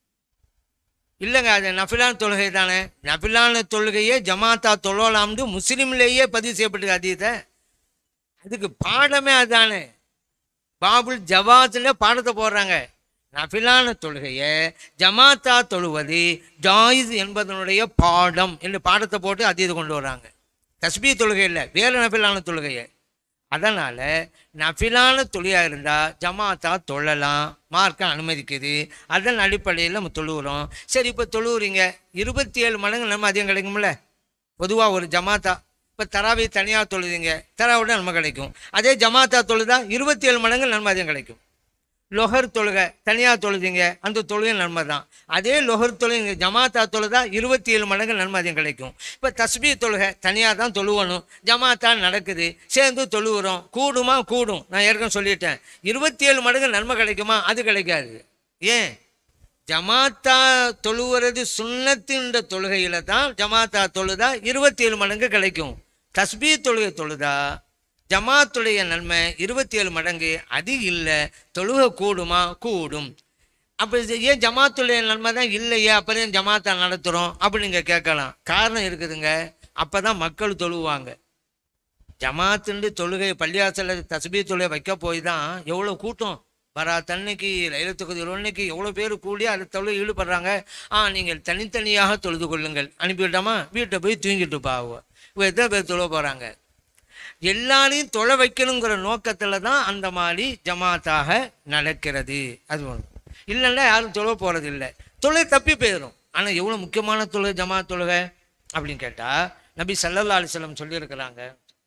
S6: இல்லைங்க அது நஃபிலான தொழுகை தானே நஃபிலான தொழுகையே ஜமாத்தா தொழலாம்னு முஸ்லீம்லேயே பதிவு செய்யப்பட்டிருக்கு அதீத அதுக்கு பாடமே அதுதானே பாபுல் ஜவாத்தில் பாடத்தை போடுறாங்க நஃபிலான தொழுகையை ஜமாத்தா தொழுவது ஜாயிஸ் என்பதனுடைய பாடம் என்று பாடத்தை போட்டு அதீத கொண்டு வர்றாங்க தஸ்பீ தொழுகை இல்லை வேறு நஃபிலான தொழுகையை அதனால் நஃபிலான தொழிலாக இருந்தால் ஜமாத்தா தொழலாம் மார்க்க அனுமதிக்குது அதன் அடிப்படையில் நம்ம தொழுகிறோம் சரி இப்போ தொழுவுறீங்க இருபத்தி ஏழு மடங்கு நம்ம அதிகம் கிடைக்கும்ல பொதுவாக ஒரு ஜமாத்தா இப்போ தராவி தனியாக தொழுதுங்க தராவோட நன்மை கிடைக்கும் அதே ஜமாத்தா தொழுதா இருபத்தி ஏழு மடங்கு நன்மை அதிகம் கிடைக்கும் லொஹர் தொழுகை தனியாக தொழுதிங்க அந்த தொழுகை நன்மை தான் அதே லொஹர் தொழுகை ஜமாத்தா தொழுதா இருபத்தி ஏழு மடங்கு நன்மை அதிகம் கிடைக்கும் இப்போ தஸ்பீ தொழுகை தனியாக தான் தொழுவணும் ஜமாத்தா நடக்குது சேர்ந்து தொழுவுறோம் கூடுமா கூடும் நான் ஏற்கனவே சொல்லிட்டேன் இருபத்தி ஏழு மடங்கு நன்மை கிடைக்குமா அது கிடைக்காது ஏன் ஜமாத்தா தொழுவுறது சுண்ணத்துன்ற தொழுகையில் தான் ஜமாத்தா தொழுதா இருபத்தி ஏழு மடங்கு கிடைக்கும் தஸ்பீ தொழுகை தொழுதா ஜமாத்துடைய நன்மை இருபத்தி ஏழு மடங்கு அது இல்லை தொழுகை கூடுமா கூடும் அப்போ இது ஏன் ஜமாத்துடைய நன்மை தான் இல்லையே அப்புறம் ஜமாத்தா நடத்துகிறோம் அப்படின்னு நீங்கள் கேட்கலாம் காரணம் இருக்குதுங்க அப்போ தான் மக்கள் தொழுவாங்க ஜமாத்துண்டு தொழுகை பள்ளியாசலில் தஸ்பீ தொழுகை வைக்க போய் தான் எவ்வளோ கூட்டம் வராத் அன்னைக்கு லைலத்துக்கு அன்னைக்கு எவ்வளோ பேர் கூடி அது தொழுகை ஈடுபடுறாங்க ஆ நீங்கள் தனித்தனியாக தொழுது கொள்ளுங்கள் அனுப்பிவிட்டோமா வீட்டை போய் தூங்கிட்டு பாவோ இப்போ எத்தனை பேர் தொழ போகிறாங்க எல்லாரையும் தொலை வைக்கணுங்கிற நோக்கத்தில் தான் அந்த மாதிரி ஜமாத்தாக நடக்கிறது அது ஒன்று இல்லைன்னா யாரும் தொலை போகிறது இல்லை தொலை தப்பி போயிடும் ஆனால் எவ்வளோ முக்கியமான தொழுகை ஜமாத் தொழுகை அப்படின்னு கேட்டால் நபி சல்லல்லா அலிஸ்லம் சொல்லியிருக்கிறாங்க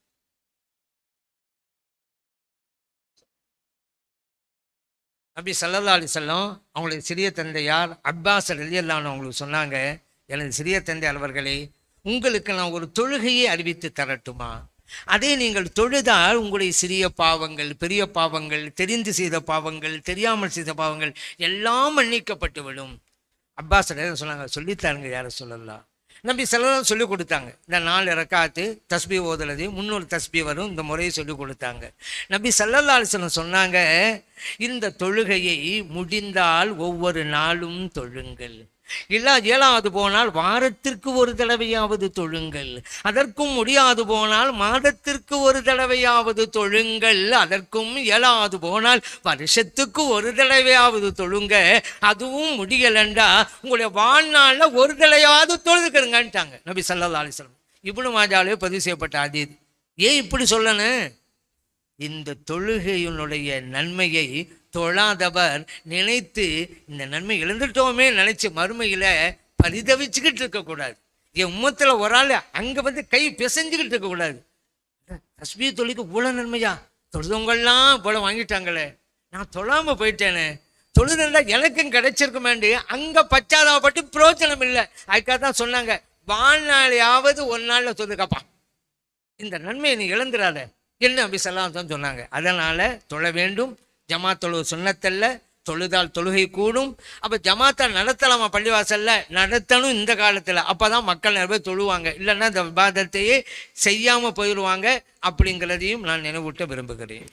S6: நபி சல்லல்லா அலிசல்லம் அவங்களுடைய சிறிய தந்தையார் அப்பாஸ் ரலியல்லான்னு அவங்களுக்கு சொன்னாங்க எனது சிறிய தந்தை அவர்களே உங்களுக்கு நான் ஒரு தொழுகையை அறிவித்து தரட்டுமா அதே நீங்கள் தொழுதால் உங்களுடைய சிறிய பாவங்கள் பெரிய பாவங்கள் தெரிந்து செய்த பாவங்கள் தெரியாமல் செய்த பாவங்கள் எல்லாம் மன்னிக்கப்பட்டு விடும் அப்பாஸ் ரலியல்லாஹு சொன்னாங்க சொல்லித்தாருங்க யாரை சொல்லலாம் நம்பி சிலரும் சொல்லி கொடுத்தாங்க இந்த நாலு ரக்காத்து தஸ்பி ஓதுறது முன்னூறு தஸ்பி வரும் இந்த முறையை சொல்லி கொடுத்தாங்க நபி சல்லல்லா அலிஸ்லம் சொன்னாங்க இந்த தொழுகையை முடிந்தால் ஒவ்வொரு நாளும் தொழுங்கள் இல்லா இயலாது போனால் வாரத்திற்கு ஒரு தடவையாவது தொழுங்கள் அதற்கும் முடியாது போனால் மாதத்திற்கு ஒரு தடவையாவது தொழுங்கள் அதற்கும் இயலாது போனால் வருஷத்துக்கு ஒரு தடவையாவது தொழுங்க அதுவும் முடியலண்டா உங்களுடைய வாழ்நாளில் ஒரு தடவையாவது தொழுதுக்கிறங்கன்ட்டாங்க நபி சல்லா அலிஸ்லம் இப்னு மாஜாலே பதிவு செய்யப்பட்ட அதீத் ஏன் இப்படி சொல்லணும் இந்த தொழுகையினுடைய நன்மையை தொழாதவர் நினைத்து இந்த நன்மை இழந்துட்டோமே நினைச்சு மறுமையில் பரிதவிச்சுக்கிட்டு இருக்கக்கூடாது என் உம்மத்தில் ஒரு ஆள் அங்கே வந்து கை பிசைஞ்சுக்கிட்டு இருக்கக்கூடாது தஸ்பீ தொழிலுக்கு இவ்வளோ நன்மையா தொழுதவங்கெல்லாம் இவ்வளோ வாங்கிட்டாங்களே நான் தொழாமல் போயிட்டேனே தொழுதுண்டா எனக்கும் கிடைச்சிருக்குமேண்டு அங்கே பச்சாதாபப்பட்டு பிரயோஜனம் இல்லை அதுக்காக தான் சொன்னாங்க வாழ்நாளையாவது ஒரு நாளில் தொழுதுக்கப்பா இந்த நன்மையை நீ இழந்துடாத என்ன அப்படி சொல்லாம் தான் சொன்னாங்க அதனால் தொழ வேண்டும் ஜமாத் தொழு சுண்ணத்தல்ல தொழுதால் தொழுகை கூடும் அப்போ ஜமாத்தா நடத்தலாமா பள்ளிவாசல்ல நடத்தணும் இந்த காலத்தில் அப்போ தான் மக்கள் நிறைய பேர் தொழுவாங்க இல்லைன்னா இந்த விவாதத்தையே செய்யாமல் போயிடுவாங்க அப்படிங்கிறதையும் நான் நினைவூட்ட விரும்புகிறேன்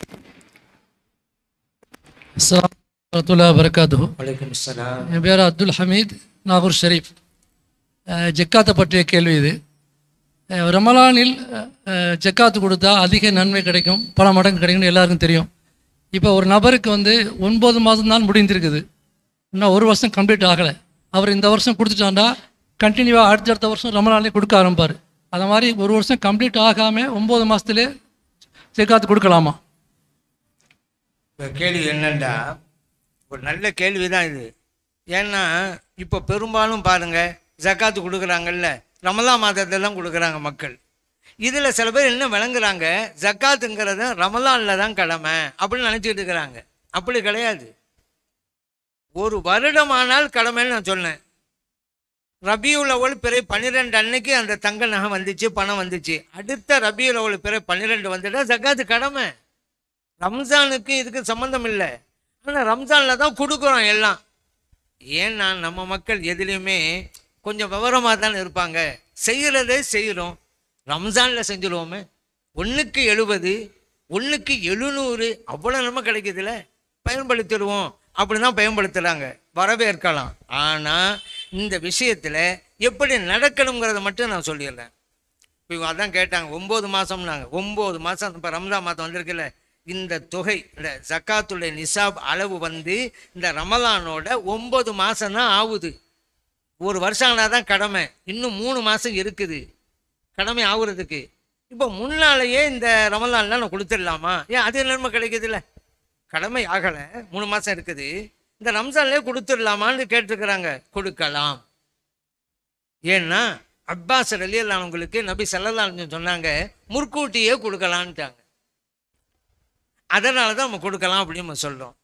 S13: அஸ்ஸலாமு வரஹ்மத்துல்லாஹி வபரகாத்துஹு
S6: வலைக்கம் அஸ்ஸலாம்
S13: என் பேர் அப்துல் ஹமீத் நாகூர் ஷரீஃப் அஹ், ஜக்காத்தை பற்றிய கேள்வி இது அஹ், ரமலானில் அஹ், ஜக்காத்து கொடுத்தா அதிக நன்மை கிடைக்கும் பல மடங்கு கிடைக்கும்னு எல்லாருக்கும் தெரியும் இப்போ ஒரு நபருக்கு வந்து ஒன்பது மாதம் தான் முடிந்திருக்குது இன்னும் ஒரு வருஷம் கம்ப்ளீட் ஆகலை அவர் இந்த வருஷம் கொடுத்துட்டாண்டா கண்டினியூவாக அடுத்தடுத்த வருஷம் ரமலானே கொடுக்க ஆரம்பிப்பார் அது மாதிரி ஒரு வருஷம் கம்ப்ளீட் ஆகாமல் ஒம்பது மாதத்துலேயே ஜக்காத்து கொடுக்கலாமா
S6: இப்போ கேள்வி என்னண்டா ஒரு நல்ல கேள்வி தான் இது ஏன்னா இப்போ பெரும்பாலும் பாருங்க ஜக்காத்து கொடுக்குறாங்கல்ல ரமலான் மாதத்தில் தான் கொடுக்குறாங்க மக்கள் இதில் சில பேர் என்ன விளங்குறாங்க ஜக்காத்துங்கிறது ரமலானில் தான் கடமை அப்படின்னு நினச்சிக்கிட்டு இருக்கிறாங்க அப்படி கிடையாது ஒரு வருடமானால் கடமைன்னு நான் சொன்னேன் ரபியுல் அவல் பிறை பன்னிரெண்டு அன்னைக்கு அந்த தங்க நகை வந்துச்சு பணம் வந்துச்சு அடுத்த ரபியுல் அவல் பிறை பன்னிரெண்டு வந்துட்டா ஜக்காத்து கடமை ரம்ஜானுக்கு இதுக்கு சம்மந்தம் இல்லை ஆனால் ரம்ஜானில் தான் கொடுக்குறோம் எல்லாம் ஏன்னா நம்ம மக்கள் எதுலேயுமே கொஞ்சம் விவரமாக தானே இருப்பாங்க செய்கிறதே செய்கிறோம் ரம்ஜானில் செஞ்சுருவோமே ஒன்றுக்கு எழுபது ஒன்றுக்கு எழுநூறு அவ்வளோ நம்ம கிடைக்குதுல்ல பயன்படுத்திடுவோம் அப்படி தான் பயன்படுத்துகிறாங்க வரவேற்கலாம் ஆனால் இந்த விஷயத்தில் எப்படி நடக்கணுங்கிறத மட்டும் நான் சொல்லிடுறேன் இப்போ அதான் கேட்டாங்க ஒம்பது மாதம்னாங்க ஒம்பது மாதம் இப்போ ரம்ஜான் மாதம் வந்திருக்குல்ல இந்த தொகை இந்த ஜக்காத்துடைய நிசாப் அளவு வந்து இந்த ரமலானோட ஒம்பது மாதம் தான் ஆகுது ஒரு வருஷம் ஆனால் தான் கடமை இன்னும் மூணு மாதம் இருக்குது கடமை ஆகுறதுக்கு இப்போ முன்னாலேயே இந்த ரமலான்லாம் நான் கொடுத்துடலாமா ஏன் அது நன்மை கிடைக்குதுல்ல கடமை ஆகலை மூணு மாதம் இருக்குது இந்த ரம்ஜான்லேயே கொடுத்துடலாமான்னு கேட்டிருக்கிறாங்க கொடுக்கலாம் ஏன்னா அப்பாஸ் ரலியல்லானவங்களுக்கு நபி சல்லல்லாஹு சொன்னாங்க முற்கூட்டியே கொடுக்கலான்ட்டாங்க அதனால தான் நம்ம கொடுக்கலாம் அப்படின்னு நம்ம சொல்கிறோம்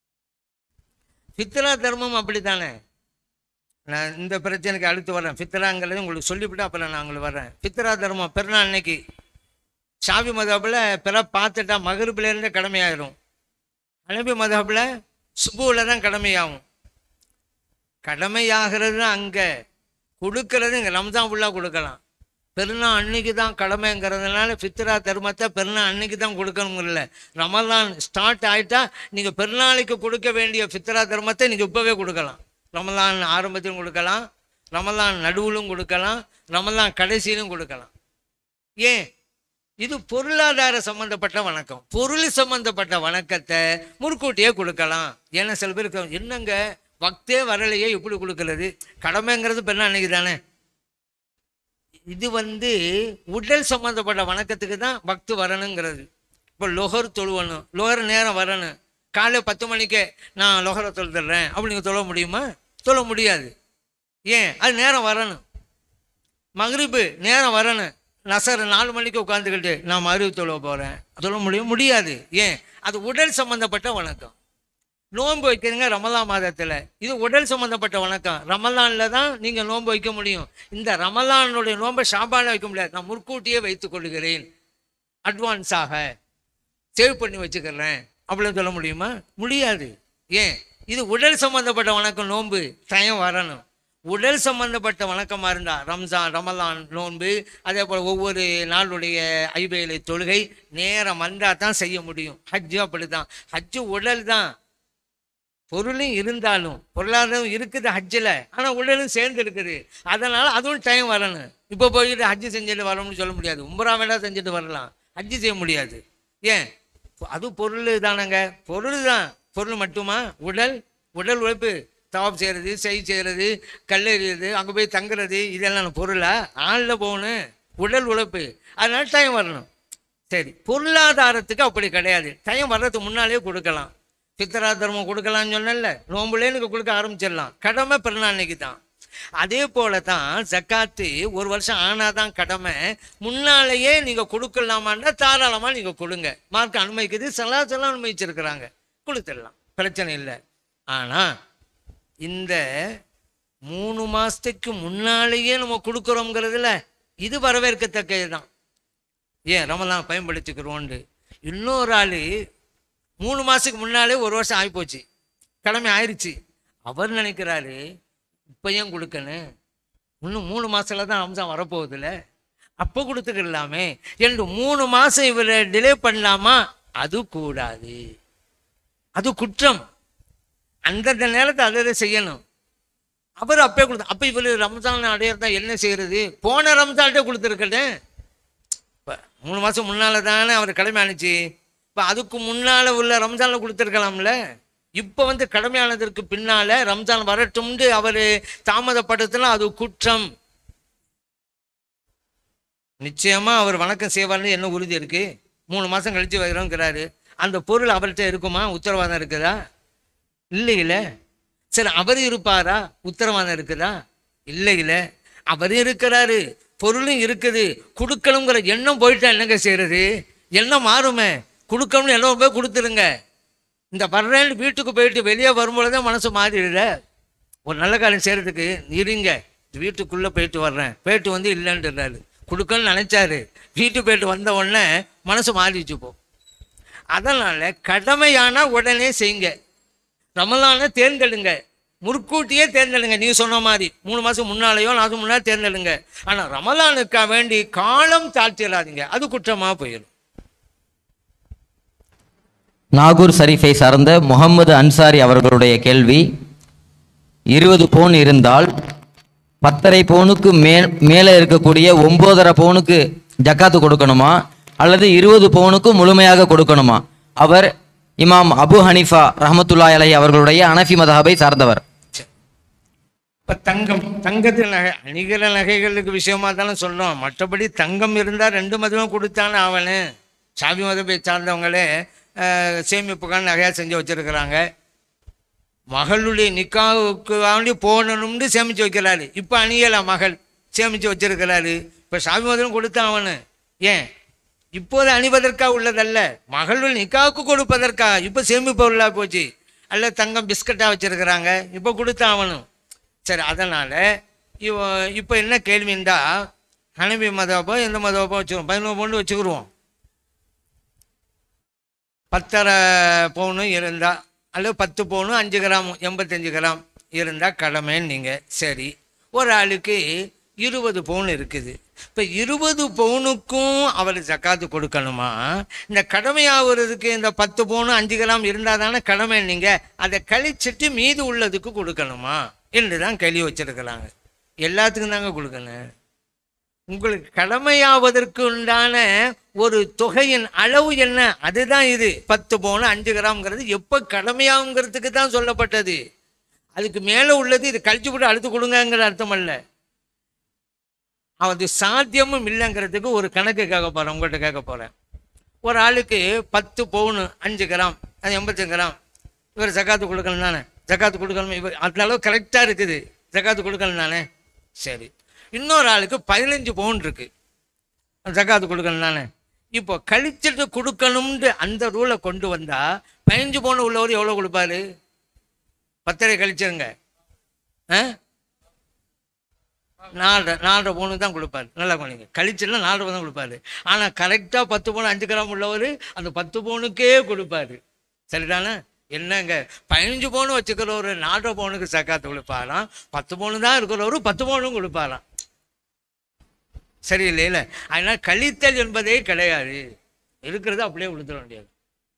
S6: ஃபித்ரா தர்மம் அப்படி தானே நான் இந்த பிரச்சனைக்கு அடுத்து வரேன் ஃபித்ராங்கிறது உங்களுக்கு சொல்லிவிட்டு அப்புறம் நான் உங்களுக்கு வர்றேன் ஃபித்ரா தர்மம் பெருநாள் அன்னைக்கு ஷாபி மதப்பில் பிற பார்த்துட்டா மகருப்பிலேருந்தே கடமையாயிரும் அனபி மதப்பில் சுபுவில் தான் கடமையாகும் கடமையாகிறது அங்கே கொடுக்கறது இங்கே ரம்ஜான் ஃபுல்லாக கொடுக்கலாம் பெருநாள் அன்னைக்கு தான் கடமைங்கிறதுனால ஃபித்ரா தர்மத்தை பெருநாள் அன்னைக்கு தான் கொடுக்கணுங்கிறல ரமலான் ஸ்டார்ட் ஆகிட்டா நீங்கள் பெருநாளைக்கு கொடுக்க வேண்டிய ஃபித்ரா தர்மத்தை நீங்கள் இப்போவே கொடுக்கலாம் ரமலான் ஆரம்பத்திலும் கொடுக்கலாம் ரமலான் நடுவிலும் கொடுக்கலாம் ரமலான் கடைசியிலும் கொடுக்கலாம் ஏன் இது பொருளாதார சம்பந்தப்பட்ட வணக்கம் பொருள் சம்பந்தப்பட்ட வணக்கத்தை முற்கூட்டியே கொடுக்கலாம் ஏன்னா சில பேருக்கு என்னங்க வக்தே வரலையே எப்படி கொடுக்கறது கடமைங்கிறது பெருநாள் அன்னைக்கு தானே இது வந்து உடல் சம்பந்தப்பட்ட வணக்கத்துக்கு தான் பக்து வரணுங்கிறது இப்போ லொஹர் தொழுவணும் லொஹர் நேரம் வரணும் காலை பத்து மணிக்கே நான் லொஹரை தொழுதுறேன் அப்படி நீங்கள் தொழ முடியுமா தொழ முடியாது ஏன் அது நேரம் வரணும் மகரிபு நேரம் வரணும் நசர் நாலு மணிக்கு உட்காந்துக்கிட்டு நான் மகரிபு தொழுவ போகிறேன் சொல்ல முடியும் முடியாது ஏன் அது உடல் சம்பந்தப்பட்ட வணக்கம் நோன்பு வைக்கிறீங்க ரமலான் மாதத்தில் இது உடல் சம்மந்தப்பட்ட வணக்கம் ரமலானில் தான் நீங்கள் நோன்பு வைக்க முடியும் இந்த ரமலானுடைய நோன்பை ஷாபானில் வைக்க முடியாது நான் முற்கூட்டியே வைத்துக் கொள்கிறேன் அட்வான்ஸாக சேவ் பண்ணி வச்சுக்கிறேன் அப்படின்னு சொல்ல முடியுமா முடியாது ஏன் இது உடல் சம்மந்தப்பட்ட வணக்கம் நோன்பு டைம் வரணும் உடல் சம்பந்தப்பட்ட வணக்கமாக இருந்தால் ரம்ஜான் ரமலான் நோன்பு அதே போல் ஒவ்வொரு நாளுடைய ஐவேலை தொழுகை நேரம் வந்தால் தான் செய்ய முடியும் ஹஜ்ஜு அப்படி தான் ஹஜ்ஜு உடல் தான் பொருளும் இருந்தாலும் பொருளாதாரம் இருக்குது ஹஜ்ஜில் ஆனால் உடலும் சேர்ந்து இருக்குது அதனால் அதுவும் டைம் வரணும் இப்போ போயிட்டு ஹஜ்ஜு செஞ்சுட்டு வரணும்னு சொல்ல முடியாது உம்பரா வேணா செஞ்சுட்டு வரலாம் ஹஜ்ஜு செய்ய முடியாது ஏன் அது பொருள் தானங்க பொருள் தான் பொருள் மட்டுமா உடல் உடல் உழைப்பு தவாப் செய்கிறது செய் செய்கிறது கல்லெறியது அங்கே போய் தங்குறது இதெல்லாம் பொருளா ஆளில் போகணும் உடல் உழைப்பு அதனால டைம் வரணும் சரி பொருளாதாரத்துக்கு அப்படி கிடையாது டைம் வர்றதுக்கு முன்னாலே கொடுக்கலாம் பித்தரா தர்மம் கொடுக்கலாம்னு சொன்னேன்ல நோம்புலே நீங்கள் கொடுக்க ஆரம்பிச்சிடலாம் கடமை பிறநாள் அன்னைக்கு தான் அதே போல தான் ஜக்காத்து ஒரு வருஷம் ஆனாதான் கடமை முன்னாலேயே நீங்கள் கொடுக்கலாமான்னா தாராளமாக நீங்கள் கொடுங்க மார்க் அனுமதிக்குது சலாசலம் அனுமதிச்சிருக்கிறாங்க கொடுத்துடலாம் பிரச்சனை இல்லை ஆனால் இந்த மூணு மாதத்துக்கு முன்னாலேயே நம்ம கொடுக்குறோங்கிறதுல இது வரவேற்கத்தக்கது தான் ஏன் ரமலான் பயன்படுத்திக்கிறோண்டு இன்னொரு ஆள் மூணு மாதத்துக்கு முன்னாலே ஒரு வருஷம் ஆகிப்போச்சு கடமை ஆயிடுச்சு அவர் நினைக்கிறாரு இப்போ ஏன் கொடுக்கணும் இன்னும் மூணு மாதத்துல தான் ரம்ஜான் வரப்போகுதுல்ல அப்போ கொடுத்துக்கிடலாமே என்று மூணு மாதம் இவரை டிலே பண்ணலாமா அது கூடாது அது குற்றம் அந்தந்த நேரத்தை அதை செய்யணும் அவர் அப்பே கொடுத்த அப்போ இவர் ரம்ஜான் அடையிறதா என்ன செய்யறது போன ரம்ஜான்கிட்ட கொடுத்துருக்கட்டேன் இப்போ மூணு மாதம் முன்னால் தானே அவர் கடமை அனுச்சு இப்போ அதுக்கு முன்னால் உள்ள ரம்ஜானில் கொடுத்துருக்கலாம்ல இப்போ வந்து கடமையானதற்கு பின்னால் ரம்ஜான் வரட்டும்னு அவர் தாமதப்படுத்தினா அது குற்றம் நிச்சயமாக அவர் வணக்கம் செய்வார்னு என்ன உறுதி இருக்கு மூணு மாதம் கழித்து வைக்கிறோங்கிறாரு அந்த பொருள் அவர்கிட்ட இருக்குமா உத்தரவாதம் இருக்குதா இல்லையில சரி அவர் இருப்பாரா உத்தரவாதம் இருக்குதா இல்லையில அவர் இருக்கிறாரு பொருளும் இருக்குது கொடுக்கணுங்கிற எண்ணம் போயிட்டா என்னங்க செய்யறது எண்ணம் மாறுமே கொடுக்கணும்னு எல்லாம் போய் கொடுத்துருங்க இந்த வர்றேன்னு வீட்டுக்கு போயிட்டு வெளியே வரும்பொழுது மனசு மாறிடுற ஒரு நல்ல காரியம் செய்கிறதுக்கு இருங்க வீட்டுக்குள்ளே போயிட்டு வர்றேன் போயிட்டு வந்து இல்லைன்றாரு கொடுக்கணும்னு நினச்சாரு வீட்டு போயிட்டு வந்த உடனே மனசு மாறிச்சு போ அதனால் கடமையானா உடனே செய்யுங்க ரமலானை தேர்ந்தெடுங்க முற்கூட்டியே தேர்ந்தெடுங்க நீ சொன்ன மாதிரி மூணு மாதம் முன்னாலேயோ நாலு மாதம் முன்னாடி தேர்ந்தெடுங்க ஆனால் ரமலானுக்கா வேண்டி காலம் தாழ்த்திடாதீங்க அது குற்றமாக போயிடும்
S4: நாகூர் ஷரீஃபை சார்ந்த முகமது அன்சாரி அவர்களுடைய கேள்வி இருபது பவுன் இருந்தால் பத்தரை பவுனுக்கு மே மேலே இருக்கக்கூடிய ஒம்போதரை பவுனுக்கு ஜக்காத்து கொடுக்கணுமா அல்லது இருபது பவுனுக்கு முழுமையாக கொடுக்கணுமா அவர் இமாம் அபு ஹனீஃபா ரஹமத்துல்லாஹி அலைஹி அவர்களுடைய அனஃபி மதஹபை சார்ந்தவர்
S6: இப்போ தங்கம் தங்கத்து நகை அணிகிற நகைகளுக்கு விஷயமா தானே சொல்கிறோம் மற்றபடி தங்கம் இருந்தால் ரெண்டு மதமும் கொடுத்தானே அவனு சாமி மதத்தை சார்ந்தவங்களே அஹ், சேமிப்புக்கான நகையாக செஞ்சு வச்சுருக்கிறாங்க மகளுடைய நிக்காவுக்கு வேண்டி போகணும்னு சேமித்து வைக்கிறாரு இப்போ அணியலை மகள் சேமித்து வச்சிருக்கிறாரு இப்போ சாமி மதம் கொடுத்தான் அவனு ஏன் இப்போது அணிவதற்கா உள்ளதல்ல மகளுடைய நிக்காவுக்கு கொடுப்பதற்கா இப்போ சேமிப்பு பொருளாக போச்சு அல்ல தங்கம் பிஸ்கட்டாக வச்சிருக்கிறாங்க இப்போ கொடுத்தான் அவனும் சரி அதனால் இவ இப்போ என்ன கேள்விண்டா ஹனபி மதப்போ எந்த மதப்போ வச்சுருவோம் பதினோரு பவுண்டு வச்சுக்கிருவோம் பத்தரை பவுனு இருந்தா அல்லது பத்து பவுனு அஞ்சு கிராம் எண்பத்தஞ்சு கிராம் இருந்தால் கடமைன்னு நீங்கள் சரி ஒரு ஆளுக்கு இருபது பவுன் இருக்குது இப்போ இருபது பவுனுக்கும் அவர் ஜக்காத்து கொடுக்கணுமா இந்த கடமையாகிறதுக்கு இந்த பத்து பவுனு அஞ்சு கிராம் இருந்தால் தானே கடமை நீங்கள் அதை கழிச்சிட்டு மீதி உள்ளதுக்கு கொடுக்கணுமா என்று தான் கேள்வி வச்சிருக்கிறாங்க எல்லாத்துக்கும் தாங்க கொடுக்கணும் உங்களுக்கு கடமையாவதற்கு உண்டான ஒரு தொகையின் அளவு என்ன அதுதான் இது பத்து பவுன் அஞ்சு கிராம்ங்கிறது எப்போ கடமையாகுங்கிறதுக்கு தான் சொல்லப்பட்டது அதுக்கு மேலே உள்ளது இது கழிச்சு போட்டு அழுத்து கொடுங்கங்கிற அர்த்தம் அல்ல அது சாத்தியமும் இல்லைங்கிறதுக்கு ஒரு கணக்கு கேட்க போகிறேன் உங்கள்கிட்ட கேட்க போகிறேன் ஒரு ஆளுக்கு பத்து பவுனு அஞ்சு கிராம் அது எண்பத்தஞ்சு கிராம் இவர் ஜக்காத்து கொடுக்கணும் தானே ஜக்காத்து கொடுக்கணும் இவர் அந்த அளவு கரெக்டாக இருக்குது ஜக்காத்து கொடுக்கணும் தானே சரி இன்னொரு ஆளுக்கு பதினஞ்சு பவுன் இருக்கு ஜக்காத்து கொடுக்கணும் தானே இப்போ கழிச்சிட்டு கொடுக்கணும்னு அந்த ரூலை கொண்டு வந்தா பதினஞ்சு பவுன் உள்ளவர் எவ்வளோ கொடுப்பாரு பத்தரை கழிச்சிருங்க ஆ நாலரை நாலரை பவுனுக்கு தான் கொடுப்பாரு நல்லா பண்ணிங்க கழிச்சுலாம் நாலரை பவுன் தான் கொடுப்பாரு ஆனால் கரெக்டாக பத்து பவுன் அஞ்சு கிராம் உள்ளவர் அந்த பத்து பவுனுக்கே கொடுப்பாரு சரிதானே என்னங்க பதினஞ்சு பவுன் வச்சுக்கிறவர் நாலரை பவுனுக்கு சக்காத்து கொடுப்பாராம் பத்து பவுன் தான் இருக்கிறவரு பத்து பவுனும் கொடுப்பாராம் சரியில்லையில அதனால் கழித்தல் என்பதே கிடையாது இருக்கிறத அப்படியே கொடுத்துட வேண்டியது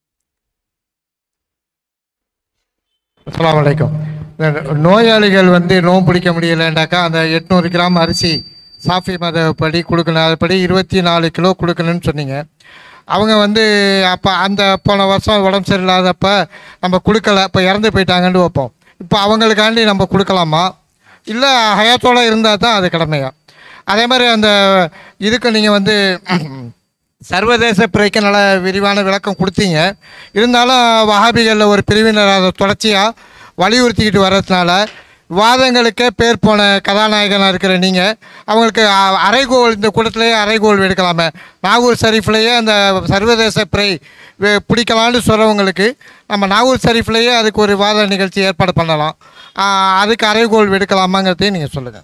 S7: அஸ்ஸலாமு அலைக்கும் இந்த நோயாளிகள் வந்து நோன்பு பிடிக்க முடியலைண்டாக்கா அந்த எட்நூறு கிராம் அரிசி சாஃபி மதப்படி கொடுக்கணும் அதுபடி இருபத்தி நாலு கிலோ கொடுக்கணும்னு சொன்னீங்க அவங்க வந்து அப்போ அந்த போன வருஷம் உடம்பு சரியில்லாதப்ப நம்ம கொடுக்கல இப்போ இறந்து போயிட்டாங்கன்னு வைப்போம் இப்போ அவங்களுக்காண்டி நம்ம கொடுக்கலாமா இல்லை ஹயாத்தோடு இருந்தால் தான் அது கடமையா அதே மாதிரி அந்த இதுக்கு நீங்கள் வந்து சர்வதேச பிறைக்கு நல்ல விரிவான விளக்கம் கொடுத்தீங்க இருந்தாலும் வஹாபிகளில் ஒரு பிரிவினர் அதை தொடர்ச்சியாக வலியுறுத்திக்கிட்டு வர்றதுனால வாதங்களுக்கே பேர் போன கதாநாயகனாக இருக்கிற நீங்கள் அவங்களுக்கு அ- அரைகோல் இந்த கூட்டத்திலேயே அரைகோல் எடுக்கலாமே நாகூர் ஷரீஃப்லேயே அந்த சர்வதேச பிறை வே- பிடிக்கலான்னு சொல்கிறவங்களுக்கு நம்ம நாகூர் ஷரீஃப்லேயே அதுக்கு ஒரு வாத நிகழ்ச்சி ஏற்பாடு பண்ணலாம் ஆ, அதுக்கு அரைகோல் எடுக்கலாமாங்கிறதையும் நீங்கள் சொல்லுங்கள்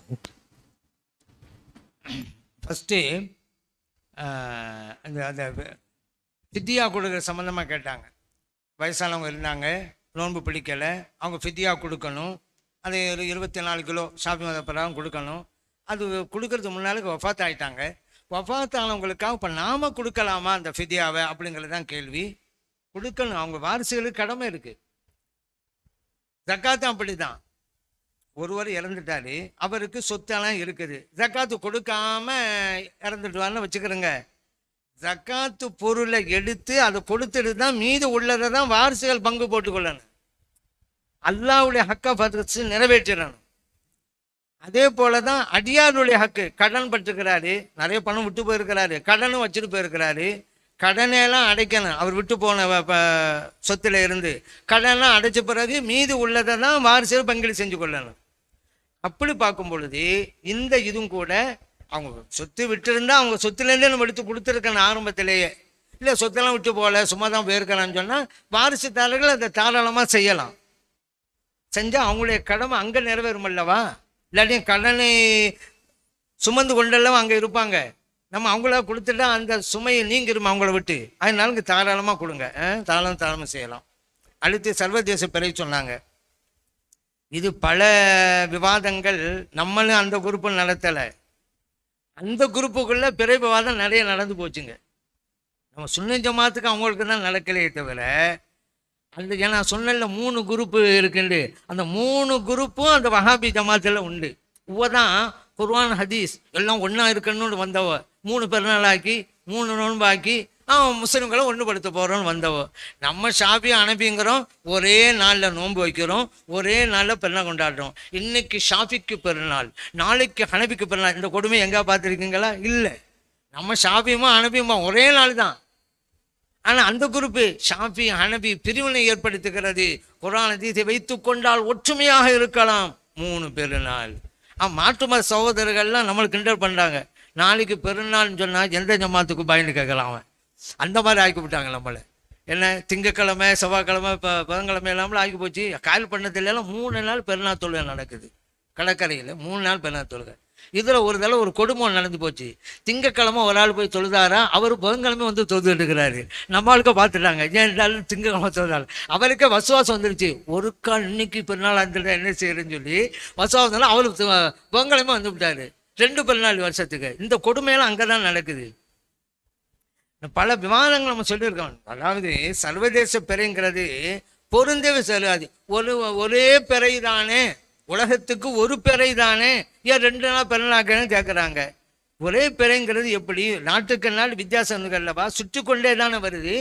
S6: ஃபஸ்ட்டு அந்த அந்த ஃபித்தியா கொடுக்குற சம்மந்தமாக கேட்டாங்க வயசானவங்க இருந்தாங்க நோன்பு பிடிக்கலை அவங்க ஃபித்தியா கொடுக்கணும் அது ஒரு இருபத்தி நாலு கிலோ ஷாப்பிங் மத பிரகாரம் கொடுக்கணும் அது கொடுக்கறதுக்கு முன்னாலுக்கு வஃபாத் ஆயிட்டாங்க வஃபாத் ஆனவங்களுக்காக இப்போ நாம கொடுக்கலாமா அந்த ஃபிதியாவை அப்படிங்கிறது தான் கேள்வி கொடுக்கணும் அவங்க வாரிசுகளுக்கு கடமை இருக்குது ஜக்காத்தும் அப்படி தான் ஒருவர் இறந்துட்டாரு அவருக்கு சொத்தெல்லாம் இருக்குது ஜக்காத்து கொடுக்காம இறந்துட்டுவான்னு வச்சுக்கிறோங்க ஜக்காத்து பொருளை எடுத்து அதை கொடுத்துட்டு தான் மீதி உள்ளதை தான் வாரிசுகள் பங்கு போட்டுக்கொள்ளணும் அல்லாவுடைய ஹக்கை ஃபர்ஸ்ட் நிறைவேற்றிடணும் அதே போல தான் அடியாருடைய ஹக்கு கடன் பட்டிருக்கிறாரு நிறைய பணம் விட்டு போயிருக்கிறாரு கடனும் வச்சுட்டு போயிருக்கிறாரு கடனையெல்லாம் அடைக்கணும் அவர் விட்டு போன வ- ப- சொத்துல இருந்து கடனெல்லாம் அடைச்ச பிறகு மீதி உள்ளதை தான் வாரிசுகள் பங்கீடு செஞ்சு கொள்ளணும் அப்படி பார்க்கும் பொழுது இந்த இதுவும் கூட அவங்க சொத்து விட்டுருந்தா அவங்க சொத்துலேருந்தே நம்ம எடுத்து கொடுத்துருக்கணும் ஆரம்பத்திலேயே இல்லை சொத்தெல்லாம் விட்டு போகல சும்மா தான் போயிருக்கலாம்னு சொன்னால் வாரிசுதாரர்கள் அதை தாராளமாக செய்யலாம் செஞ்சால் அவங்களுடைய கடமை அங்கே நிறைவேறும் அல்லவா இல்லாட்டி கடனை சுமந்து கொண்டெல்லாம் அங்கே இருப்பாங்க நம்ம அவங்கள கொடுத்துட்டா அந்த சுமையை நீங்கிருமா அவங்கள விட்டு அதனால இங்கே தாராளமாக கொடுங்க அஹ், தாராளம் தாராளமாக செய்யலாம் அடுத்து சர்வதேச பிறை சொன்னாங்க இது பல விவாதங்கள் நம்மளும் அந்த குரூப்பு நடத்தலை அந்த குரூப்புக்குள்ள பிறை விவாதம் நிறைய நடந்து போச்சுங்க நம்ம சுன்ன ஜமாத்துக்கு அவங்களுக்கு தான் நடக்கலையே தவிர அந்த ஏன்னா சொன்னல மூணு குரூப்பு இருக்குண்டு அந்த மூணு குரூப்பும் அந்த வஹாபி ஜமாத்தில் உண்டு இவ தான் குர்ஆன் ஹதீஸ் எல்லாம் ஒன்றா இருக்கணும்னு வந்தவ மூணு பெருநாளாக்கி மூணு நோன்பாக்கி அவன் முஸ்லிம்களை ஒன்றுபடுத்த போகிறோன்னு வந்தவ நம்ம ஷாபி அனுப்பிங்கிறோம் ஒரே நாளில் நோன்பு வைக்கிறோம் ஒரே நாளில் பெருநாள் கொண்டாடுறோம் இன்னைக்கு ஷாஃபிக்கு பெருநாள் நாளைக்கு ஹனபிக்கு பெருநாள் இந்த கொடுமை எங்கே பார்த்துருக்கீங்களா இல்லை நம்ம ஷாபியுமா அனுப்பியுமா ஒரே நாள் தான் ஆனால் அந்த குரூப்பு ஷாஃபி ஹனபி பிரிவினை ஏற்படுத்துகிறது குரான் அதீதை வைத்து கொண்டால் ஒற்றுமையாக இருக்கலாம் மூணு பெருநாள் ஆ மாற்று மத சகோதரர்கள்லாம் நம்மளுக்கு கிண்டல் பண்ணுறாங்க நாளைக்கு பெருநாள்னு சொன்னால் எந்த ஜமாத்துக்கு பயந்து கேட்கலாம் அவன் அந்த மாதிரி ஆக்கி விட்டாங்க நம்மளை என்ன திங்கக்கிழமை செவ்வாய்க்கிழமை இப்போ புதன்கிழமை எல்லாமே ஆக்கி போச்சு காயல் பண்ணத்துல எல்லாம் மூணு நாள் பெருநாள் தொழுகை நடக்குது கடற்கரையில் மூணு நாள் பெருநாள் தொழுகை இதில் ஒரு தடவை ஒரு கொடுமை நடந்து போச்சு திங்கக்கிழமை ஒரு ஆள் போய் தொழுதாரா அவர் புதன்கிழமை வந்து தொழுதுட்டு இருக்கிறாரு நம்ம ஆளுக்க பார்த்துட்டாங்க ஏன் இருந்தாலும் திங்கக்கிழமை தொழுதாள் அவருக்கே வசுவாசம் வந்துருச்சு ஒரு கால் இன்னைக்கு பெருநாள் வந்துட்டா என்ன செய்யறேன்னு சொல்லி வசுவாசம் வந்தாலும் அவரு து- புதன்கிழமை வந்து விட்டாரு ரெண்டு பெருநாள் வருஷத்துக்கு இந்த கொடுமையெல்லாம் அங்கே தான் நடக்குது பல விவாதங்கள் நம்ம சொல்லியிருக்கோம் அதாவது சர்வதேச பிறைங்கிறது பொருந்தவே செல்லாது ஒரு ஒரே பிறை தானே உலகத்துக்கு ஒரு பிறை தானே ஏன் ரெண்டு நாள் பிறநாக்கன்னு கேட்குறாங்க ஒரே பிறைங்கிறது எப்படி நாட்டுக்கு நாள் வித்தியாசம் இருக்கு அல்லவா சுற்றி கொண்டே தானே வருது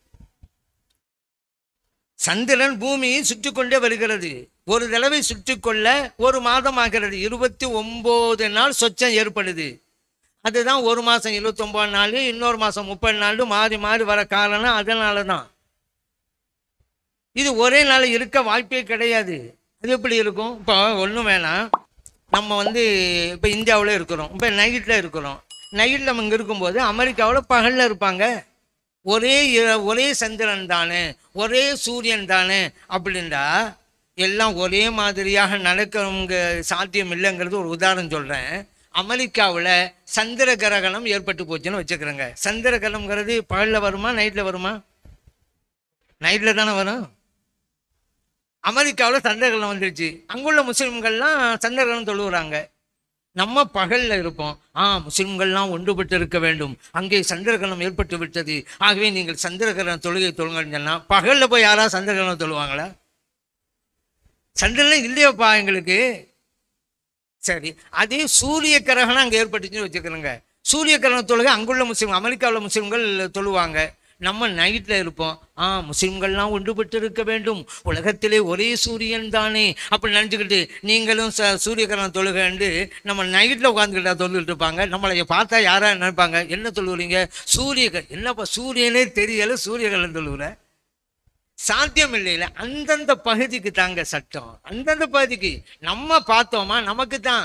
S6: சந்திரன் பூமியை சுற்றி கொண்டே வருகிறது ஒரு தடவை சுற்றி கொள்ள ஒரு மாதம் ஆகிறது இருபத்தி ஒன்பது நாள் சொச்சம் ஏற்படுது அதுதான் ஒரு மாதம் இருபத்தொம்போது நாள் இன்னொரு மாதம் முப்பது நாள் மாறி மாறி வர காரணம் அதனால தான் இது ஒரே நாள் இருக்க வாய்ப்பே கிடையாது அது எப்படி இருக்கும் இப்போ ஒன்றும் வேணாம் நம்ம வந்து இப்போ இந்தியாவில் இருக்கிறோம் இப்போ நைட்டில் இருக்கிறோம் நைட்டில் நம்ம இங்கே இருக்கும்போது அமெரிக்காவில் பகலில் இருப்பாங்க ஒரே இர- ஒரே சந்திரன் தானே ஒரே சூரியன் தானே அப்படின்றா எல்லாம் ஒரே மாதிரியாக நடக்கிறவங்க சாத்தியம் இல்லைங்கிறது ஒரு உதாரணம் சொல்கிறேன் அமெரிக்காவில் சந்திர கிரகணம் ஏற்பட்டு போச்சுன்னு வச்சுக்கிறேங்க சந்திர கிரகணம்ங்கிறது பகலில் வருமா நைட்டில் வருமா நைட்டில் தானே வரும் அமெரிக்காவில் சந்திரகிரகணம் வந்துருச்சு அங்குள்ள முஸ்லிம்கள்லாம் சந்திரகிரகணம் தொழுகிறாங்க நம்ம பகலில் இருப்போம் ஆ முஸ்லிம்கள்லாம் ஒன்றுபட்டு இருக்க வேண்டும் அங்கே சந்திரகிரகணம் ஏற்பட்டு விட்டது ஆகவே நீங்கள் சந்திரகிரகணம் தொழுகை தொழுங்கன்னு சொன்னால் பகலில் போய் யாராவது சந்திரகிரகணம் தொழுவாங்களா சந்திரன் இல்லையாப்பா எங்களுக்கு சரி அதே சூரிய கிரகணம் அங்கே ஏற்பட்டுச்சுன்னு வச்சுக்கிறோங்க சூரிய கிரகண தொழுகை அங்குள்ள முஸ்லீம் அமெரிக்காவில் முஸ்லீம்கள் தொழுவாங்க நம்ம நைட்டில் இருப்போம் ஆ முஸ்லீம்கள்லாம் ஒன்றுபட்டு இருக்க வேண்டும் உலகத்திலே ஒரே சூரியன் தானே அப்படி நினச்சிக்கிட்டு நீங்களும் ச சூரிய கிரகணம் தொழுகண்டு நம்ம நைட்டில் உட்காந்துக்கிட்டா தொழுகிட்டு இருப்பாங்க நம்மளை பார்த்தா யாரா நினைப்பாங்க என்ன தொழுவுறீங்க சூரிய க- என்னப்பா சூரியனே தெரியல சூரிய கிரகணம் தொழுவுற சாத்தியம் இல்லைல்ல அந்தந்த பகுதிக்கு தாங்க சட்டம் அந்தந்த பகுதிக்கு நம்ம பார்த்தோமா நமக்கு தான்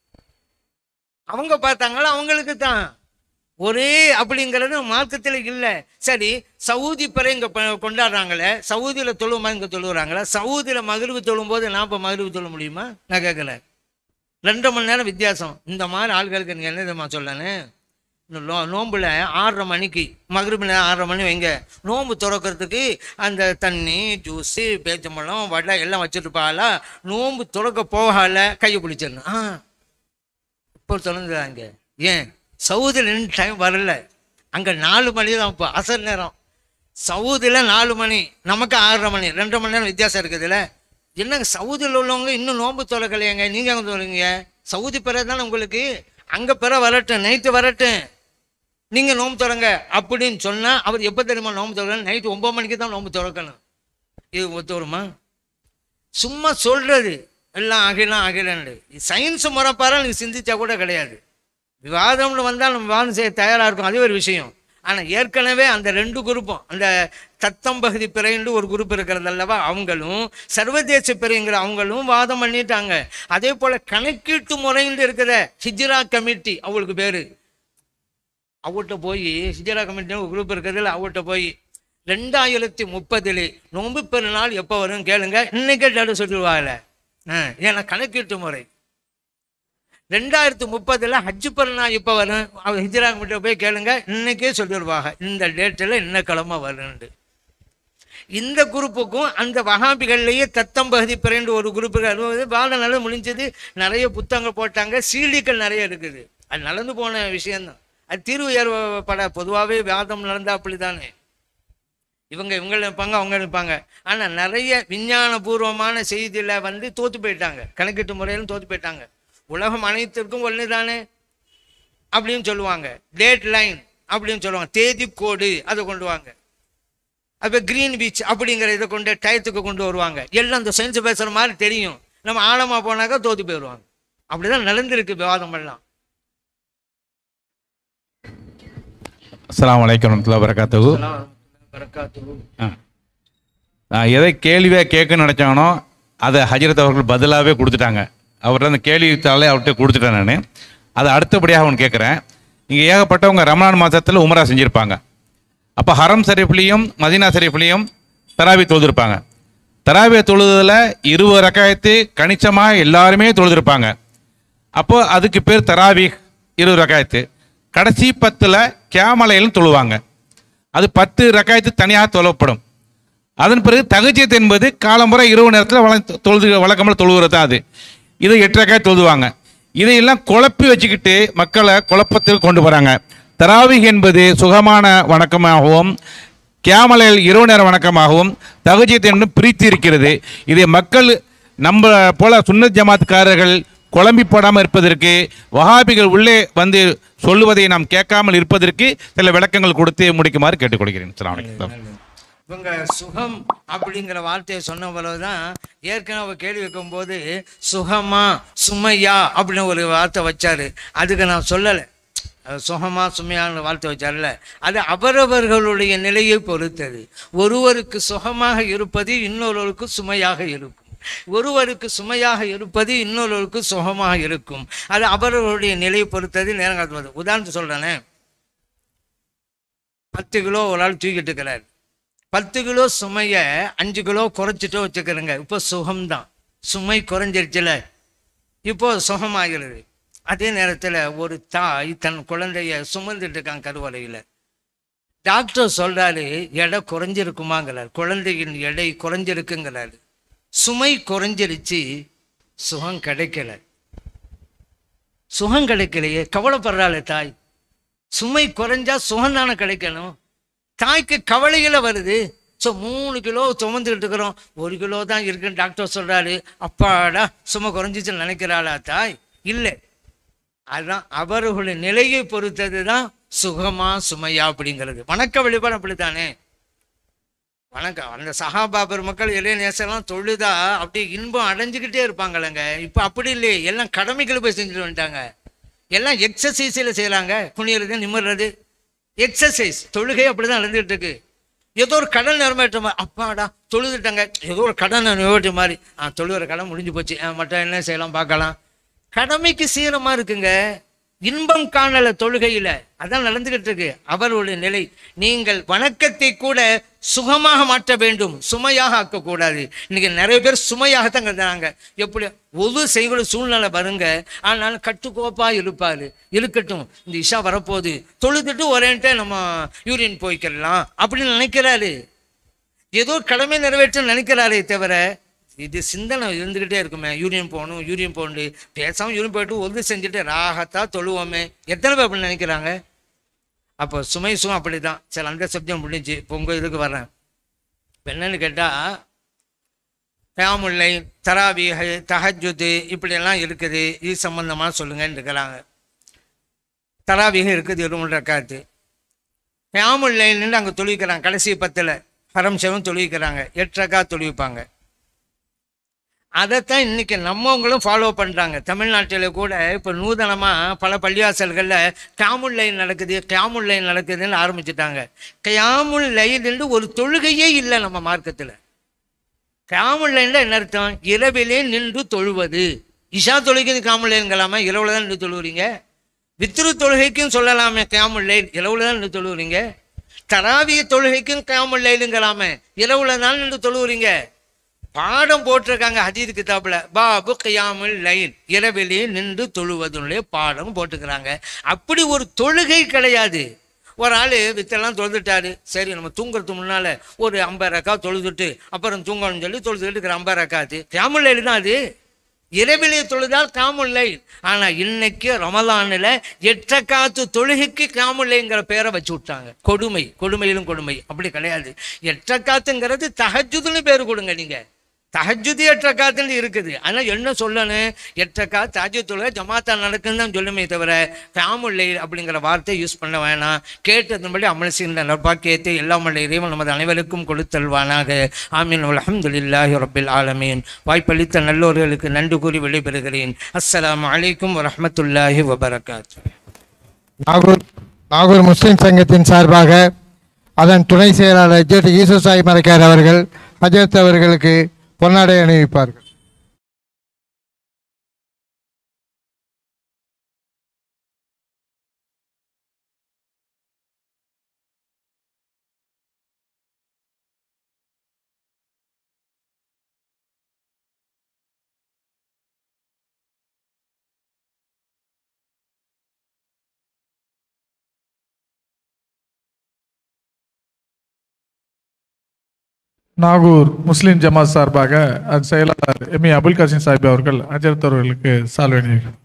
S6: அவங்க பார்த்தாங்களா அவங்களுக்கு தான் ஒரே அப்படிங்கிறது மார்க்கத்தில் இல்லை சரி சவுதி பிறை இங்கே கொண்டாடுறாங்களே சவுதியில் தொழுமா இங்கே தொழுகிறாங்களா சவுதியில் மகிழ்வு தொழும்போது நான் இப்போ மகிழ்வு தொழ முடியுமா நான் கேட்கல ரெண்டு மணி நேரம் வித்தியாசம் இந்த மாதிரி ஆள்களுக்கு நீங்கள் என்ன தெரியுமா சொல்லணும் இந்த நோ நோம்பில் ஆறரை மணிக்கு மகரிபில் ஆறரை மணி வைங்க நோம்பு திறக்கிறதுக்கு அந்த தண்ணி ஜூஸு பேச்சம்பழம் வடை எல்லாம் வச்சுருப்பாளா நோம்பு திறக்க போகல கையை பிடிச்சிடணும் ஆ இப்போ திறந்துறாங்க ஏன் சவுதியில் ரெண்டு டைம் வரல அங்கே நாலு மணி தான் இப்போ அசர் நேரம் சவுதியில் நாலு மணி நமக்கு ஆறரை மணி ரெண்டு மணி நேரம் வித்தியாசம் இருக்குதுல்ல என்னங்க சவுதியில் உள்ளவங்க இன்னும் நோன்பு திறக்கலையாங்க நீங்கள் அங்கே சொல்லுங்க சவுதி பிற தானே உங்களுக்கு அங்கே பிற வரட்டும் நைட்டு வரட்டும் நீங்கள் நோம்பு திறங்க அப்படின்னு சொன்னால் அவர் எப்போ தெரியுமா நோம்பு திறக்கணும் நைட்டு ஒம்பது மணிக்கு தான் நோம்பு திறக்கணும் இது ஒத்து வருமா சும்மா சொல்கிறது எல்லாம் ஆகிடலாம் ஆகிடலான்னு சயின்ஸ் முறைப்பாரால் நீங்கள் சிந்திச்சா கூட கிடையாது விவாதம்னு வந்தால் நம்ம விவாதம் செய்ய தயாராக இருக்கும் அது ஒரு விஷயம் ஆனால் ஏற்கனவே அந்த ரெண்டு குரூப்பும் அந்த தத்தம் பகுதி பிறைன்னு ஒரு குரூப் இருக்கிறது அல்லவா அவங்களும் சர்வதேச பிறைங்கிற அவங்களும் வாதம் பண்ணிட்டாங்க அதே போல் கணக்கீட்டு முறைன்னு இருக்கிற ஹிஜ்ரா கமிட்டி அவங்களுக்கு பேர் அவர்கிட்ட போய் ஹிஜ்ரா கமிட்டின்னு ஒரு குரூப் இருக்கிறதுல அவர்கிட்ட போய் ரெண்டாயிரத்தி முப்பதுல நோன்பு பெருநாள் எப்போ வரும் கேளுங்க இன்னைக்கே டேட்டு சொல்லிடுவாங்கல்ல ஆ ஏன்னா கணக்கீட்டு முறை ரெண்டாயிரத்து முப்பதுல ஹஜ்ஜு பெருநா இப்போ வரும் அவர் ஹிஜ்ரா கிட்ட போய் கேளுங்க இன்னைக்கே சொல்லிடுவாங்க இந்த டேட்டில் என்ன கிழமை வரும்னு இந்த குரூப்புக்கும் அந்த வகாபிகள்லேயே தத்தம் பகுதி பிறண்டு ஒரு குரூப்புகள் வாழ நல்லா முடிஞ்சது நிறைய புத்தகங்கள் போட்டாங்க சீடிக்கள் நிறைய இருக்குது அது நடந்து போன விஷயம்தான் அது தீர்வு ஏற்பட பொதுவாகவே வாதம் நடந்தா அப்படிதானே இவங்க இவங்க நிற்பாங்க அவங்க நிற்பாங்க ஆனால் நிறைய விஞ்ஞானபூர்வமான செய்தியில் வந்து தோத்து போயிட்டாங்க கணக்கீட்டு முறையிலும் தோத்து போயிட்டாங்க உலகம் அனைத்திற்கும் ஒன்று தானே அப்படின்னு சொல்லுவாங்க டேட் லைன் அப்படின்னு சொல்லுவாங்க தேதி கோடு அதை கொண்டு வாங்க அப்போ கிரீன் பீச் அப்படிங்கிற இதை கொண்டு டயத்துக்கு கொண்டு வருவாங்க எல்லாம் இந்த சயின்ஸ் பேசுகிற மாதிரி தெரியும் நம்ம ஆழமாக போனாக்கா தோத்து போயிடுவாங்க அப்படிதான் நடந்திருக்கு விவாதம் எல்லாம்
S8: அஸ்ஸலாமு அலைக்கும் வரமத்துல்லாஹி வரகாத்துஹு
S6: வரக்காத்துஹு.
S8: நான் எதை கேள்வியாக கேட்கணும்னு நினச்சானோ அதை ஹஜரத் அவர்கள் பதிலாகவே கொடுத்துட்டாங்க அவர்கிட்ட அந்த கேள்வித்தாலே அவர்கிட்ட கொடுத்துட்டேன் நான் அதை அடுத்தபடியாக ஒன்று கேட்குறேன் இங்கே ஏகப்பட்டவங்க ரமலான் மாதத்தில் உமரா செஞ்சுருப்பாங்க அப்போ ஹரம் ஷரீஃப்லேயும் மதீனா ஷரீஃப்லேயும் தராவி தொழுதுருப்பாங்க தராவியை தொழுதுல இருபது ரக்காயத்து கணிச்சமாக எல்லாருமே தொழுதுருப்பாங்க அப்போ அதுக்கு பேர் தராவி இருபது ரக்காயத்து கடைசி பத்தில் கேமலையிலும் தொழுவாங்க அது பத்து ரக்காயத்து தனியாக தொழப்படும் அதன் பிறகு தகஜியத் என்பது காலம்புற இரவு நேரத்தில் வள தொழுது வழக்கமாக தொழுகிறது தான் அது இதை எட்டு ரக்காய் தொழுவாங்க இதையெல்லாம் குழப்பி வச்சுக்கிட்டு மக்களை குழப்பத்தில் கொண்டு போகிறாங்க தராவிக் என்பது சுகமான வணக்கமாகவும் கேமலையில் இரவு நேர வணக்கமாகவும் தகஜியத் என்று பிரித்து இருக்கிறது இதை மக்கள் நம்ம போல சுன்னத் ஜமாத்காரர்கள் குழம்பி போடாமல் இருப்பதற்கு வஹாபிகள் உள்ளே வந்து சொல்லுவதை நாம் கேட்காமல் இருப்பதற்கு சில விளக்கங்கள் கொடுத்து முடிக்குமாறு கேட்டுக்கொள்கிறேன் அஸ்ஸலாமு அலைக்கும்.
S6: இவங்க சுகம் அப்படிங்கிற வார்த்தையை சொன்ன பிறகுதான் ஏற்கனவே அவர் கேள்வி வைக்கும்போது சுகமா சுமையா அப்படின்னு ஒரு வார்த்தை வச்சாரு அதுக்கு நான் சொல்லலை அது சுகமா சுமையான்னு வார்த்தை வச்சார்ல அது அவரவர்களுடைய நிலையை பொறுத்தது ஒருவருக்கு சுகமாக இருப்பது இன்னொருவருக்கு சுமையாக இருக்கும் ஒருவருக்கு சுமையாக இருப்பது இன்னொருவருக்கு சுகமாக இருக்கும் அது அவரவருடைய நிலையை பொறுத்தது நேரம் காட்டுவது உதாரணத்துக்கு சொல்றேனே பத்து கிலோ ஒரு ஆள் தூக்கிட்டு இருக்கிறார் பத்து கிலோ சுமையை அஞ்சு கிலோ குறைச்சிட்டோ வச்சுக்கிறேங்க இப்போ சுகம்தான் சுமை குறைஞ்சிருச்சுல இப்போ சுகமாகிறது அதே நேரத்தில் ஒரு தாய் தன் குழந்தைய சுமந்துட்டு இருக்காங்க கருவறையில் டாக்டர் சொல்றாரு எடை குறைஞ்சிருக்குமாங்கிறார் குழந்தையின் எடை குறைஞ்சிருக்குங்கிறாரு சுமை குறைஞ்சிருச்சு சுகம் கிடைக்கல சுகம் கிடைக்கலையே கவலைப்படுறாளே தாய் சுமை குறைஞ்சா சுகம் தானே கிடைக்கணும் தாய்க்கு கவலைகளை வருது ஸோ மூணு கிலோ சுமந்துக்கிட்டு இருக்கிறோம் ஒரு கிலோ தான் இருக்குன்னு டாக்டர் சொல்றாரு அப்பாடா சுமை குறைஞ்சிச்சுன்னு நினைக்கிறாளா தாய் இல்லை அதுதான் அவர்களுடைய நிலையை பொறுத்தது தான் சுகமா சுமையா அப்படிங்கிறது வணக்க வழிபாடு அப்படித்தானே வணக்கம் அந்த சகாபா பெருமக்கள் இளைய நேசம்லாம் தொழுதா அப்படியே இன்பம் அடைஞ்சுக்கிட்டே இருப்பாங்களேங்க இப்போ அப்படி இல்லையே எல்லாம் கடமைகள் போய் செஞ்சுட்டு வந்துட்டாங்க எல்லாம் எக்ஸசைஸில் செய்கிறாங்க குனியறது நிமிர்றது எக்ஸசைஸ் தொழுகை அப்படிதான் நடந்துகிட்டு இருக்கு ஏதோ ஒரு கடன் நிறைவேற்ற மாதிரி அப்பாடா தொழுதுட்டாங்க ஏதோ ஒரு கடன் நிறைவேற்ற மாதிரி ஆ தொழுகிற கடன் முடிஞ்சு போச்சு ஆ, மற்ற என்ன செய்யலாம் பார்க்கலாம் கடமைக்கு சீரமா இருக்குங்க இன்பம் காணல தொழுகையில அதான் நடந்துகிட்டு இருக்கு அவருடைய நிலை நீங்கள் வணக்கத்தை கூட சுகமாக மாற்ற வேண்டும் சுமையாக ஆக்கக்கூடாது இன்னைக்கு நிறைய பேர் சுமையாகத்தான் கருதுறாங்க எப்படி ஒது செய்கிற சூழ்நிலை வருங்க ஆனாலும் கட்டுக்கோப்பா இருப்பாரு இருக்கட்டும் இந்த இஷா வரப்போகுது தொழுதுட்டு ஒரேன்ட்டு நம்ம யூரின் போய்க்கிடலாம் அப்படின்னு நினைக்கிறாரு ஏதோ கடமை நிறைவேற்ற நினைக்கிறாரே தவிர இது சிந்தனை இருந்துக்கிட்டே இருக்குமே யூரின் போகணும் யூரின் போகணும் பேசாமல் யூரின் போயிட்டு ஒது செஞ்சுட்டு ராகத்தா தொழுவோமே எத்தனை பேர் அப்படி நினைக்கிறாங்க அப்போ சுமை சுகம் அப்படி தான் சரி அந்த சப்ஜெக்ட் முடிஞ்சு இப்போ உங்கள் இதுக்கு வர்றேன் இப்போ என்னன்னு கேட்டால் தயாமுல்லை தராபீக தஹஜுது இப்படியெல்லாம் இருக்குது இது சம்பந்தமாக சொல்லுங்கன்னு இருக்கிறாங்க தராபீகம் இருக்குது இருமுறை ரக்காத்து தயாமுல்லைன்னு அங்கே தொழுவிக்கிறாங்க கடைசி பத்தில் ஹரம் செவன் தொழுவிக்கிறாங்க எட்டு ரக்கா தொழுவிப்பாங்க அதைத்தான் இன்னைக்கு நம்மவங்களும் ஃபாலோ பண்ணுறாங்க தமிழ்நாட்டில் கூட இப்போ நூதனமாக பல பள்ளிவாசல்களில் கியாமுல் லைன் நடக்குது கியாமுல் லைன் நடக்குதுன்னு ஆரம்பிச்சிட்டாங்க கியாமுல் லைன் ஒரு தொழுகையே இல்லை நம்ம மார்க்கத்தில் கியாமுல் லைனில் என்ன அர்த்தம் இரவிலே நின்று தொழுவது இஷா தொழுகைக்கு கியாமுல் லைன்களாமா இரவுல தான் நின்று தொழுவுறீங்க வித்ரு தொழுகைக்கும் சொல்லலாமே கியாமுல் லைன் இரவுல தான் நின்று தொழுவுறீங்க தராவிய தொழுகைக்கும் கியாமுல் லைனுங்களாமே இரவுல தான் நின்று தொழுவுறீங்க பாடம் போட்டிருக்காங்க ஹதீத் கிதாபில் பாபு கியாமுல் லைல் இரவிலே நின்று தொழுவதனுடைய பாடம் போட்டுக்கிறாங்க அப்படி ஒரு தொழுகை கிடையாது ஒரு ஆள் வித்தெல்லாம் தொழுதுட்டாரு சரி நம்ம தூங்குறதுக்கு முன்னால் ஒரு ஐம்பது ரக்கா தொழுதுட்டு அப்புறம் தூங்கணும்னு சொல்லி தொழுதுகிட்டு இருக்கிற ஐம்பது ரக்காத்து கியாமுல் லைல் தான் அது இரவிலே தொழுதால் காமுல்லை ஆனால் இன்னைக்கு ரமலானில் எட்டக்காத்து தொழுகைக்கு காமுல்லைங்கிற பேரை வச்சு விட்டாங்க கொடுமை கொடுமையிலும் கொடுமை அப்படி கிடையாது எட்டக்காத்துங்கிறது தஹஜுதுன்னு பேர் கொடுங்க நீங்கள் தஹஜுதி எட்டக்காத்துன்னு இருக்குது ஆனால் என்ன சொல்லணும் எட்டக்கா தஹஜு தொழுகை ஜமாத்தா நடக்குன்னு தான் சொல்லுமே தவிர காமுல்லை அப்படிங்கிற வார்த்தை யூஸ் பண்ண வேணாம் கேட்டதன்படி அமல் செய்கின்ற நற்பாக்கியத்தை எல்லாம் வல்ல இறைவன் நமது அனைவருக்கும் கொடுத்தல்வானாக ஆமீன் அல்ஹம்துலில்லாஹி ரப்பில் ஆலமீன் வாய்ப்பளித்த நல்லோர்களுக்கு நன்றி கூறி விடைபெறுகிறேன் அஸ்ஸலாமு அலைக்கும் வரஹ்மத்துல்லாஹி வபரகாத்து
S7: நாகூர் நாகூர் முஸ்லிம் சங்கத்தின் சார்பாக அதன் துணை செயலாளர் ஜெட் ஈசுசாய் மரக்கார் அவர்கள் அஜத் அவர்களுக்கு பொன்னாடை அணிவிப்பார்கள்
S3: நாகூர் முஸ்லிம் ஜமாத் சார்பாக அதன் செயலாளர் எம் ஏ அபுல் காசிம் சாஹிப் அவர்கள் அஜரத் அவர்களுக்கு சால்வை அணிவிக்கிறார்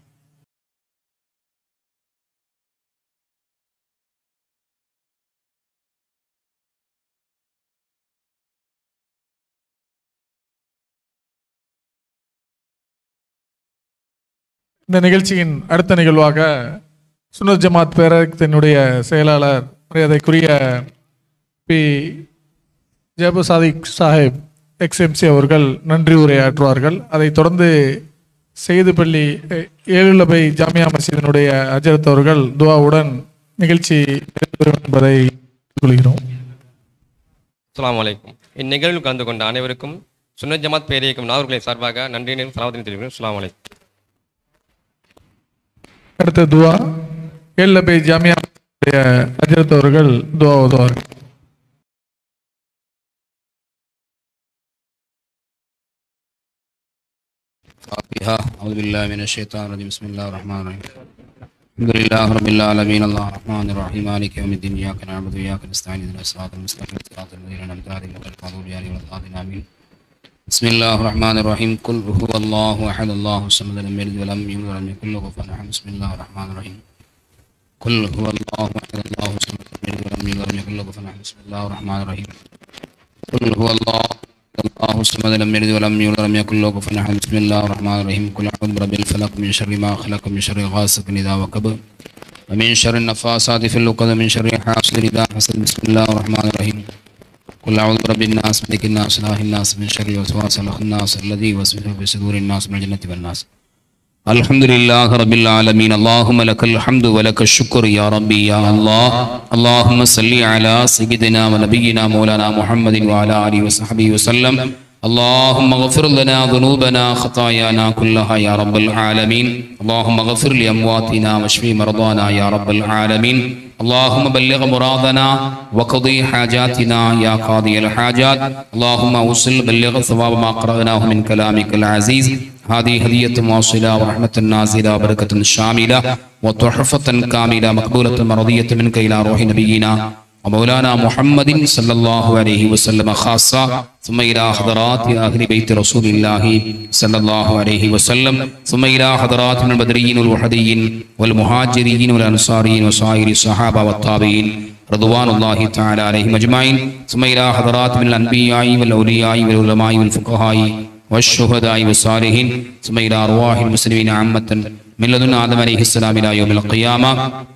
S3: இந்த நிகழ்ச்சியின் அடுத்த நிகழ்வாக சுனத் ஜமாத் பேரகத்தினுடைய செயலாளர் மரியாதைக்குரிய பி ஜேபு சாதிக் சாஹிப் எக்ஸ்எம்சி அவர்கள் நன்றி உரையாற்றுவார்கள் அதைத் தொடர்ந்து செய்துப்பள்ளி அஹ், ஏழுலபை ஜாமியா மசீதினுடைய அஜரத் அவர்கள் துவாவுடன் நிகழ்ச்சி நிறைவேறும் என்பதை கொள்கிறோம்
S14: அஸ்ஸலாமு அலைக்கும் இந்நிகழ்வில் கலந்து கொண்ட அனைவருக்கும் சுன்னத் ஜமாத் பேரியக்கம் நாகர்களை சார்பாக நன்றியினையும் சலாவத்தினை தெரிவிக்கிறேன் அஸ்ஸலாமு அலைக்கும்
S3: அடுத்த துவா ஏழுலபை ஜாமியா மசீதினுடைய அஜரத் அவர்கள் துவா ஓதுவார்கள்
S15: فاتحة أعوذ بالله من الشيطان الرجيم بسم الله الرحمن الرحيم الحمد لله رب العالمين الله الرحمن الرحيم مالك يوم الدين إياك نعبد وإياك نستعين اهدنا الصراط المستقيم صراط الذين أنعمت عليهم غير المغضوب عليهم ولا الضالين آمين بسم الله الرحمن الرحيم قل هو الله أحد الله الصمد لم يلد ولم يولد ولم يكن له كفوا أحد بسم الله الرحمن الرحيم قل هو الله أحد الله الصمد لم يلد ولم يولد ولم يكن له كفوا أحد بسم الله الرحمن الرحيم قل هو الله الله الصمد لم يلد ولم يولد ولم يكن له كفوا احد بسم الله الرحمن الرحيم قل اعوذ برب الفلق من شر ما خلق من شر غاسق اذا وقب ومن شر النفاثات في العقد من شر حاسد اذا حسد بسم الله الرحمن الرحيم قل اعوذ برب الناس ملك الناس اله الناس من شر الوسواس الخناس الذي يوسوس في صدور الناس من الجنه والناس الحمد لله رب العالمين اللهم لك الحمد ولك الشكر يا ربي يا الله اللهم صل على سيدنا ونبينا مولانا محمد وعلى اله وصحبه وسلم اللهم اغفر لنا ذنوبنا خطايانا كلها يا رب العالمين اللهم اغفر لامواتنا واشف مرضانا يا رب العالمين اللهم بلغ مرادنا وقضي حاجاتنا يا قاضي الحاجات اللهم اوصل بلغ ثواب ما قرأناه من كلامك العزيز هذه هدية واصلة ورحمة نازلة وبركة شاملة وتحفة كاملة مقبولة مرضية منك إلى روح نبينا ومولانا محمد صلى الله عليه وسلم خاصة ثم إلى حضرات أهل بيت رسول الله صلى الله عليه وسلم ثم إلى حضرات من البدريين والوحديين والمهاجرين والأنصارين وسائر الصحابة والتابعين رضوان الله تعالى عليهم أجمعين ثم إلى حضرات من الأنبياء والأولياء والعلماء والفقهاء والشهداء والصالحين ثم إلى أرواح المسلمين عامة من لدن آدم عليه السلام إلى يوم القيامة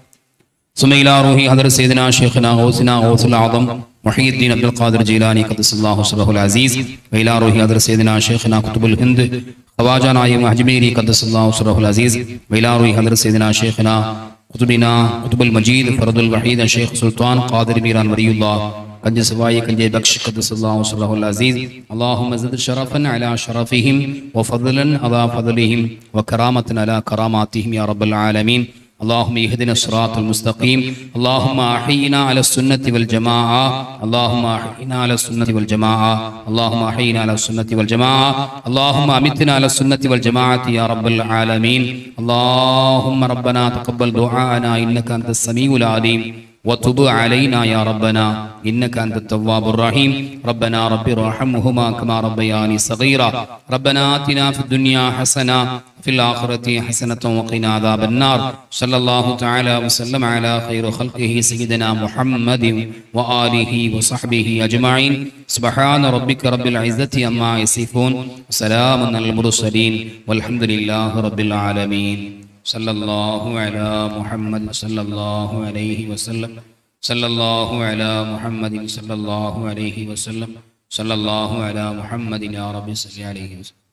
S15: ثم إلى روح حضرت سيدنا شيخنا غوثنا غوث الأعظم محي الدين عبد القادر جيلاني قدس الله سره العزيز وإلى روح حضرت سيدنا شيخنا قطب الهند خواجہ نائم أجميري قدس الله سره العزيز وإلى روح حضرت سيدنا شيخنا قطبنا قطب المجيد فرد الوحيد شيخ سلطان قادر ميران ولي الله قد سواي قد بخش قدس الله سره العزيز اللهم زد شرفا على شرفهم وفضلا على فضلهم وكرامة على كراماتهم يا رب العالمين اللهم اهدنا الصراط المستقيم اللهم احينا على السنة والجماعة اللهم احينا على السنة والجماعة اللهم احينا على السنة والجماعة اللهم امتنا على السنة والجماعة يا رب العالمين اللهم ربنا تقبل دعاءنا انك انت السميع العليم وتب علينا يا ربنا إنك أنت التواب الرحيم ربنا رب ارحمهما كما ربياني صغيرا ربنا آتنا في الدنيا حسنة في الآخرة حسنة وقنا عذاب النار صلى الله تعالى وسلم على خير خلقه سيدنا محمد وآله وصحبه أجمعين سبحان ربك رب العزة أما يصفون وسلام على المرسلين والحمد لله رب العالمين صلى الله على محمد صلى الله عليه وسلم صلى الله على محمد صلى الله عليه وسلم صلى الله على محمد يا رب صل عليه وسلم